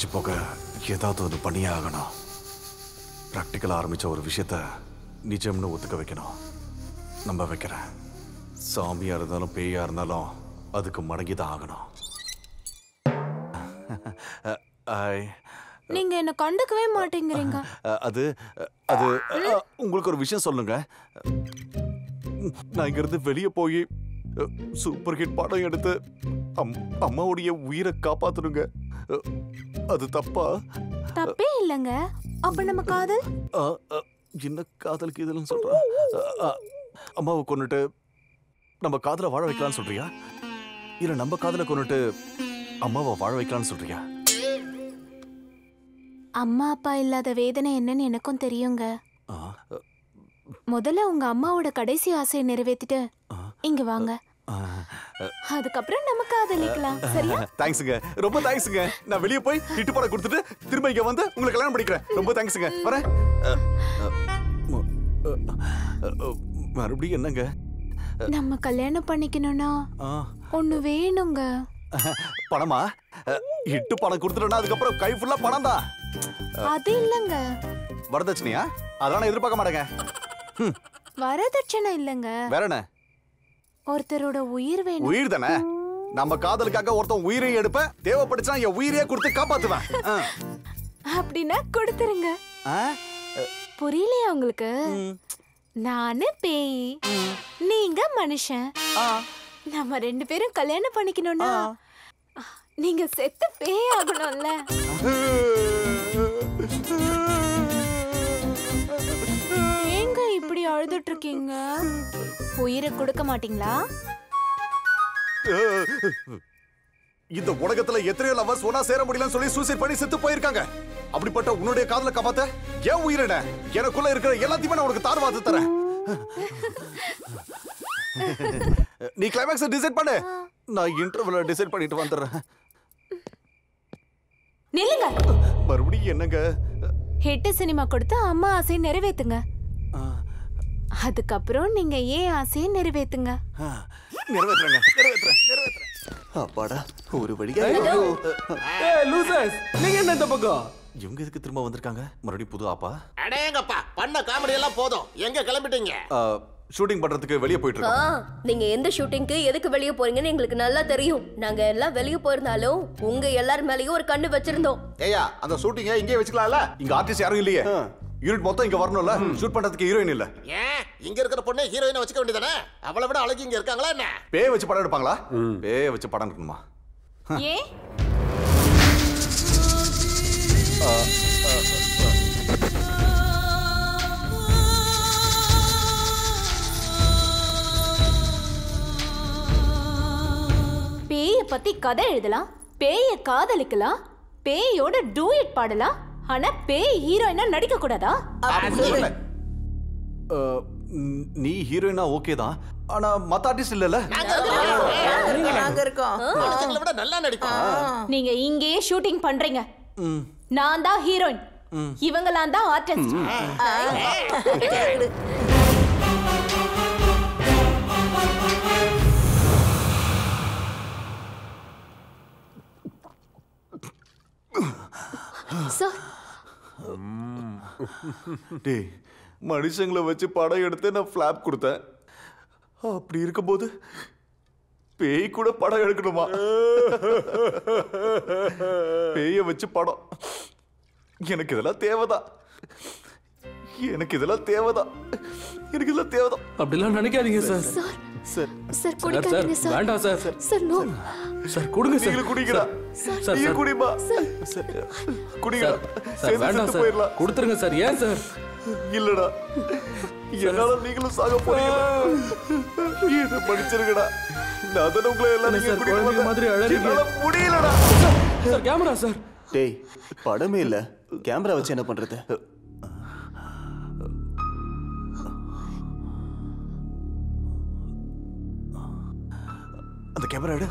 போக ஏதாவது ஒன்று பண்ணியே ஆகணும் ப்ராக்டிக்கலாக ஆரம்பிச்ச ஒரு விஷயத்த நிஜம்னு ஒத்துக்க வைக்கணும் நம்ப வைக்கிறேன் சாமியா இருந்தாலும் பேயா இருந்தாலும் அதுக்கு மடங்கி தான் ஆகணும் ஐ நீங்க என்ன கண்டுக்கவே மாட்டேங்கிறீங்க அஹ், அது அஹ், அது அஹ், உங்களுக்கு ஒரு விஷயம் சொல்லுங்க நான் இங்கிருந்து வெளியே போய் அஹ், சூப்பர் ஹிட் படம் எடுத்து அம்- அம்மாவுடைய உயிரை காப்பாத்தணுங்க அஹ், அது தப்பா தப்பே இல்லைங்க அப்ப நம்ம காதல் அஹ், அஹ், என்ன காதலுக்கு இதெல்லாம் சொல்றேன் அம்மாவை கொண்டுட்டு நம்ம காதலை வாழ வைக்கலாம்னு சொல்றியா இல்ல நம்ம காதலை கொண்டுட்டு அம்மாவை வாழ வைக்கலாம்னு சொல்றியா அம்மா அப்பா இல்லாத வேதனை என்னன்னு எனக்கும் தெரியுங்க முதல்ல உங்க அம்மாவோட கடைசி ஆசையை நிறைவேத்திட்டு இங்க வாங்க அதுக்கப்புறம் நம்ம காதலிக்கலாம் சரியா தேங்க்ஸுங்க ரொம்ப தேங்க்ஸுங்க நான் வெளியே போய் இட்டு படம் கொடுத்துட்டு திரும்ப இங்க வந்து உங்களை கல்யாணம் பண்ணிக்கிறேன் ரொம்ப தேங்க்ஸுங்க வரேன் அஹ், அஹ், ம- அஹ், அஹ், மறுபடியும் என்னங்க நம்ம கல்யாணம் பண்ணிக்கணும்னா ஆ, ஒண்ணு வேணுங்க பணமா அஹ், இட்டு பணம் கொடுத்துட்டேன்னா அதுக்கப்புறம் கை ஃபுல்லா பணம் தான் அது இல்லங்க வரதட்சணையா அதெல்லாம் நான் எதிர்பார்க்க மாட்டேங்க வரதட்சணை இல்லங்க வேற என்ன ஒருத்தரோட உயிர் வேணும் உயிர் தானே நம்ம காதலுக்காக ஒருத்தன் உயிரையும் எடுப்பேன் தேவைப்படுச்சா என் உயிரையே கொடுத்து காப்பாத்துவேன் ஆ. அப்படின்னா கொடுத்துருங்க ஆ? புரியலையா உங்களுக்கு நானு பேய் நீங்க மனுஷன் நம்ம ரெண்டு பேரும் கல்யாணம் பண்ணிக்கணும்னா நீங்க செத்து பேய் ஆகணும்ல ஏங்க இப்படி அழுதுட்டு இருக்கீங்க உயிரை கொடுக்க மாட்டீங்களா இந்த உலகத்துல எத்தனையோ லவர்ஸ் ஒன்னா சேர முடியலன்னு சொல்லி சூசைட் பண்ணி செத்து போயிருக்காங்க அப்படிப்பட்ட உன்னுடைய காதல காப்பாத்த ஏன் உயிரின எனக்குள்ள இருக்கிற எல்லாத்தையுமே நான் உனக்கு தார்வாத்து தரேன் நீ கிளைமேக்ஸ் டிசைட் பண்ணு நான் இன்டர்வல டிசைட் பண்ணிட்டு வந்துடுறேன் நில்லுங்க மறுபடியும் என்னங்க ஹிட் சினிமா கொடுத்து அம்மா ஆசையை நிறைவேத்துங்க அதுக்கப்புறம் நீங்க ஏன் ஆசையை நிறைவேத்துங்க நிறைவேற்றுறேங்க நிறைவேற்றுறேன் நிறைவேற்றுறேன் அப்பாடா ஒரு வழியா ஏய் லூசர்ஸ் நீங்க என்ன இந்த பக்கம் இவங்க எதுக்கு திரும்ப வந்திருக்காங்க மறுபடியும் புது ஆப்பா அடேங்கப்பா பண்ண காமெடி எல்லாம் போதும் எங்க கிளம்பிட்டீங்க ஷூட்டிங் பண்றதுக்கு வெளியே போயிட்டு ஆ இருக்கோம் நீங்க எந்த ஷூட்டிங்க்கு எதுக்கு வெளிய போறீங்கன்னு எங்களுக்கு நல்லா தெரியும் நாங்க எல்லாம் வெளிய போயிருந்தாலும் உங்க எல்லார் மேலயும் ஒரு கண்ணு வச்சிருந்தோம் ஏயா அந்த ஷூட்டிங்க இங்கே வச்சுக்கலாம்ல இங்க ஆர்டிஸ்ட் யாரும் இல்லையே யூனிட் மொத்தம் இங்க வரணும்ல ஷூட் பண்றதுக்கு ஹீரோயின் இல்ல ஏன் இங்க இருக்கிற பொண்ணே ஹீரோயினை வச்சுக்க வேண்டியதானே அவளை விட அழகி இங்க இருக்காங்களா என்ன பேய வச்சு படம் எடுப்பாங்களா பேய வச்சு படம் எடுக்கணுமா ஏன் ஆ, ஆ, ஆ. பேய பத்தி கதை எழுதலாம் பேய காதலிக்கலாம் பேயோட டூயட் பாடலாம் ஆனா பேய் ஹீரோயினா நடிக்க கூடாதா அஹ், ம், நீ ஹீரோயினா ஓகே தான் ஆனா மத்த ஆர்டிஸ்ட் இல்லல நாங்க இருக்கோம் மனுஷங்களை விட நல்லா நடிப்போம் நீங்க இங்கேயே ஷூட்டிங் பண்றீங்க ம், நான் தான் ஹீரோயின் ம். இவங்களாம் தான் ஆர்டிஸ்ட் சார் டேய் மனுஷங்களை வச்சு படம் எடுத்து நான் ஃபிளாப் கொடுத்தேன் அப்படி இருக்கும்போது பேய் கூட படம் எடுக்கணுமா பேய வச்சு படம் எனக்கு இதெல்லாம் தேவைதான் எனக்கு இதெல்லாம் தேவைதான் எனக்கு இதெல்லாம் தேவைதான் அப்படிலாம் நினைக்காதீங்க sir sir sir sir sir குடிக்காதீங்க சார் சார் வேண்டாம் சார் சார் நோ சார் கொடுங்க சார் நீங்களும் குடிங்கடா சார், சார், நீ சார். குடிமா குடிங்கடா சார் சேர்ந்து வேண்டாம் செத்து சார் போயிடலாம் கொடுத்துருங்க சார் ஏன் சார் இல்லடா என்னால நீங்களும் சாக போறீங்க இது படிச்சிருக்கடா நான் தானே உங்களை எல்லாம் என்ன நீங்க சார், குடிக்க குழந்தை வந்தேன். மாதிரி அழறீங்க. என்னால முடியலடா சார் கேமரா சார் டேய் படமே இல்ல கேமரா வச்சு என்ன பண்றது அந்த கேமரா எடு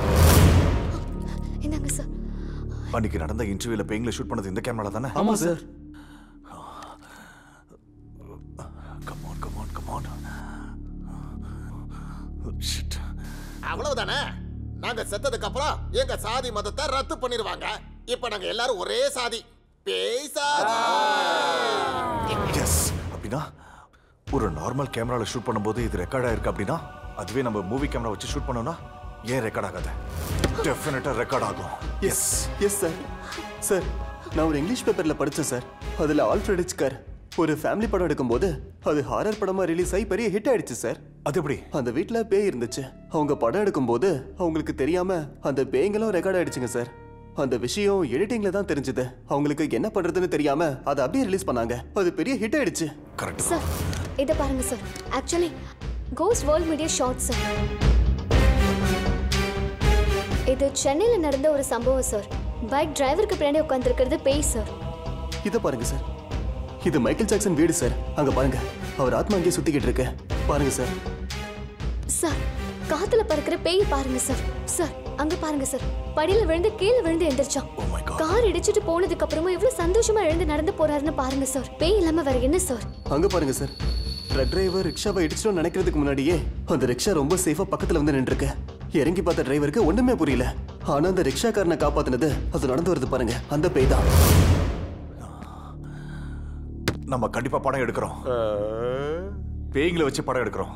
என்னங்க சார் அன்னைக்கு நடந்த இன்டர்வியூல பேங்கில ஷூட் பண்ணது இந்த கேமரா தானே ஆமா சார் கமான் கமான் கமான் அவ்வளவுதானே நாங்க செத்ததுக்கு அப்புறம் எங்க சாதி மதத்தை ரத்து பண்ணிடுவாங்க இப்ப நாங்க எல்லாரும் ஒரே சாதி பேய் சாதி எஸ் அப்படின்னா ஒரு நார்மல் கேமரால ஷூட் பண்ணும்போது இது ரெக்கார்ட் ஆயிருக்கு அப்படின்னா அதுவே நம்ம மூவி கேமரா வச்சு ஷூட் பண்ணோம்னா ஏன் ரெக்கார்ட் ஆகாது டெஃபினட்டா ரெக்கார்ட் ஆகும் எஸ் எஸ் சார் சார் நான் ஒரு இங்கிலீஷ் பேப்பர்ல படிச்சேன் சார் அதுல ஆல்ஃபிரட் ஹிச்கார் ஒரு ஃபேமிலி படம் எடுக்கும்போது அது ஹாரர் படமா ரிலீஸ் ஆகி பெரிய ஹிட் ஆயிடுச்சு சார் அது எப்படி அந்த வீட்ல பேய் இருந்துச்சு அவங்க படம் எடுக்கும்போது அவங்களுக்கு தெரியாம அந்த பேய்களும் ரெக்கார்ட் ஆயிடுச்சுங்க சார் அந்த விஷயம் எடிட்டிங்ல தான் தெரிஞ்சது அவங்களுக்கு என்ன பண்றதுன்னு தெரியாம அதை அப்படியே ரிலீஸ் பண்ணாங்க அது பெரிய ஹிட் ஆயிடுச்சு கரெக்ட் சார் இதை பாருங்க sir actually ghost world media short sir இது சென்னையில நடந்த ஒரு சம்பவம் சார் பைக் டிரைவருக்கு பின்னாடி உட்காந்துருக்கிறது பேய் சார் இத பாருங்க சார் இது மைக்கேல் ஜாக்சன் வீடு சார் அங்க பாருங்க அவர் ஆத்மா அங்கேயே சுத்திக்கிட்டு இருக்கு பாருங்க சார் சார் காத்துல பறக்கிற பேய் பாருங்க சார் சார் அங்க பாருங்க சார் படியில விழுந்து கீழே விழுந்து எந்திரிச்சான் கார் இடிச்சிட்டு போனதுக்கு அப்புறமா எவ்வளவு சந்தோஷமா எழுந்து நடந்து போறாருன்னு பாருங்க சார் பேய் இல்லாம வேற என்ன சார் அங்க பாருங்க சார் ட்ரக் டிரைவர் ரிக்ஷாவை இடிச்சிட்டோம் நினைக்கிறதுக்கு முன்னாடியே அந்த ரிக்ஷா ரொம்ப சேஃபா பக்கத்துல வந்து நின்றுருக்கு இறங்கி பார்த்த டிரைவருக்கு ஒண்ணுமே புரியல ஆனா அந்த ரிக்ஷாக்காரனை காப்பாத்துனது அது நடந்து வருது பாருங்க அந்த பேய் தான் நம்ம கண்டிப்பா படம் எடுக்கிறோம் பேய்களை வச்சு படம் எடுக்கிறோம்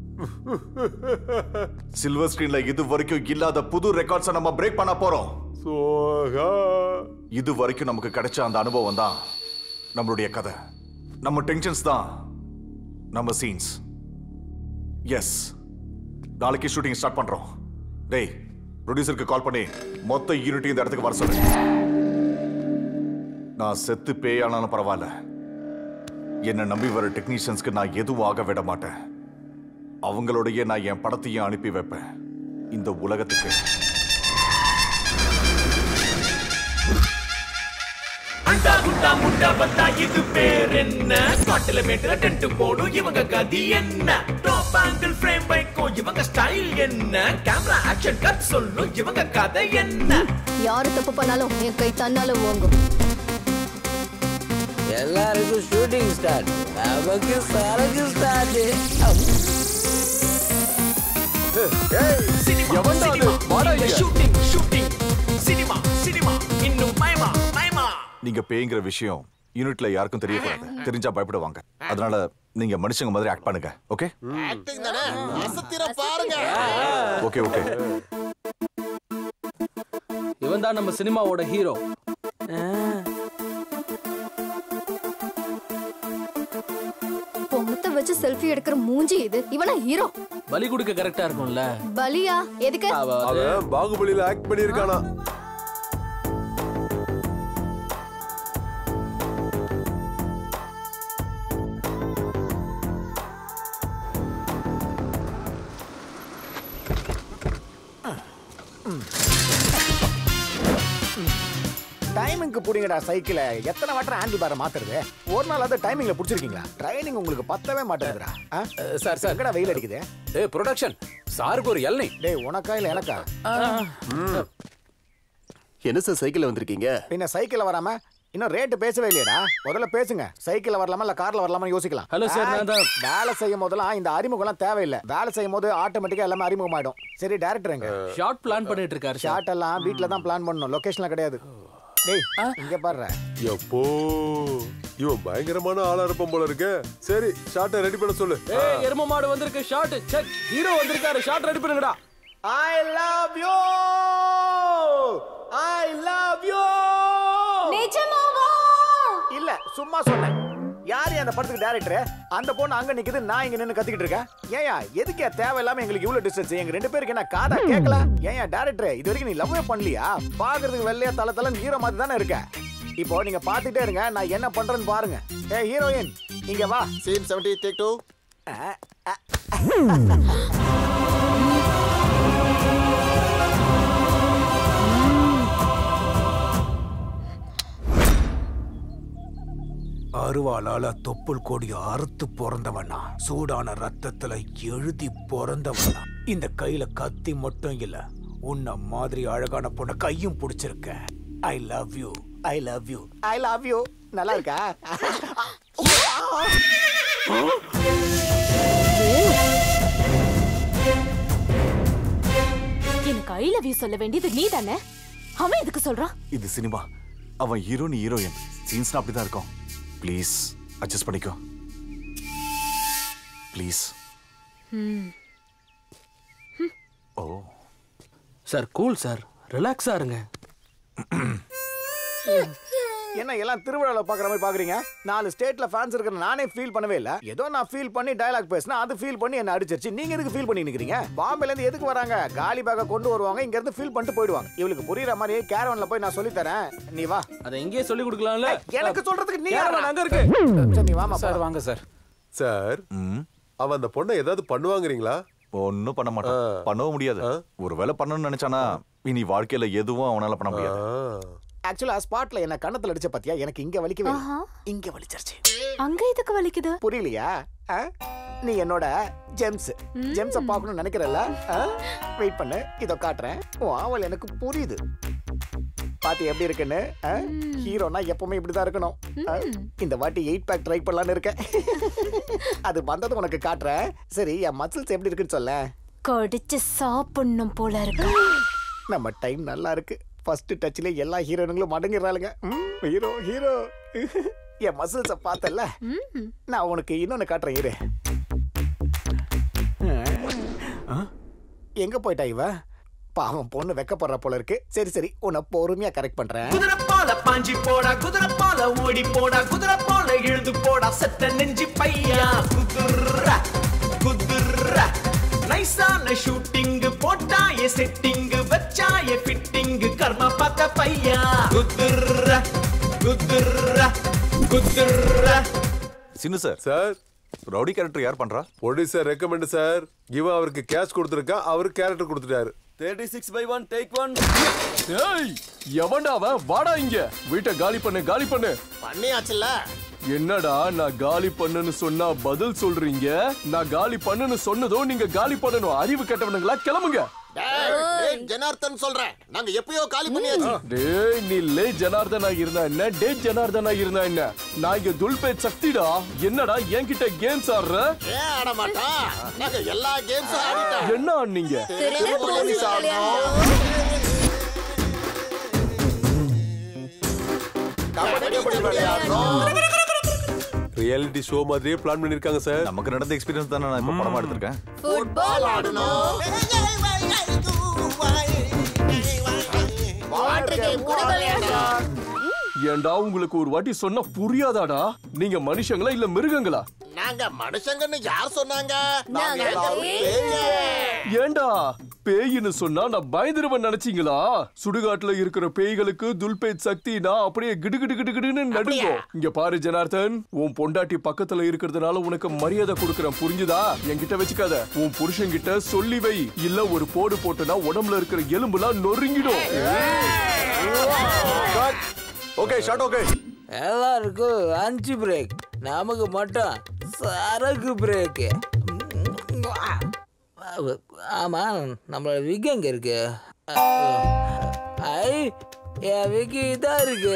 சில்வர் ஸ்கிரீன்ல இது வரைக்கும் இல்லாத புது ரெக்கார்ட்ஸை நம்ம பிரேக் பண்ண போறோம் இது வரைக்கும் நமக்கு கிடைச்ச அந்த அனுபவம் தான் நம்மளுடைய கதை நம்ம டென்ஷன்ஸ் தான் நம்ம சீன்ஸ் எஸ் நாளைக்கு ஷூட்டிங் ஸ்டார்ட் பண்றோம் டேய் ப்ரொடியூசருக்கு கால் பண்ணி மொத்த யூனிட் இந்த இடத்துக்கு வர சொல்லு நான் செத்து பேயானாலும் பரவாயில்ல என்னை நம்பி வர டெக்னீஷியன்ஸ்க்கு நான் எதுவும் ஆக விட மாட்டேன் அவங்களோடயே நான் என் படத்தையும் அனுப்பி வைப்பேன் இந்த உலகத்துக்கு அண்டா குண்டா முண்டா பத்தா இது பேர் என்ன ஸ்பாட்டில் மேட்ல டென்ட் போடும் இவங்க கதி என்ன டாப் ஆங்கிள் ஃப்ரேம் வைக்கும் இவங்க ஸ்டைல் என்ன கேமரா ஆக்ஷன் கட் சொல்லும் இவங்க கதை என்ன யாரு தப்பு பண்ணாலும் என் கை தன்னாலும் ஓங்கும் எல்லாருக்கும் ஷூட்டிங் ஸ்டார்ட் நமக்கு சரக்கு start cinema cinema shooting shooting cinema cinema இன்னும் மயமா மயமா நீங்க பேய்ங்கிற விஷயம் யூனிட்ல யாருக்கும் தெரியக்கூடாது தெரிஞ்சா பயப்படுவாங்க அதனால நீங்க மனுஷங்க மாதிரி ஆக்ட் பண்ணுங்க ஓகே ஆக்டிங் தானே அசத்திர பாருங்க ஓகே ஓகே இவன் தான் நம்ம சினிமாவோட ஹீரோ பொங்கத்தை வச்சு செல்ஃபி எடுக்கிற மூஞ்சி இது இவனா ஹீரோ பலி கொடுக்க கரெக்டா இருக்கும்ல பலியா எதுக்கு அவன் பாகுபலியில ஆக்ட் பண்ணியிருக்கானா டைமிங்க்கு புடிங்கடா சைக்கிளை எத்தனை வாட்டர் ஹேண்டில் பாரை மாத்துறது ஒரு நாள் அந்த டைமிங்ல புடிச்சிருக்கீங்களா ட்ரைனிங் உங்களுக்கு பத்தவே மாட்டேங்குதுடா சார் சார் எங்கடா வெயில் அடிக்குது ஏ ப்ரொடக்ஷன் சாருக்கு ஒரு இளநீ டேய் உனக்கா இல்ல எனக்கா என்ன சார் சைக்கிள்ல வந்திருக்கீங்க பின்ன சைக்கிள்ல வராம இன்னும் ரேட்டு பேசவே இல்லையடா முதல்ல பேசுங்க சைக்கிள்ல வரலாமா இல்ல கார்ல வரலாமா யோசிக்கலாம் Hello sir, நான் தான். வேலை செய்யும் போதெல்லாம் இந்த அறிமுகம்லாம் தேவையில்லை வேலை செய்யும் போது ஆட்டோமேட்டிக்கா எல்லாமே அறிமுகமாயிடும் சரி டேரக்டர் எங்க ஷார்ட் பிளான் பண்ணிட்டு இருக்காரு ஷார்ட் எல்லாம் வீட்ல தான் பிளான் பண்ணணும் லொகேஷன்ல கிடையாது டேய் இங்க பாரு எப்போ இவன் பயங்கரமான ஆளா இருப்பான் போல இருக்கு சரி ஷார்ட்டை ரெடி பண்ண சொல்லு ஏய் எரும மாடு வந்திருக்கு ஷார்ட் செக் ஹீரோ வந்திருக்காரு ஷார்ட் ரெடி பண்ணுங்கடா I love you I love you நிஜமாவா இல்ல சும்மா சொன்னேன் யார் அந்த படத்துக்கு டைரக்டர் அந்த பொண்ணு அங்க நிக்குது நான் இங்க நின்னு கத்திக்கிட்டு இருக்கேன் ஏயா எதுக்கு தேவையில்லாம எங்களுக்கு இவ்வளவு டிஸ்டன்ஸ் எங்க ரெண்டு பேருக்கு என்ன காதா கேட்கல ஏயா டைரக்டர் இது வரைக்கும் நீ லவ்வே பண்ணலையா பாக்குறதுக்கு வெள்ளையா தல தல ஹீரோ மாதிரி தானே இருக்க இப்போ நீங்க பாத்துட்டே இருங்க நான் என்ன பண்றேன்னு பாருங்க ஏ ஹீரோயின் இங்க வா சீன் செவன்டி டேக் டூ அருவாளால தொப்புள் கொடிய அறுத்து பிறந்தவனா சூடான ரத்தத்துல எழுதி பிறந்தவனா இந்த கையில கத்தி மட்டும் இல்ல உன்ன மாதிரி அழகான பொண்ண கையும் பிடிச்சிருக்க I love you I love you I love you நல்லா இருக்கா எனக்கு ஐ லவ் யூ சொல்ல வேண்டியது நீ தானே அவன் எதுக்கு சொல்றான் இது சினிமா அவன் ஹீரோ நீ ஹீரோயின் சீன்ஸ்னா அப்படிதான் இருக்கும் ப்ளீஸ் அட்ஜஸ்ட் பண்ணிக்கோ please oh sir cool sir ரிலாக்ஸா இருங்க என்ன எல்லாம் திருவிழாவில் பார்க்குற மாதிரி பார்க்குறீங்க நாலு ஸ்டேட்ல ஃபேன்ஸ் இருக்கிற நானே ஃபீல் பண்ணவே இல்லை ஏதோ நான் ஃபீல் பண்ணி டயலாக் பேசினா அது ஃபீல் பண்ணி என்ன அடிச்சிருச்சு நீங்க எதுக்கு ஃபீல் பண்ணி நிக்கிறீங்க பாம்பேல இருந்து எதுக்கு வராங்க காலி பேக்கை கொண்டு வருவாங்க இங்க இருந்து ஃபீல் பண்ணிட்டு போயிடுவாங்க இவளுக்கு புரியுற மாதிரி கேரவன்ல போய் நான் சொல்லி தரேன் நீ வா அதை இங்கேயே சொல்லி கொடுக்கலாம்ல எனக்கு சொல்றதுக்கு நீ Caravan யாரா? அங்க இருக்கு. சரி நீ வாமா சார், வாங்க சார் சார் அவன் அந்த பொண்ணை ஏதாவது பண்ணுவாங்கிறீங்களா ஒன்னும் பண்ண மாட்டான் பண்ணவும் முடியாது ஒருவேளை பண்ணணும்னு நினைச்சானா இனி வாழ்க்கையில எதுவும் அவனால பண்ண முடியாது ஆக்சுவலா ஸ்பாட்ல என்ன கண்ணத்துல அடிச்ச பாத்தியா எனக்கு இங்க வலிக்கவே இல்ல. இங்க வலிச்சிருச்சு அங்க எதுக்கு வலிக்குது புரியலையா ஆ? நீ என்னோட ஜெம்ஸ் ஜெம்ஸ பார்க்கணும்னு நினைக்கிறல்ல வெயிட் பண்ணு இதோ காட்டுறேன் உன் ஆவல் எனக்கு புரியுது பாத்தி எப்படி இருக்குன்னு ஹீரோனா எப்பவுமே இப்படிதான் இருக்கணும் ஆ? இந்த வாட்டி எயிட் பேக் ட்ரை பண்ணலாம்னு இருக்கேன் அது வந்தது உனக்கு காட்டுறேன் சரி என் மசில்ஸ் எப்படி இருக்குன்னு சொல்ல கடிச்சு சாப்பிடணும் போல இருக்கு நம்ம டைம் நல்லா இருக்கு ஃபர்ஸ்ட் டச்ல எல்லா ஹீரோனுங்களும் மடங்கிடுறாளுங்க ஹீரோ ஹீரோ என் மசில்ஸ பார்த்தல நான் உனக்கு இன்னொன்னு காட்டுறேன் இரு ஆ? எங்க போயிட்டா இவ பாவம் பொண்ணு வெக்கப்படுற போல இருக்கு சரி சரி உன்னை பொறுமையா கரெக்ட் பண்றேன் குதிரை போல பாஞ்சி போடா குதிரை போல ஓடி போடா குதிரை போல எழுந்து போடா செத்த நெஞ்சி பையா குதிர குதிர நைஸான ஷூட்டிங் போட்டாய செட்டிங் வச்சாய ஃபிட்டிங் கர்மா பார்த்த பையா குதிர குதிர குதிர சின்ன சார் சார் ரவுடி கேரக்டர் யார் பண்றா ப்ரொடியூசர் ரெக்கமெண்ட் சார் இவன் அவருக்கு கேஷ் கொடுத்துருக்கா அவருக்கு கேரக்டர் கொடுத்துட்டாரு thirty six by one take one ஏய் எவன்டா அவன் வாடா இங்க வீட்டை காலி பண்ணு காலி பண்ணு பண்ணியாச்சுல்ல என்னடா நான் காலி பண்ணுன்னு சொன்னா பதில் சொல்றீங்க நான் காலி பண்ணுன்னு சொன்னதும் நீங்க காலி பண்ணணும் அறிவு கெட்டவனுங்களா கிளம்புங்க டேய், டேய், ஜனார்த்தன் சொல்றேன் நாங்க எப்பயோ காலி பண்ணியாச்சு டேய் நீ லே ஜனார்தனா இருந்தா என்ன டே ஜனார்தனா இருந்தா என்ன நான் இங்க துல்பேட் சக்திடா என்னடா என்கிட்ட கேம்ஸ் ஆடுற ஏன் ஆட மாட்டான் நாங்க எல்லா கேம்ஸும் ஆடிட்டோம் என்ன ஆடுனீங்க திருட்டு போலீஸ் ஆடணும் கபடி விளையாடணும் ரியாலிட்டி ஷோ மாதிரியே பிளான் பண்ணிருக்காங்க சார் நமக்கு நடந்த எக்ஸ்பீரியன்ஸ் தானே நான் இப்ப படமா எடுத்திருக்கேன் ஃபுட்பால் ஆடணும் வாட்டர் கேம் கூட விளையாடணும் ஏன்டா உங்களுக்கு ஒரு வாட்டி சொன்னா புரியாதாடா நீங்க மனுஷங்களா இல்ல மிருகங்களா நாங்க மனுஷங்கன்னு யார் சொன்னாங்க நாங்க எல்லாரும் பேய்ங்க. ஏன்டா பேயின்னு சொன்னா நான் பயந்துருவன் நினைச்சீங்களா சுடுகாட்டுல இருக்கிற பேய்களுக்கு துல்பேத் சக்தினா அப்படியே கிடு கிடு கிடு கிடுன்னு நடுங்கும் இங்க பாரு ஜனார்தன் உன் பொண்டாட்டி பக்கத்துல இருக்கிறதுனால உனக்கு மரியாதை கொடுக்கறேன் புரிஞ்சுதா என்கிட்ட வச்சுக்காத உன் புருஷன் கிட்ட சொல்லி வை இல்ல ஒரு போடு போட்டுனா உடம்புல இருக்கிற எலும்புலாம் நொறுங்கிடும் ஓகே ஷார்ட் ஓகே எல்லாருக்கும் லஞ்ச் பிரேக் நமக்கு மட்டும் சரக்கு பிரேக்கு ஆமா நம்மளோட விக் எங்க இருக்கு ஐ என் விக்கி இதான் இருக்கு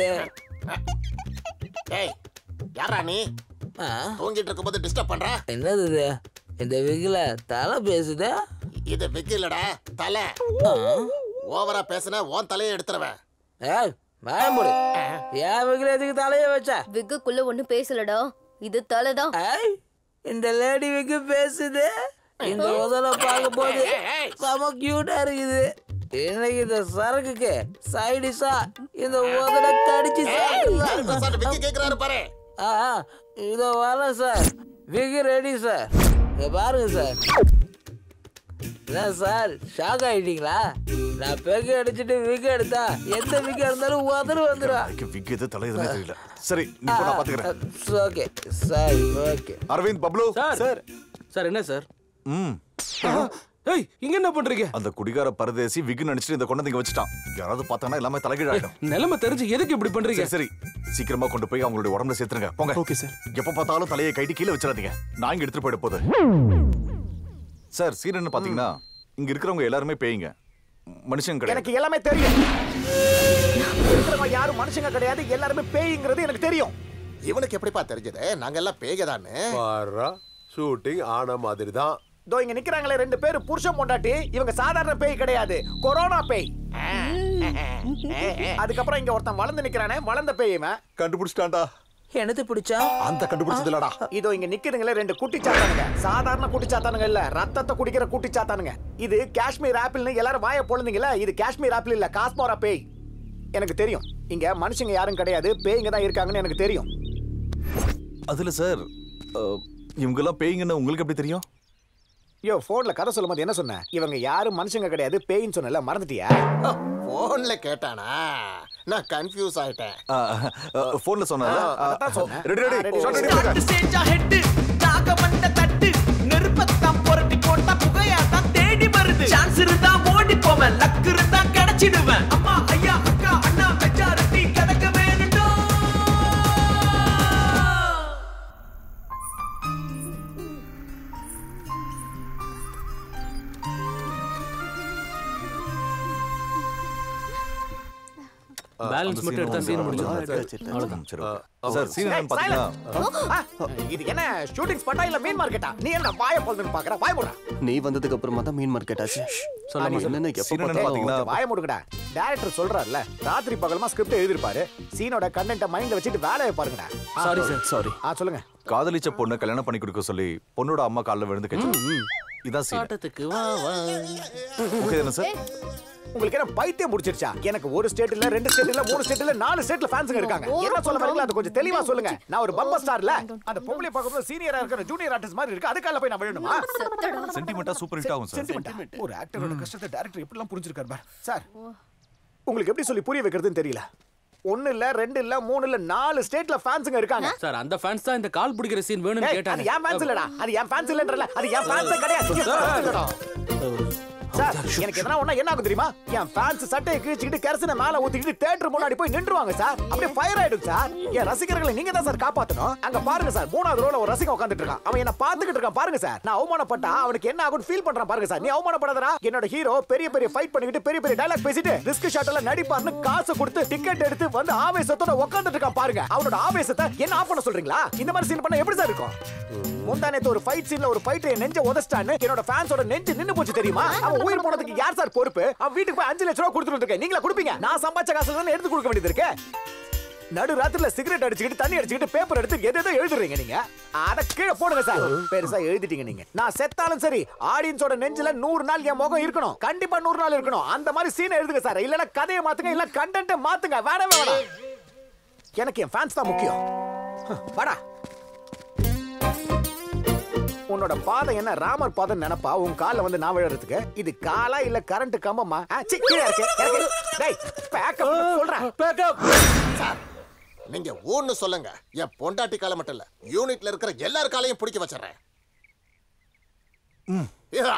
டேய் யாரா நீ தூங்கிட்டு இருக்கும்போது டிஸ்டர்ப் பண்ற என்னது இது இந்த விக்கில தலை பேசுதே இது விக்கு இல்லடா தலை ஓவரா பேசுன உன் தலையை எடுத்துருவேன் ஏய் பயமுடு என் விக்கில எதுக்கு தலைய வச்ச விக்குக்குள்ள ஒண்ணும் பேசலடா இது தலைதான் இந்த லேடி விக்கு பேசுது இந்த உதல பார்க்க போது செம கியூட்டா இருக்குது இன்னைக்கு இந்த சரக்குக்கு சைடிஷா இந்த உதல கடிச்சு சார், விக்கி கேக்குறாரு பாரு ஆ ஆ, இதோ வரல சார் விக்கி ரெடி சார் இங்க பாருங்க சார் என்ன சார் ஷாக் ஆயிட்டீங்களா நான் பெக்கு அடிச்சுட்டு விக்கு எடுத்தா எந்த விக்கு இருந்தாலும் உதறு வந்துடும் விக் எது தலை எதுனே தெரியல சரி நீ போ, நான் பாத்துக்கிறேன் okay sir okay Aravind Bablu sir sir என்ன சார் ம் ஏய் இங்க என்ன பண்றீங்க அந்த குடிகார பரதேசி விக் நினைச்சிட்டு இந்த கொண்டு இங்க வச்சுட்டான் யாராவது பார்த்தாங்கன்னா எல்லாமே தலைகீழாயிடும் நிலைமை தெரிஞ்சு எதுக்கு இப்படி பண்றீங்க சரி சரி சீக்கிரமா கொண்டு போய் அவங்களுடைய உடம்புல சேர்த்துருங்க போங்க ஓகே சார் எப்ப பார்த்தாலும் தலையை கைட்டு கீழே வச்சிடாதீங்க நான் இங்க எடுத்துட்டு போயிட போகுது சார் சீன் என்ன பாத்தீங்கன்னா இங்க இருக்கிறவங்க எல்லாருமே பேய்ங்க மனுஷன் கிடையாது எனக்கு எல்லாமே தெரியும் இருக்கிறவங்க யாரும் மனுஷங்க கிடையாது எல்லாருமே பேய்ங்கிறது எனக்கு தெரியும் இவனுக்கு எப்படிப்பா தெரிஞ்சது நாங்க எல்லாம் பேய்கதான்னு பாரா ஷூட்டிங் ஆன மாதிரி தான் இதோ இங்க நிக்கிறாங்களே ரெண்டு பேரு புருஷன் பொண்டாட்டி இவங்க சாதாரண பேய் கிடையாது கொரோனா பேய் அதுக்கப்புறம் இங்க ஒருத்தன் வளர்ந்து நிக்கிறானே வளர்ந்த பேயுவன் கண்டுபிடிச்சிட்டான்டா என்னது பிடிச்சா அந்த கண்டுபிடிச்சதுலடா இதோ இங்க நிக்குதுங்களே ரெண்டு குட்டி சாத்தானுங்க சாதாரண குட்டி சாத்தானுங்க இல்ல ரத்தத்தை குடிக்கிற குட்டி சாத்தானுங்க இது காஷ்மீர் ஆப்பிள்னு எல்லாரும் வாய பொழுந்தீங்களா இது காஷ்மீர் ஆப்பிள் இல்ல காஸ்மோரா பேய் எனக்கு தெரியும் இங்க மனுஷங்க யாரும் கிடையாது பேய்ங்க தான் இருக்காங்கன்னு எனக்கு தெரியும் அதுல சார் இவங்க எல்லாம் பேய்ங்கன்னு உங்களுக்கு எப்படி தெரியும் யோ போன்ல கதை சொல்லும்போது என்ன சொன்ன இவங்க யாரும் மனுஷங்க கிடையாது பேயின்னு சொன்னல மறந்துட்டியா போன்ல கேட்டானா நான் கன்ஃபியூஸ் ஆயிட்டேன் போன்ல சொன்னால அதான் சொன்னேன். Ready ready ah, ready, shot ready. Ready start ஸ்டேஜா ஹெட் நாகமண்ட தட்டு நெருப்பத்தான் புரட்டி போட்டா புகையாத்தான் தேடி வருது சான்ஸ் இருந்தா ஓடி போவேன் லக் இருந்தா கிடைச்சிடுவேன் அம்மா ஐயா அக்கா அண்ணா மெஜாரிட்டி கிடைக்க வேணுண்டோ பேலன்ஸ் மட்டும் எடுத்தா சீன் முடிஞ்சிடும் அவ்வளவுதான் சார் சீன் ஏய், என்னன்னு பாத்தீங்கன்னா silent. ஆ, இது என்ன ஷூட்டிங் ஸ்பாட்டா இல்ல மீன் மார்க்கெட்டா நீ என்ன வாய பொழுதுன்னு பாக்குற வாய போடுறா நீ வந்ததுக்கு அப்புறமா தான் மீன் மார்க்கெட் ஆச்சு சொல்ல நீ என்னன்னு எப்ப சீன் என்னன்னு பார்த்தாலும் பாத்தீங்கன்னா வாய முடுங்கடா டைரக்டர் சொல்றாருல ராத்திரி பகலமா ஸ்கிரிப்ட் எழுதிருப்பாரு சீனோட கண்டென்ட்ட மைண்ட்ல வச்சுட்டு வேலையை பாருங்கடா சாரி சார் சாரி ஆ சொல்லுங்க காதலிச்ச பொண்ணு கல்யாணம் பண்ணி கொடுக்க சொல்லி பொண்ணோட அம்மா கால்ல விழுந்து கெச்சு இதான் சீன் ஆட்டத்துக்கு வா வா ஓகே தானே சார் உங்களுக்கு என்ன பைத்தியம் முடிச்சிருச்சா எனக்கு ஒரு ஸ்டேட் இல்ல ரெண்டு ஸ்டேட் இல்ல மூணு ஸ்டேட் இல்ல நாலு ஸ்டேட்ல ஃபேன்ஸ்ங்க இருக்காங்க என்ன சொல்ல வரீங்களா அது கொஞ்சம் தெளிவா சொல்லுங்க நான் ஒரு பம்பர் ஸ்டார்ல அந்த பொம்பளை பார்க்கும்போது சீனியரா இருக்கிற ஜூனியர் ஆர்டிஸ்ட் மாதிரி இருக்கு அதுக்கால போய் நான் விழணுமா சென்டிமெண்டா சூப்பர் ஹிட் ஆகும் சார் Sentiment. ஒரு ஆக்டரோட கஷ்டத்தை டைரக்டர் எப்படிலாம் புரிஞ்சிருக்காரு பார் சார் உங்களுக்கு எப்படி சொல்லி புரிய வைக்கிறதுன்னு தெரியல ஒண்ணு இல்ல ரெண்டு இல்ல மூணு இல்ல நாலு ஸ்டேட்ல ஃபேன்ஸ்ங்க இருக்காங்க சார் அந்த ஃபேன்ஸ் தான் இந்த கால் பிடிக்கிற சீன் வேணும்னு ஏய், அது கேட்டாங்க என் ஃபேன்ஸ் இல்லடா அது என் ஃபேன்ஸ் இல்லன்றல அது என் ஃபேன்ஸ் கிடையாது என் fans இல்லடா. சார் எனக்கு எதனா ஒண்ணா என்ன ஆகும் தெரியுமா என் ஃபேன்ஸ் சட்டையை கிழிச்சிக்கிட்டு கரசனை மேல ஊத்திக்கிட்டு தியேட்டர் முன்னாடி போய் நின்றுவாங்க சார் அப்படியே ஃபயர் ஆயிடும் சார் என் ரசிகர்களை நீங்க தான் சார் காப்பாத்தணும் அங்க பாருங்க சார் மூணாவது ரோல ஒரு ரசிகன் உட்கார்ந்துட்டு இருக்கான் அவன் என்ன பாத்துக்கிட்டு இருக்கான் பாருங்க சார் நான் அவமானப்பட்டா அவனுக்கு என்ன ஆகும் ஃபீல் பண்றான் பாருங்க சார் நீ அவமானப்படாதடா என்னோட ஹீரோ பெரிய பெரிய ஃபைட் பண்ணிக்கிட்டு பெரிய பெரிய டயலாக் பேசிட்டு ரிஸ்க் ஷாட்ல நடிப்பார்னு காசு கொடுத்து டிக்கெட் எடுத்து வந்து ஆவேசத்தோட உட்கார்ந்துட்டு இருக்கான் பாருங்க அவனோட ஆவேசத்தை என்ன ஆஃப் பண்ண சொல்றீங்களா இந்த மாதிரி சீன் பண்ண எப்படி சார் இருக்கும் முந்தானேத்து ஒரு ஃபைட் சீன்ல ஒரு ஃபைட் என் நெஞ்ச உதச்சிட்டான்னு என்னோட ஃபேன்ஸோட நெஞ்சு நின்னு போச்சு தெரியுமா அவன் உயிர் போனதுக்கு யார் சார் பொறுப்பு அவன் வீட்டுக்கு போய் அஞ்சு லட்ச ரூபா கொடுத்துட்டு இருக்கேன் நீங்களா கொடுப்பீங்க நான் சம்பாதிச்ச காசுல தானே எடுத்து கொடுக்க வேண்டியது இருக்கு நடு ராத்திரில சிகரெட் அடிச்சுக்கிட்டு தண்ணி அடிச்சுக்கிட்டு பேப்பர் எடுத்து எது எதோ எழுதுறீங்க நீங்க அத கீழே போடுங்க சார் பெருசா எழுதிட்டீங்க நீங்க நான் செத்தாலும் சரி ஆடியன்ஸோட நெஞ்சில நூறு நாள் என் முகம் இருக்கணும் கண்டிப்பா நூறு நாள் இருக்கணும் அந்த மாதிரி சீனை எழுதுங்க சார் இல்லனா கதையை மாத்துங்க இல்ல கண்டென்ட் மாத்துங்க வேணவே வேணாம் எனக்கு என் ஃபேன்ஸ் தான் முக்கியம் ஹ், வாடா உன்னோட பாதை என்ன ராமர் பாதை நினைப்பா உன் கால்ல வந்து நான் விழுறதுக்கு இது காலா இல்ல கரண்ட் கம்பமா ஆ, சி, கீழே இருக்கு இறக்கு. டேய் பேக்கப் சொல்றேன் பேக்கப் சார் நீங்க ஊன்னு சொல்லுங்க என் பொண்டாட்டி காலை மட்டும் இல்ல யூனிட்ல இருக்கிற எல்லார் காலையும் பிடிக்க வச்சிடுறேன் இதா.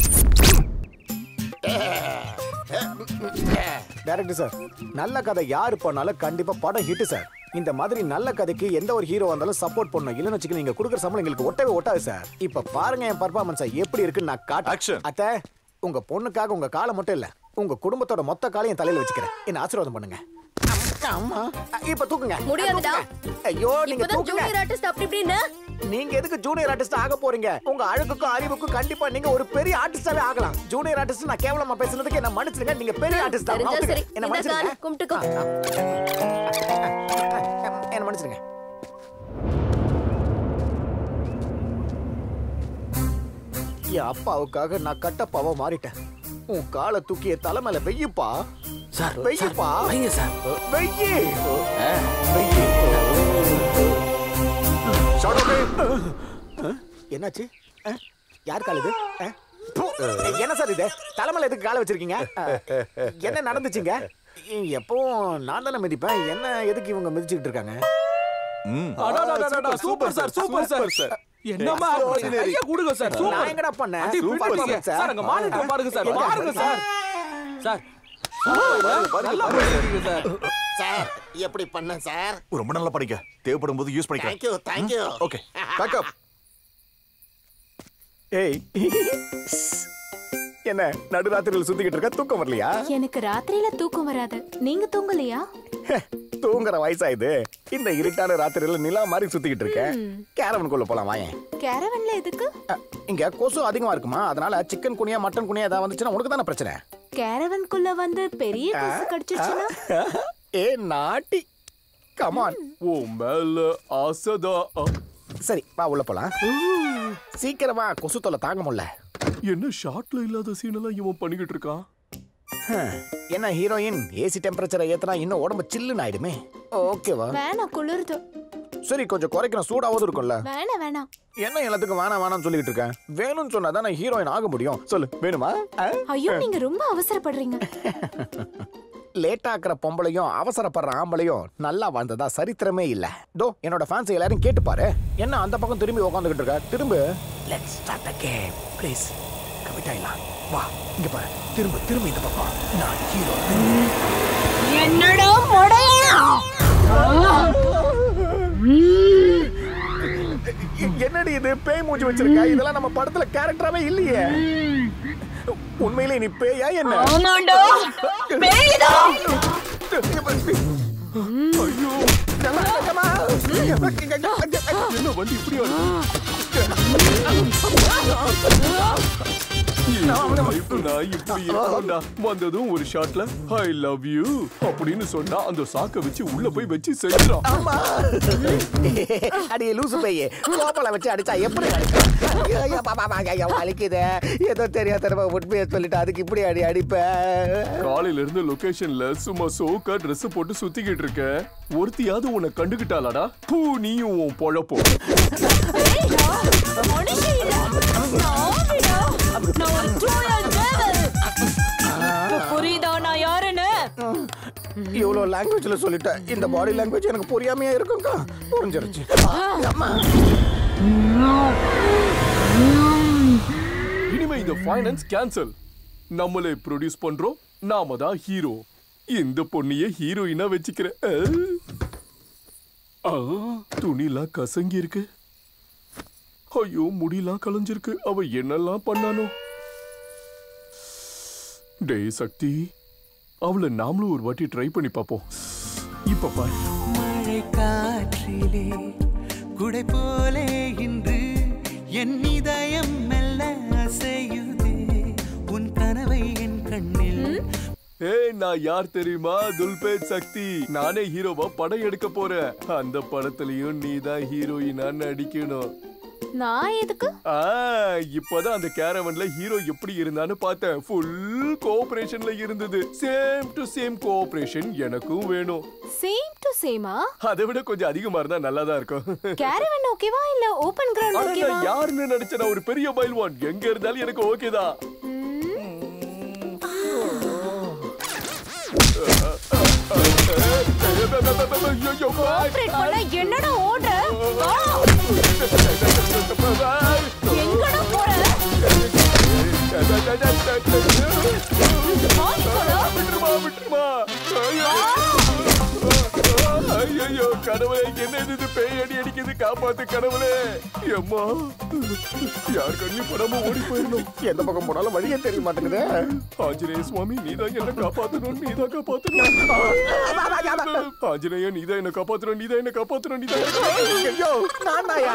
டைரக்டர் சார் நல்ல கதை யாரு பண்ணாலும் கண்டிப்பா படம் ஹிட் சார் இந்த மாதிரி நல்ல கதைக்கு எந்த ஒரு ஹீரோ வந்தாலும் சப்போர்ட் பண்ணணும் இல்லன்னு வச்சுக்க நீங்க கொடுக்குற சம்பளம் எங்களுக்கு ஒட்டவே ஒட்டாது சார் இப்ப பாருங்க என் பர்ஃபார்மன்ஸ் எப்படி இருக்குன்னு நான் காட்டு அத்தை உங்க பொண்ணுக்காக உங்க காலை மட்டும் இல்ல உங்க குடும்பத்தோட மொத்த காலையும் என் தலையில வச்சுக்கிறேன் என்ன ஆசீர்வாதம் பண்ணுங்க அம்மா இப்ப தூக்குங்க முடியாதுடா. தூக்குங்க. ஐயோ நீங்க இப்பதான் தூக்குங்க ஜூனியர் ஆர்டிஸ்ட் அப்படி இப்படின்னு நீங்க எதுக்கு ஜூனியர் ஆர்டிஸ்ட் ஆக போறீங்க உங்க அழகுக்கும் அறிவுக்கும் கண்டிப்பா நீங்க ஒரு பெரிய ஆர்டிஸ்டாவே ஆகலாம் ஜூனியர் ஆர்டிஸ்ட் நான் கேவலமா பேசுனதுக்கு என்ன மன்னிச்சிடுங்க நீங்க பெரிய ஆர்டிஸ்ட் தான் தெரிஞ்சா சரி என்ன இந்த மன்னிச்சிடுங்க கால் கும்பிட்டுக்கோ என்ன மன்னிச்சிடுங்க என் அப்பாவுக்காக நான் கட்டப்பாவா மாறிட்டேன் உன் காலை தூக்கி என் தலை மேல வெய்யுப்பா சார் வெய்யுப்பா வைங்க சார் வெய்யி என்னாச்சு அஹ், யார் கால் இது அஹ், பு, என்ன சார் இது தலைமையில எதுக்கு காலை வச்சிருக்கீங்க அஹ், என்ன நடந்துச்சுங்க எப்பவும் நான் தானே மிதிப்பேன் என்ன எதுக்கு இவங்க மிதிச்சுக்கிட்டு இருக்காங்க சூப்பர் சார் சூப்பர் சார் என்னமா ஐயா கொடுங்க சார் நான் சூப்பர் எங்கடா பண்ணேன் அடி, சூப்பர் பாருங்க சார். சார் அங்க மானிட்டர் பாருங்க சார் எங்க? பாருங்க சார் சார் சூப்பர், நல்லா பண்ணிருக்கீங்க சார் சார் எப்படி பண்ண சார் ரொம்ப நல்லா படிக்க தேவைப்படும் போது யூஸ் பண்ணிக்க தேங்க்யூ தேங்க்யூ ஓகே பேக்கப் ஏய் என்ன நடுராத்திரியில் சுத்திக்கிட்டு இருக்க தூக்கம் வரலையா எனக்கு ராத்திரியில தூக்கம் வராது நீங்க தூங்கலையா தூங்குற வயசா இது இந்த இருட்டான ராத்திரியில நிலா மாதிரி சுத்திக்கிட்டு இருக்கேன் கேரவனுக்குள்ள போலாம் வாயேன் கேரவன்ல எதுக்கு இங்க கொசு அதிகமா இருக்குமா அதனால சிக்கன் குனியா மட்டன் குனியா ஏதாவது வந்துச்சுன்னா உனக்கு தானே பிரச்சனை கேரவன்குள்ள வந்து பெரிய கொசு கடிச்சிச்சுன்னா ஏ நாட்டி கமான் ஓ மேல ஆசைதான் சரி வா உள்ள போலாம் சீக்கிரமா கொசு தொல்லை தாங்க முடியல என்ன ஷார்ட்ல இல்லாத சீனெல்லாம் இவன் பண்ணிக்கிட்டு இருக்கான் ஹம், என்ன ஹீரோயின் ஏசி டெம்பரேச்சரை ஏத்துனா இன்னும் உடம்பு சில்லுன்னு ஆயிடுமே ஓகேவா வேணாம் குளிருது சரி கொஞ்சம் குறைக்கணும் சூடாவது இருக்கும்ல வேணாம் வேணாம் என்ன எல்லாத்துக்கும் வேணாம் வேணாம்னு சொல்லிட்டு இருக்கேன் வேணும்னு சொன்னா தான் ஹீரோயின் ஆக முடியும் சொல்லு வேணுமா ஐயோ நீங்க ரொம்ப அவசரப்படுறீங்க லேட் ஆக்குற பொம்பளையும் அவசரப்படுற ஆம்பளையும் நல்லா வாழ்ந்ததா சரித்திரமே இல்ல தோ என்னோட ஃபேன்ஸ் எல்லாரும் கேட்டு பாரு என்ன அந்த பக்கம் திரும்பி உட்காந்துக்கிட்டு இருக்க திரும்ப let's start the game please commit ஆயிடலாம் வா இங்க பாரு திரும்ப திரும்ப இந்த பக்கம் நான் ஹீரோ என்னடா முடையா என்னடி இது பேய் மூஞ்சி வச்சிருக்க இதெல்லாம் நம்ம படத்துல கேரக்டராவே இல்லையே உண்மையிலே நீ பேயா என்ன ஆமாண்டா, பேய்தான். ஐயோ என்ன வண்டி இப்படி வந்ததும் ஒரு ஷாட்ல ஐ லவ் யூ அப்படின்னு சொன்னா அந்த சாக்க வச்சு உள்ள போய் வச்சு செஞ்சிடும் அடியே லூசு பையே கோப்பல வச்சு அடிச்சா எப்படி அடிப்ப? ஐயோ, ஐயோ, பாப்பா, பாப்பா, ஐயோ, வலிக்குதே ஏதோ தெரியாத தடவை உண்மையை சொல்லிட்டு அதுக்கு இப்படி அடி அடிப்ப காலையில இருந்து லொகேஷன்ல சும்மா சோக்கா Dress போட்டு சுத்திக்கிட்டு இருக்க ஒருத்தியாவது உன்னை கண்டுகிட்டாளாடா பூ நீயும் உன் பொழப்போம் புரியுதா நான் யாருன்னு இவ்வளோ லாங்குவேஜ்ல சொல்லிட்டேன் இந்த பாடி லாங்குவேஜ் எனக்கு புரியாமையா இருக்கும்க்கா புரிஞ்சிருச்சு அம்மா இனிமே இந்த ஃபைனான்ஸ் கேன்சல் நம்மளே ப்ரொடியூஸ் பண்றோம் நாம தான் ஹீரோ இந்த பொண்ணையே ஹீரோயினா வச்சுக்கிறேன் ஆ, துணிலாம் கசங்கி இருக்கு ஐயோ முடியெல்லாம் கலைஞ்சிருக்கு அவ என்னெல்லாம் பண்ணானோ டேய் சக்தி அவளை நாமளும் ஒரு வாட்டி ட்ரை பண்ணி பார்ப்போம் இப்ப பாரு மழை காற்றிலே குடை போலே இன்று என் இதயம் மெல்ல அசையுதே உன் கனவை என் கண்ணில் ஏய் நான் யார் தெரியுமா துல்பேத் சக்தி நானே ஹீரோவா படம் எடுக்க போறேன் அந்த படத்துலயும் நீ தான் ஹீரோயினா நடிக்கணும் நான் எதுக்கு ஆ இப்பதான் அந்த கேரவன்ல ஹீரோ எப்படி இருந்தான்னு பார்த்தேன் ஃபுல் கோஆபரேஷன்ல இருந்தது சேம் டு சேம் கோஆபரேஷன் எனக்கும் வேணும் சேம் டு சேமா அதை விட கொஞ்சம் அதிகமா இருந்தா நல்லா தான் இருக்கும் கேரவன் ஓகேவா இல்ல ஓபன் கிரவுண்ட் ஆனா ஓகேவா நான் யாருன்னு நினைச்ச நான் ஒரு பெரிய பைல்வான் எங்க இருந்தாலும் எனக்கு ஓகே தான் கோஆபரேட் பண்ண என்னடா ஓடுற வா. எங்கடா போற விட்டுருமா விட்டுருமா ஐயோ கடவுளே என்ன இது பேய் அடி அடிக்குது காப்பாத்து கடவுளே அம்மா யார் கண்ணியும் படாம ஓடி போயிடணும் எந்த பக்கம் போனாலும் வழியே தெரிய மாட்டேங்குது ஆஞ்சநேய சுவாமி நீதான் என்ன காப்பாத்தணும் நீதான் காப்பாத்தணும் ஆஞ்சநேய நீதான் என்ன காப்பாத்தணும் நீதான் என்ன காப்பாத்தணும் நீதான் என்ன காப்பாத்தணும். ஐயோ நானாயா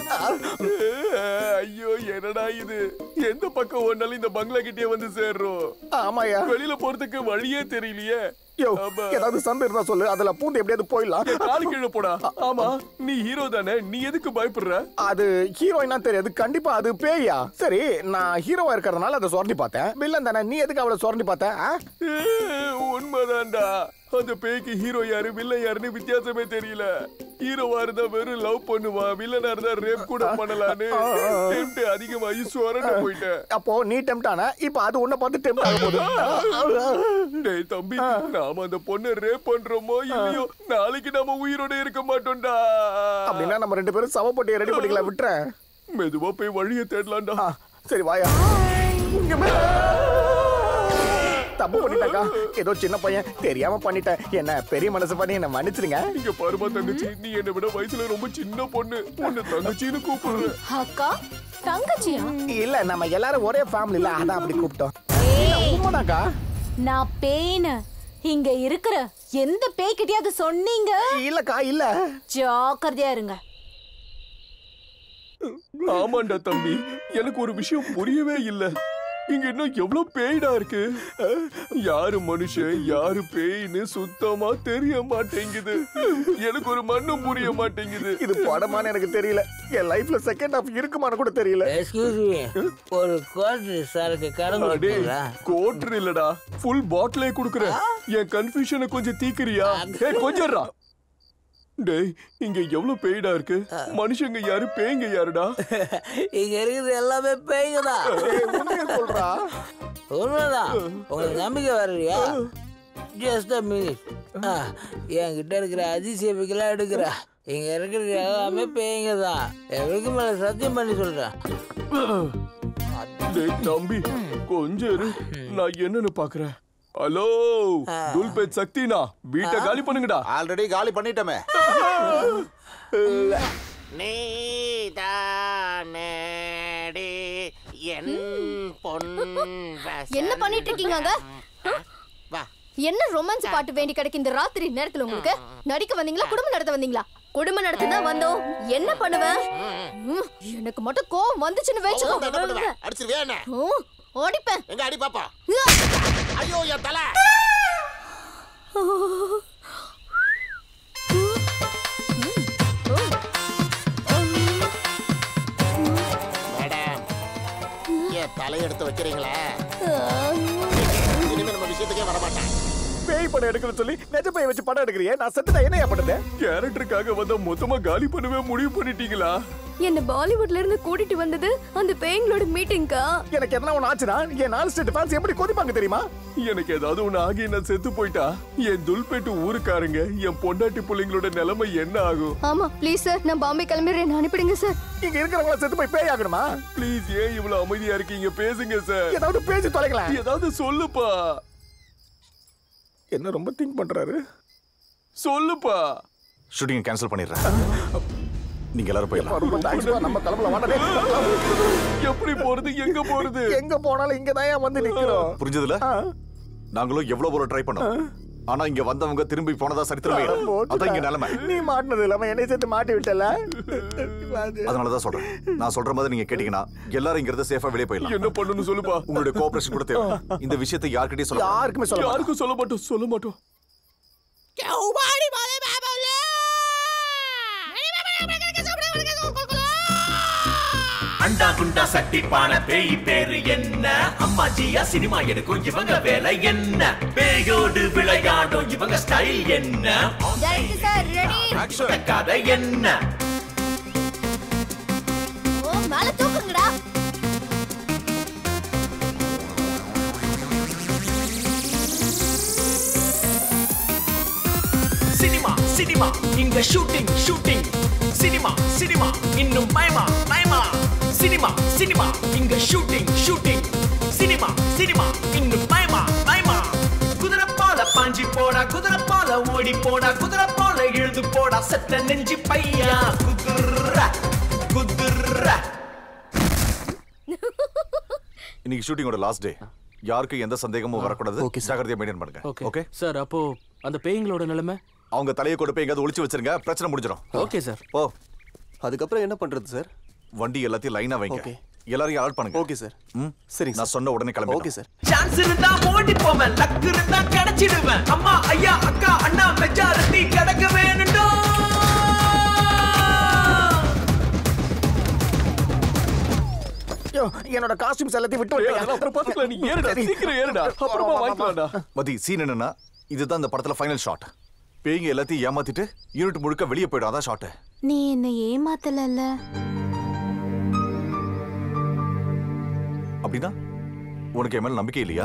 ஐயோ என்னடா இது எந்த பக்கம் ஒன்னாலும் இந்த பங்களா கிட்டே வந்து சேர்றோம் ஆமாயா வெளியில போறதுக்கு வழியே தெரியலையே யோ ஏதாவது சண்டை இருந்தா சொல்லு அதுல பூந்து எப்படியாவது போயிடலாம் காலு கீழே போடா ஆமா நீ ஹீரோ தானே நீ எதுக்கு பயப்படுற அது ஹீரோயினா தெரியாது கண்டிப்பா அது பேயா சரி நான் ஹீரோவா இருக்கிறதுனால அதை சுரண்டி பார்த்தேன் வில்லன் தானே நீ எதுக்கு அவளை சுரண்டி பார்த்த ஆ? உண்மைதான்டா அந்த பேய்க்கு ஹீரோ யாரு வில்லன் யாருன்னு வித்தியாசமே தெரியல ஹீரோவா இருந்தா வெறும் லவ் பண்ணுவான் வில்லனா இருந்தா ரேப் கூட பண்ணலான்னு tempt அதிகமாகி சுரண்டு போயிட்டேன் அப்போ நீ டெம்ட் ஆன இப்ப அது உன்னை பார்த்து டெம்ட் ஆக போகுது டேய் தம்பி நாம அந்த பொண்ணை ரேப் பண்றோமோ இல்லையோ நாளைக்கு நம்ம உயிரோட இருக்க மாட்டோம்டா அப்படின்னா நம்ம ரெண்டு பேரும் சவப்பட்டியை ரெடி பண்ணிக்கலாம் விட்டுறேன் மெதுவா போய் வழியை தேடலாம்டா சரி வாயா இங்க வா. தப்பு பண்ணிட்டாக்கா ஏதோ சின்ன பையன் தெரியாம பண்ணிட்டேன் என்ன பெரிய மனசு பண்ணி என்ன மன்னிச்சிருங்க இங்க பாருமா தங்கச்சி நீ என்னை விட வயசுல ரொம்ப சின்ன பொண்ணு உன்னை தங்கச்சின்னு கூப்பிடுற அக்கா தங்கச்சியா இல்ல நம்ம எல்லாரும் ஒரே ஃபேமிலில அதான் அப்படி கூப்பிட்டோம் உண்மைதாக்கா நான் பேய்னு இங்க இருக்கிற எந்த பேய்கிட்டயாவது சொன்னீங்க இல்லக்கா இல்ல ஜாக்கிரதையா இருங்க ஆமாண்டா தம்பி எனக்கு ஒரு விஷயம் புரியவே இல்ல இங்க இன்னும் எவ்வளவு பேய்டா இருக்கு அஹ், யாரு மனுஷன் யாரு பேய்னு சுத்தமா தெரிய மாட்டேங்குது எனக்கு ஒரு மண்ணும் புரிய மாட்டேங்குது இது படமான்னு எனக்கு தெரியல என் லைஃப்ல செகண்ட் ஹாஃப் இருக்குமான்னு கூட தெரியல எக்ஸ்கியூஸ் மீ ஒரு குவார்டர் சரக்கு கடமை அடே கோட்ரு இல்லடா ஃபுல் பாட்டிலே குடுக்குறேன் என் கன்ஃபியூஷனை கொஞ்சம் தீக்குறியா ஏய் கொஞ்சம்டா டேய் இங்க எவ்வளவு பேய்டா இருக்கு மனுஷங்க யாரு பேய்ங்க யாருடா இங்க இருக்குது எல்லாமே பேய்ங்க தான் சொல்றா உண்மைதான் உங்களுக்கு நம்பிக்கை வரலையா ஜஸ்ட் அ மினிட் என்கிட்ட இருக்கிற அதிசயமிக்கெல்லாம் எடுக்கிற இங்க இருக்கிறது எல்லாமே பேய்ங்க தான் எவருக்கு மேல சத்தியம் பண்ணி சொல்றேன் டேய் தம்பி கொஞ்சம் இரு நான் என்னன்னு பாக்குறேன் ஹலோ துல்பேட் சக்தினா வீட்டை காலி பண்ணுங்கடா ஆல்ரெடி காலி பண்ணிட்டோமே நீதானடி என் பொன் என்ன பண்ணிட்டு இருக்கீங்க அங்க வா என்ன ரொமான்ஸ் பாட்டு வேண்டி கிடைக்கு இந்த ராத்திரி நேரத்துல உங்களுக்கு நடிக்க வந்தீங்களா குடும்பம் நடத்த வந்தீங்களா குடும்ப நடத்த தான் வந்தோம் என்ன பண்ணுவேன் ம், எனக்கு மட்டும் கோவம் வந்துச்சுன்னு கோவம் வந்தா என்ன பண்ணுவ? வச்சுக்கோ அடிச்சிருவியா என்ன? ம், ஓடிப்பேன் எங்க அடி பாப்பா ஐயோ என் தலை மேடம் என் தலையெடுத்து வைக்கிறீங்களே இனிமே நம்ம விஷயத்துக்கே வரமாட்டேன் பேய் படம் எடுக்கணும்னு சொல்லி நிஜ பேய் வச்சு படம் எடுக்கிறியே நான் செத்துட்டா என்னையா பண்ணுது கேரக்டருக்காக வந்தா மொத்தமா காலி பண்ணவே முடிவு பண்ணிட்டீங்களா என்ன பாலிவுட்ல இருந்து கூட்டிட்டு வந்தது அந்த பேய்களோட மீட்டிங்கா எனக்கு என்ன ஒண்ணு ஆச்சுன்னா என் நாலு ஸ்டேட் ஃபேன்ஸ் எப்படி கொதிப்பாங்க தெரியுமா எனக்கு ஏதாவது ஒண்ணு ஆகி நான் செத்து போயிட்டா என் துல்பேட்டு ஊருக்காரங்க என் பொண்டாட்டி பிள்ளைங்களோட நிலைமை என்ன ஆகும் ஆமா ப்ளீஸ் சார் நான் பாம்பே கிளம்பிடுறேன் அனுப்பிடுங்க சார் இங்க இருக்கிறவங்கள செத்து போய் பேய் ஆகணுமா ப்ளீஸ் ஏன் இவ்வளவு அமைதியா இருக்கீங்க பேசுங்க சார் ஏதாவது பேசி தொலைக்கலாம் ஏதாவது சொல்லுப்பா என்ன ரொம்ப திங்க் பண்றாரு சொல்லுப்பா ஷூட்டிங் கேன்சல் பண்ணிடுறேன் நீங்க எல்லாரும் போயிடலாம் ரொம்ப தேங்க்ஸ்ப்பா நம்ம கிளம்பல வாடா எப்படி போறது எங்க போறது எங்க போனாலும் இங்க தான் வந்து நிக்கிறோம் புரிஞ்சதுல நாங்களும் எவ்வளவு போல ட்ரை பண்ணோம் ஆனா இங்க வந்தவங்க திரும்பி போனதா சரித்திரமே இல்லை. அதான் இங்க நிலைமை நீ மாட்டினது இல்லாம என்னை சேர்த்து மாட்டி விட்டல அதனாலதான் சொல்றேன் நான் சொல்ற மாதிரி நீங்க கேட்டீங்கன்னா எல்லாரும் இங்க இருந்து சேஃபா வெளியே போயிடலாம் என்ன பண்ணணும்னு சொல்லுப்பா உங்களுடைய கோஆபரேஷன் கூட தேவை இந்த விஷயத்தை யார்கிட்டயும் சொல்ல யாருக்குமே சொல்ல யாருக்கும் சொல்ல மாட்டோம் சொல்ல மாட்டோம் அண்டா குண்டா சட்டி பானை பேய் பேரு என்ன அம்மாஜியா சினிமா எடுக்கும் இவங்க வேலை என்ன பேயோடு விளையாடும் இவங்க ஸ்டைல் என்ன டைரக்டர் சார் ரெடி கதை என்ன ஓ மேல தூக்குங்கடா சினிமா சினிமா இங்க ஷூட்டிங் ஷூட்டிங் சினிமா சினிமா இன்னும் பயமா பயமா சினிமா சினிமா இங்க ஷூட்டிங் ஷூட்டிங் சினிமா சினிமா இன்னும் பயமா பயமா குதிரை போல பாஞ்சி போடா குதிரை போல ஓடி போடா குதிரை போல எழுது போடா செத்த நெஞ்சு பையா குதிர குதிர இன்னைக்கு ஷூட்டிங்கோட லாஸ்ட் டே யாருக்கும் எந்த சந்தேகமும் வரக்கூடாது ஜாகிரதையா மெயின்டைன் பண்ணுங்க ஓகே ஓகே சார் அப்போ அந்த பேய்களோட நிலைமை அவங்க தலையை கொண்டு போய் எங்கேயாவது ஒளிச்சு வச்சிருங்க பிரச்சனை முடிஞ்சிடும் ஓகே சார் ஓ அதுக்கப்புறம் என்ன பண்றது சார் வண்டி எல்லாத்தையும் லைனா வைங்க Okay. எல்லாரையும் அலர்ட் பண்ணுங்க ஓகே சார் ம் சரி நான் சொன்ன உடனே கிளம்பி ஓகே சார் சான்ஸ் இருந்தா ஓடி போவேன் லக் இருந்தா கிடைச்சிடுவேன் அம்மா ஐயா அக்கா அண்ணா மெஜாரிட்டி கிடைக்க வேணுண்டோ ஐயோ, என்னோட காஸ்டியூம்ஸ் எல்லாத்தையும் விட்டு விட்டு அப்புறம் பாத்துக்கலாம் நீ ஏறுடா சீக்கிரம் ஏறுடா அப்புறமா வாங்கிக்கலாம்டா மதி சீன் என்னன்னா இதுதான் இந்த படத்துல ஃபைனல் ஷாட் பேய்ங்க எல்லாத்தையும் ஏமாத்திட்டு யூனிட் முழுக்க வெளியே போயிடும் அதான் ஷாட் நீ என்ன ஏமாத்தலல்ல அப்படின்னா உனக்கு என் மேல நம்பிக்கை இல்லையா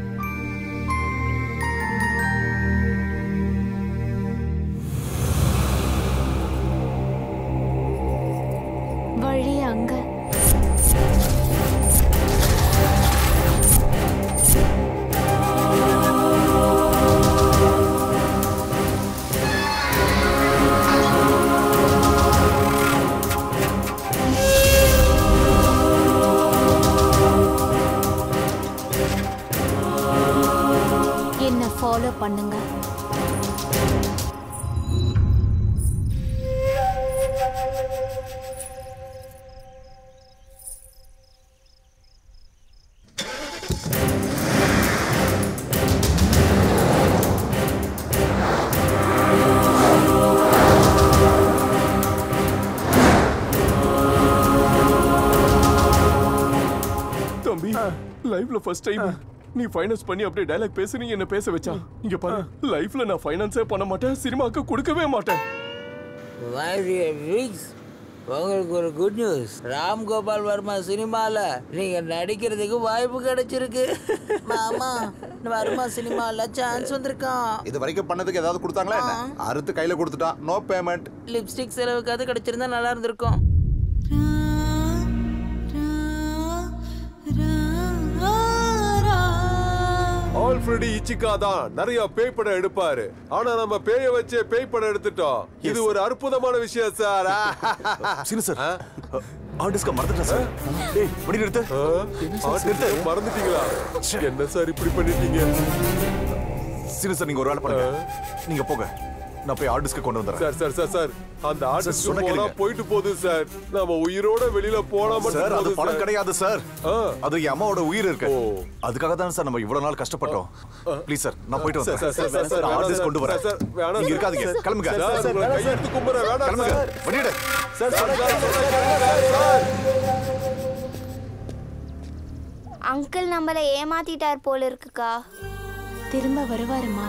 வழி அங்க என்ன ஃபாலோ பண்ணுங்க லைஃப்ல ஃபர்ஸ்ட் டைம் நீ ஃபைனான்ஸ் பண்ணி அப்படியே டயலாக் பேசி நீ என்ன பேச வச்சா இங்க பாரு லைஃப்ல நான் ஃபைனான்ஸே பண்ண மாட்டேன் சினிமாக்கு கொடுக்கவே மாட்டேன் My dear Viggs, உங்களுக்கு ஒரு குட் நியூஸ் ராம் கோபால் வர்மா சினிமால நீங்க நடிக்கிறதுக்கு வாய்ப்பு கிடைச்சிருக்கு மாமா வர்மா சினிமால சான்ஸ் வந்திருக்கான் இது வரைக்கும் பண்ணதுக்கு ஏதாவது கொடுத்தாங்களா என்ன அறுத்து கையில கொடுத்துட்டான் நோ பேமெண்ட் லிப்ஸ்டிக் செலவுக்காவது கிடைச்சிருந்தா நல்லா இருந்திருக்கும் ஆல்ஃபிரடி இச்சிகா தான் நிறைய பேய் படம் எடுப்பாரு ஆனா நம்ம பேய வச்சு பேய் படம் எடுத்துட்டோம் இது ஒரு அற்புதமான விஷயம் சார் சீனு சார் ஆர்டிஸ்ட்க மறந்துட்டேன் சார் டேய் வடி நிறுத்து நிறுத்து மறந்துட்டீங்களா என்ன சார் இப்படி பண்ணிட்டீங்க சீனு சார் நீங்க ஒரு வேலை பண்ணுங்க நீங்க போங்க நான் போய் ஆர்டிஸ்ட்க்கு கொண்டு வந்துடுறேன் சார் சார் சார் சார் அந்த ஆர்டிஸ்ட் சொன்ன போனா கேளுங்க. போயிட்டு போகுது சார் நாம உயிரோட வெளியில போனா மட்டும் சார் அது போதும் படம் சார். கிடையாது சார் அது என் அம்மாவோட உயிர் இருக்கு அதுக்காக தான் சார் நம்ம இவ்வளவு நாள் கஷ்டப்பட்டோம் ப்ளீஸ் சார் நான் போயிட்டு சார், சார், சார், சார், வரேன் வேணாம் ஆர்டிஸ்ட் சார். கொண்டு வரேன் சார், சார், வேணாம் நீங்க சார். இருக்காதீங்க சார், கிளம்புங்க சார், சார், உங்களை கையெடுத்து கும்பிடுறேன், வேணாம் கிளம்புங்க சார். வண்டிடு sir, sir, sir, sir, sir, sir. Uncle நம்மளை ஏமாத்திட்டார் போல இருக்குக்கா திரும்ப வருவாருமா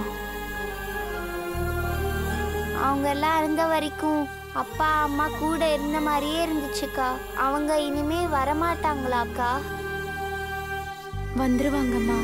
அவங்க எல்லாம் இருந்த வரைக்கும் அப்பா அம்மா கூட இருந்த மாதிரியே இருந்துச்சுக்கா அவங்க இனிமே வரமாட்டாங்களாக்கா வந்துருவாங்கம்மா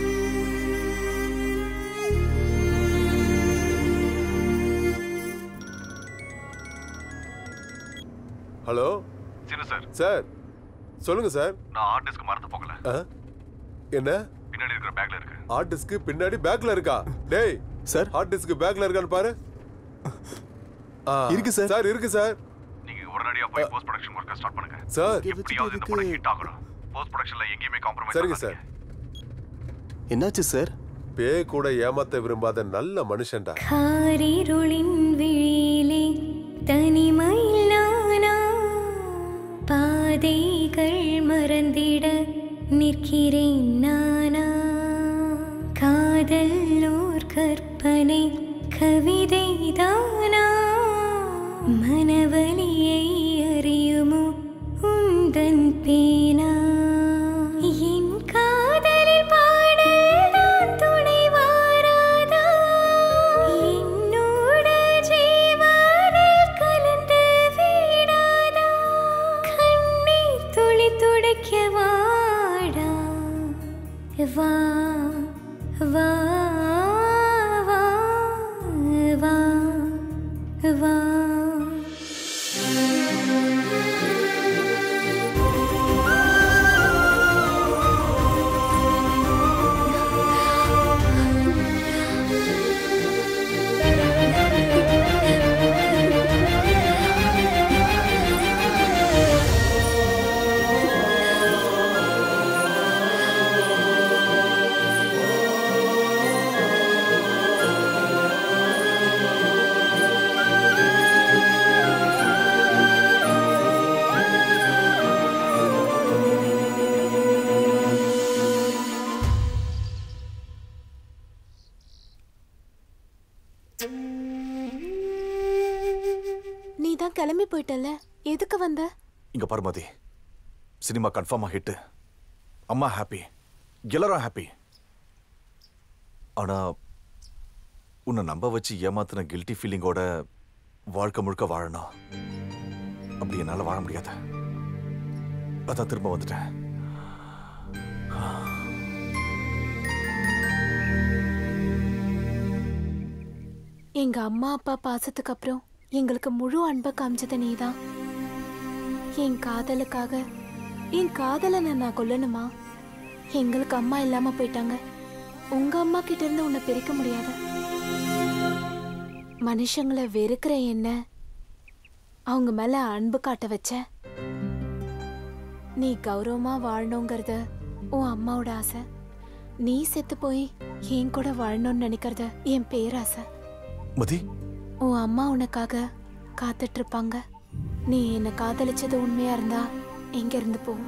ஹலோ சீனு சார் சார் சொல்லுங்க சார் நான் ஆர்டிஸ்ட்க்கு மறந்து போகல ஆ? என்ன பின்னாடி இருக்கிற பேக்ல இருக்கு ஹார்ட் டிஸ்க் பின்னாடி பேக்ல இருக்கா டேய் சார் ஹார்ட் டிஸ்க் பேக்ல இருக்கான்னு பாரு ஆ, இருக்கு சார். சார் இருக்கு சார் நீங்க உடனடியா போய் போஸ்ட் ப்ரொடக்ஷன் ஒர்க்க ஸ்டார்ட் பண்ணுங்க சார் எப்படியாவது இந்த படம் ஹிட் ஆகணும் போஸ்ட் ப்ரொடக்ஷன்ல எங்கேயுமே காம்ப்ரமைஸ் சரிங்க சார் என்னாச்சு சார் பேய் கூட ஏமாத்த விரும்பாத நல்ல மனுஷன்டா காரிருளின் விழியிலே தனிமையில் நானா பாதைகள் மறந்திட நிற்கிறேன் நானா காதல் ஓர் கற்பனை கவிதை தானா மனவலியை அறியுமோ உந்தன் பேனா என் காதலில் பாடல் தான் துணை வாராதா என்னோட ஜீவனில் கலந்து விடாதா கண்ணீர் துளி துடைக்க வாடா வா வா வா வா வா நீ தான் கிளம்பி போயிட்டல எதுக்கு வந்த இங்க பரமதி சினிமா கன்ஃபார்மா ஹிட் அம்மா ஹாப்பி எல்லாரும் ஹாப்பி ஆனா உன்னை நம்ப வச்சு ஏமாத்தின கில்ட்டி ஃபீலிங்கோட வாழ்க்கை முழுக்க வாழணும் அப்படி என்னால வாழ முடியாது அதான் திரும்ப வந்துட்டேன் எங்க அம்மா அப்பா பாசத்துக்கு அப்புறம் எங்களுக்கு முழு அன்பை காமிச்சது நீதான் என் காதலுக்காக என் காதலனை நான் கொல்லணுமா எங்களுக்கு அம்மா இல்லாம போயிட்டாங்க உங்க அம்மா கிட்ட இருந்து உன்னை பிரிக்க முடியாது மனுஷங்களை வெறுக்கிற என்ன அவங்க மேல அன்பு காட்ட வச்ச நீ கௌரவமா வாழணுங்கிறது உன் அம்மாவோட ஆசை நீ செத்து போய் என் கூட வாழணும்னு நினைக்கிறது என் பேராசை மதி உன் அம்மா உனக்காக காத்துட்டு இருப்பாங்க நீ என்ன காதலிச்சது உண்மையா இருந்தா இங்க இருந்து போ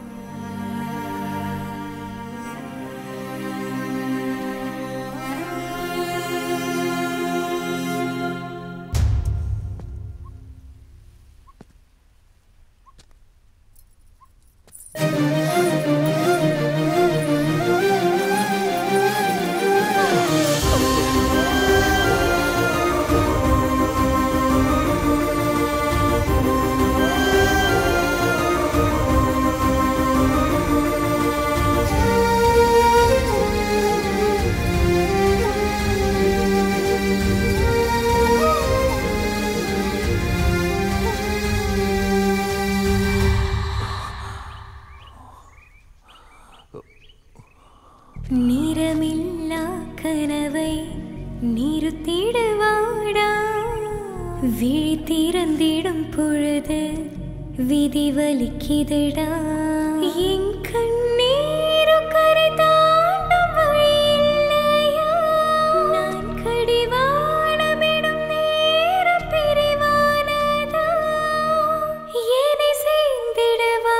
கனவை நிறுத்திடுவாடா விழி திறந்திடும் பொழுது விதி வலிக்குதடா என் கண்ணீரும் கரை தாண்டும் வழி இல்லையா நான் கடிவாளமிடும் நேரம் பிரிவானதா என்னை சேர்ந்திடவா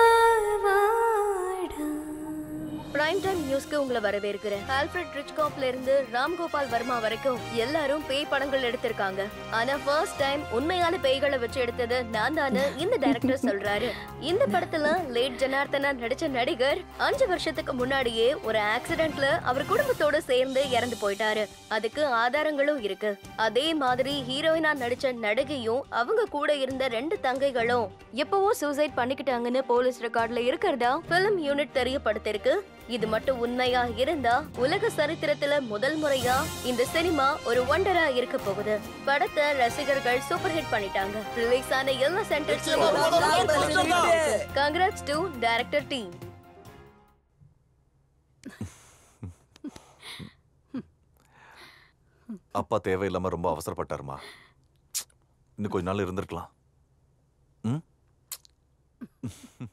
பிரைம் டைம் நியூஸ்க்கு உங்களை வரவேற்கிறேன் ஆல்ஃபிரட் ரிச்காப்ல இருந்து ராம்கோபால் வர்மா வரைக்கும் எல்லாரும் பேய் படங்கள் எடுத்திருக்காங்க ஆனா ஃபர்ஸ்ட் டைம் உண்மையான பேய்களை வச்சு எடுத்தது நான் தானு இந்த டைரக்டர் சொல்றாரு இந்த படத்துல லேட் ஜனார்த்தனா நடிச்ச நடிகர் அஞ்சு வருஷத்துக்கு முன்னாடியே ஒரு ஆக்சிடென்ட்ல அவர் குடும்பத்தோட சேர்ந்து இறந்து போயிட்டாரு அதுக்கு ஆதாரங்களும் இருக்கு அதே மாதிரி ஹீரோயினா நடிச்ச நடிகையும் அவங்க கூட இருந்த ரெண்டு தங்கைகளும் எப்பவோ சூசைட் பண்ணிக்கிட்டாங்கன்னு போலீஸ் ரெக்கார்ட்ல இருக்கிறதா பிலிம் யூனிட் தெரியப்படுத்திருக்கு இது மட்டும் உண்மையா இருந்தா உலக சரித்திரத்துல முதல் முறையா இந்த சினிமா ஒரு ஒண்டரா இருக்க போகுது படத்தை ரசிகர்கள் சூப்பர் ஹிட் பண்ணிட்டாங்க ரிலீஸ் ஆன எல்லா சென்டர்ஸ்லயும் கங்க்ராட்ஸ் டு டைரக்டர் டீம் அப்பா தேவையில்லாம ரொம்ப அவசரப்பட்டாருமா இன்னும் கொஞ்ச நாள் இருந்திருக்கலாம் ம்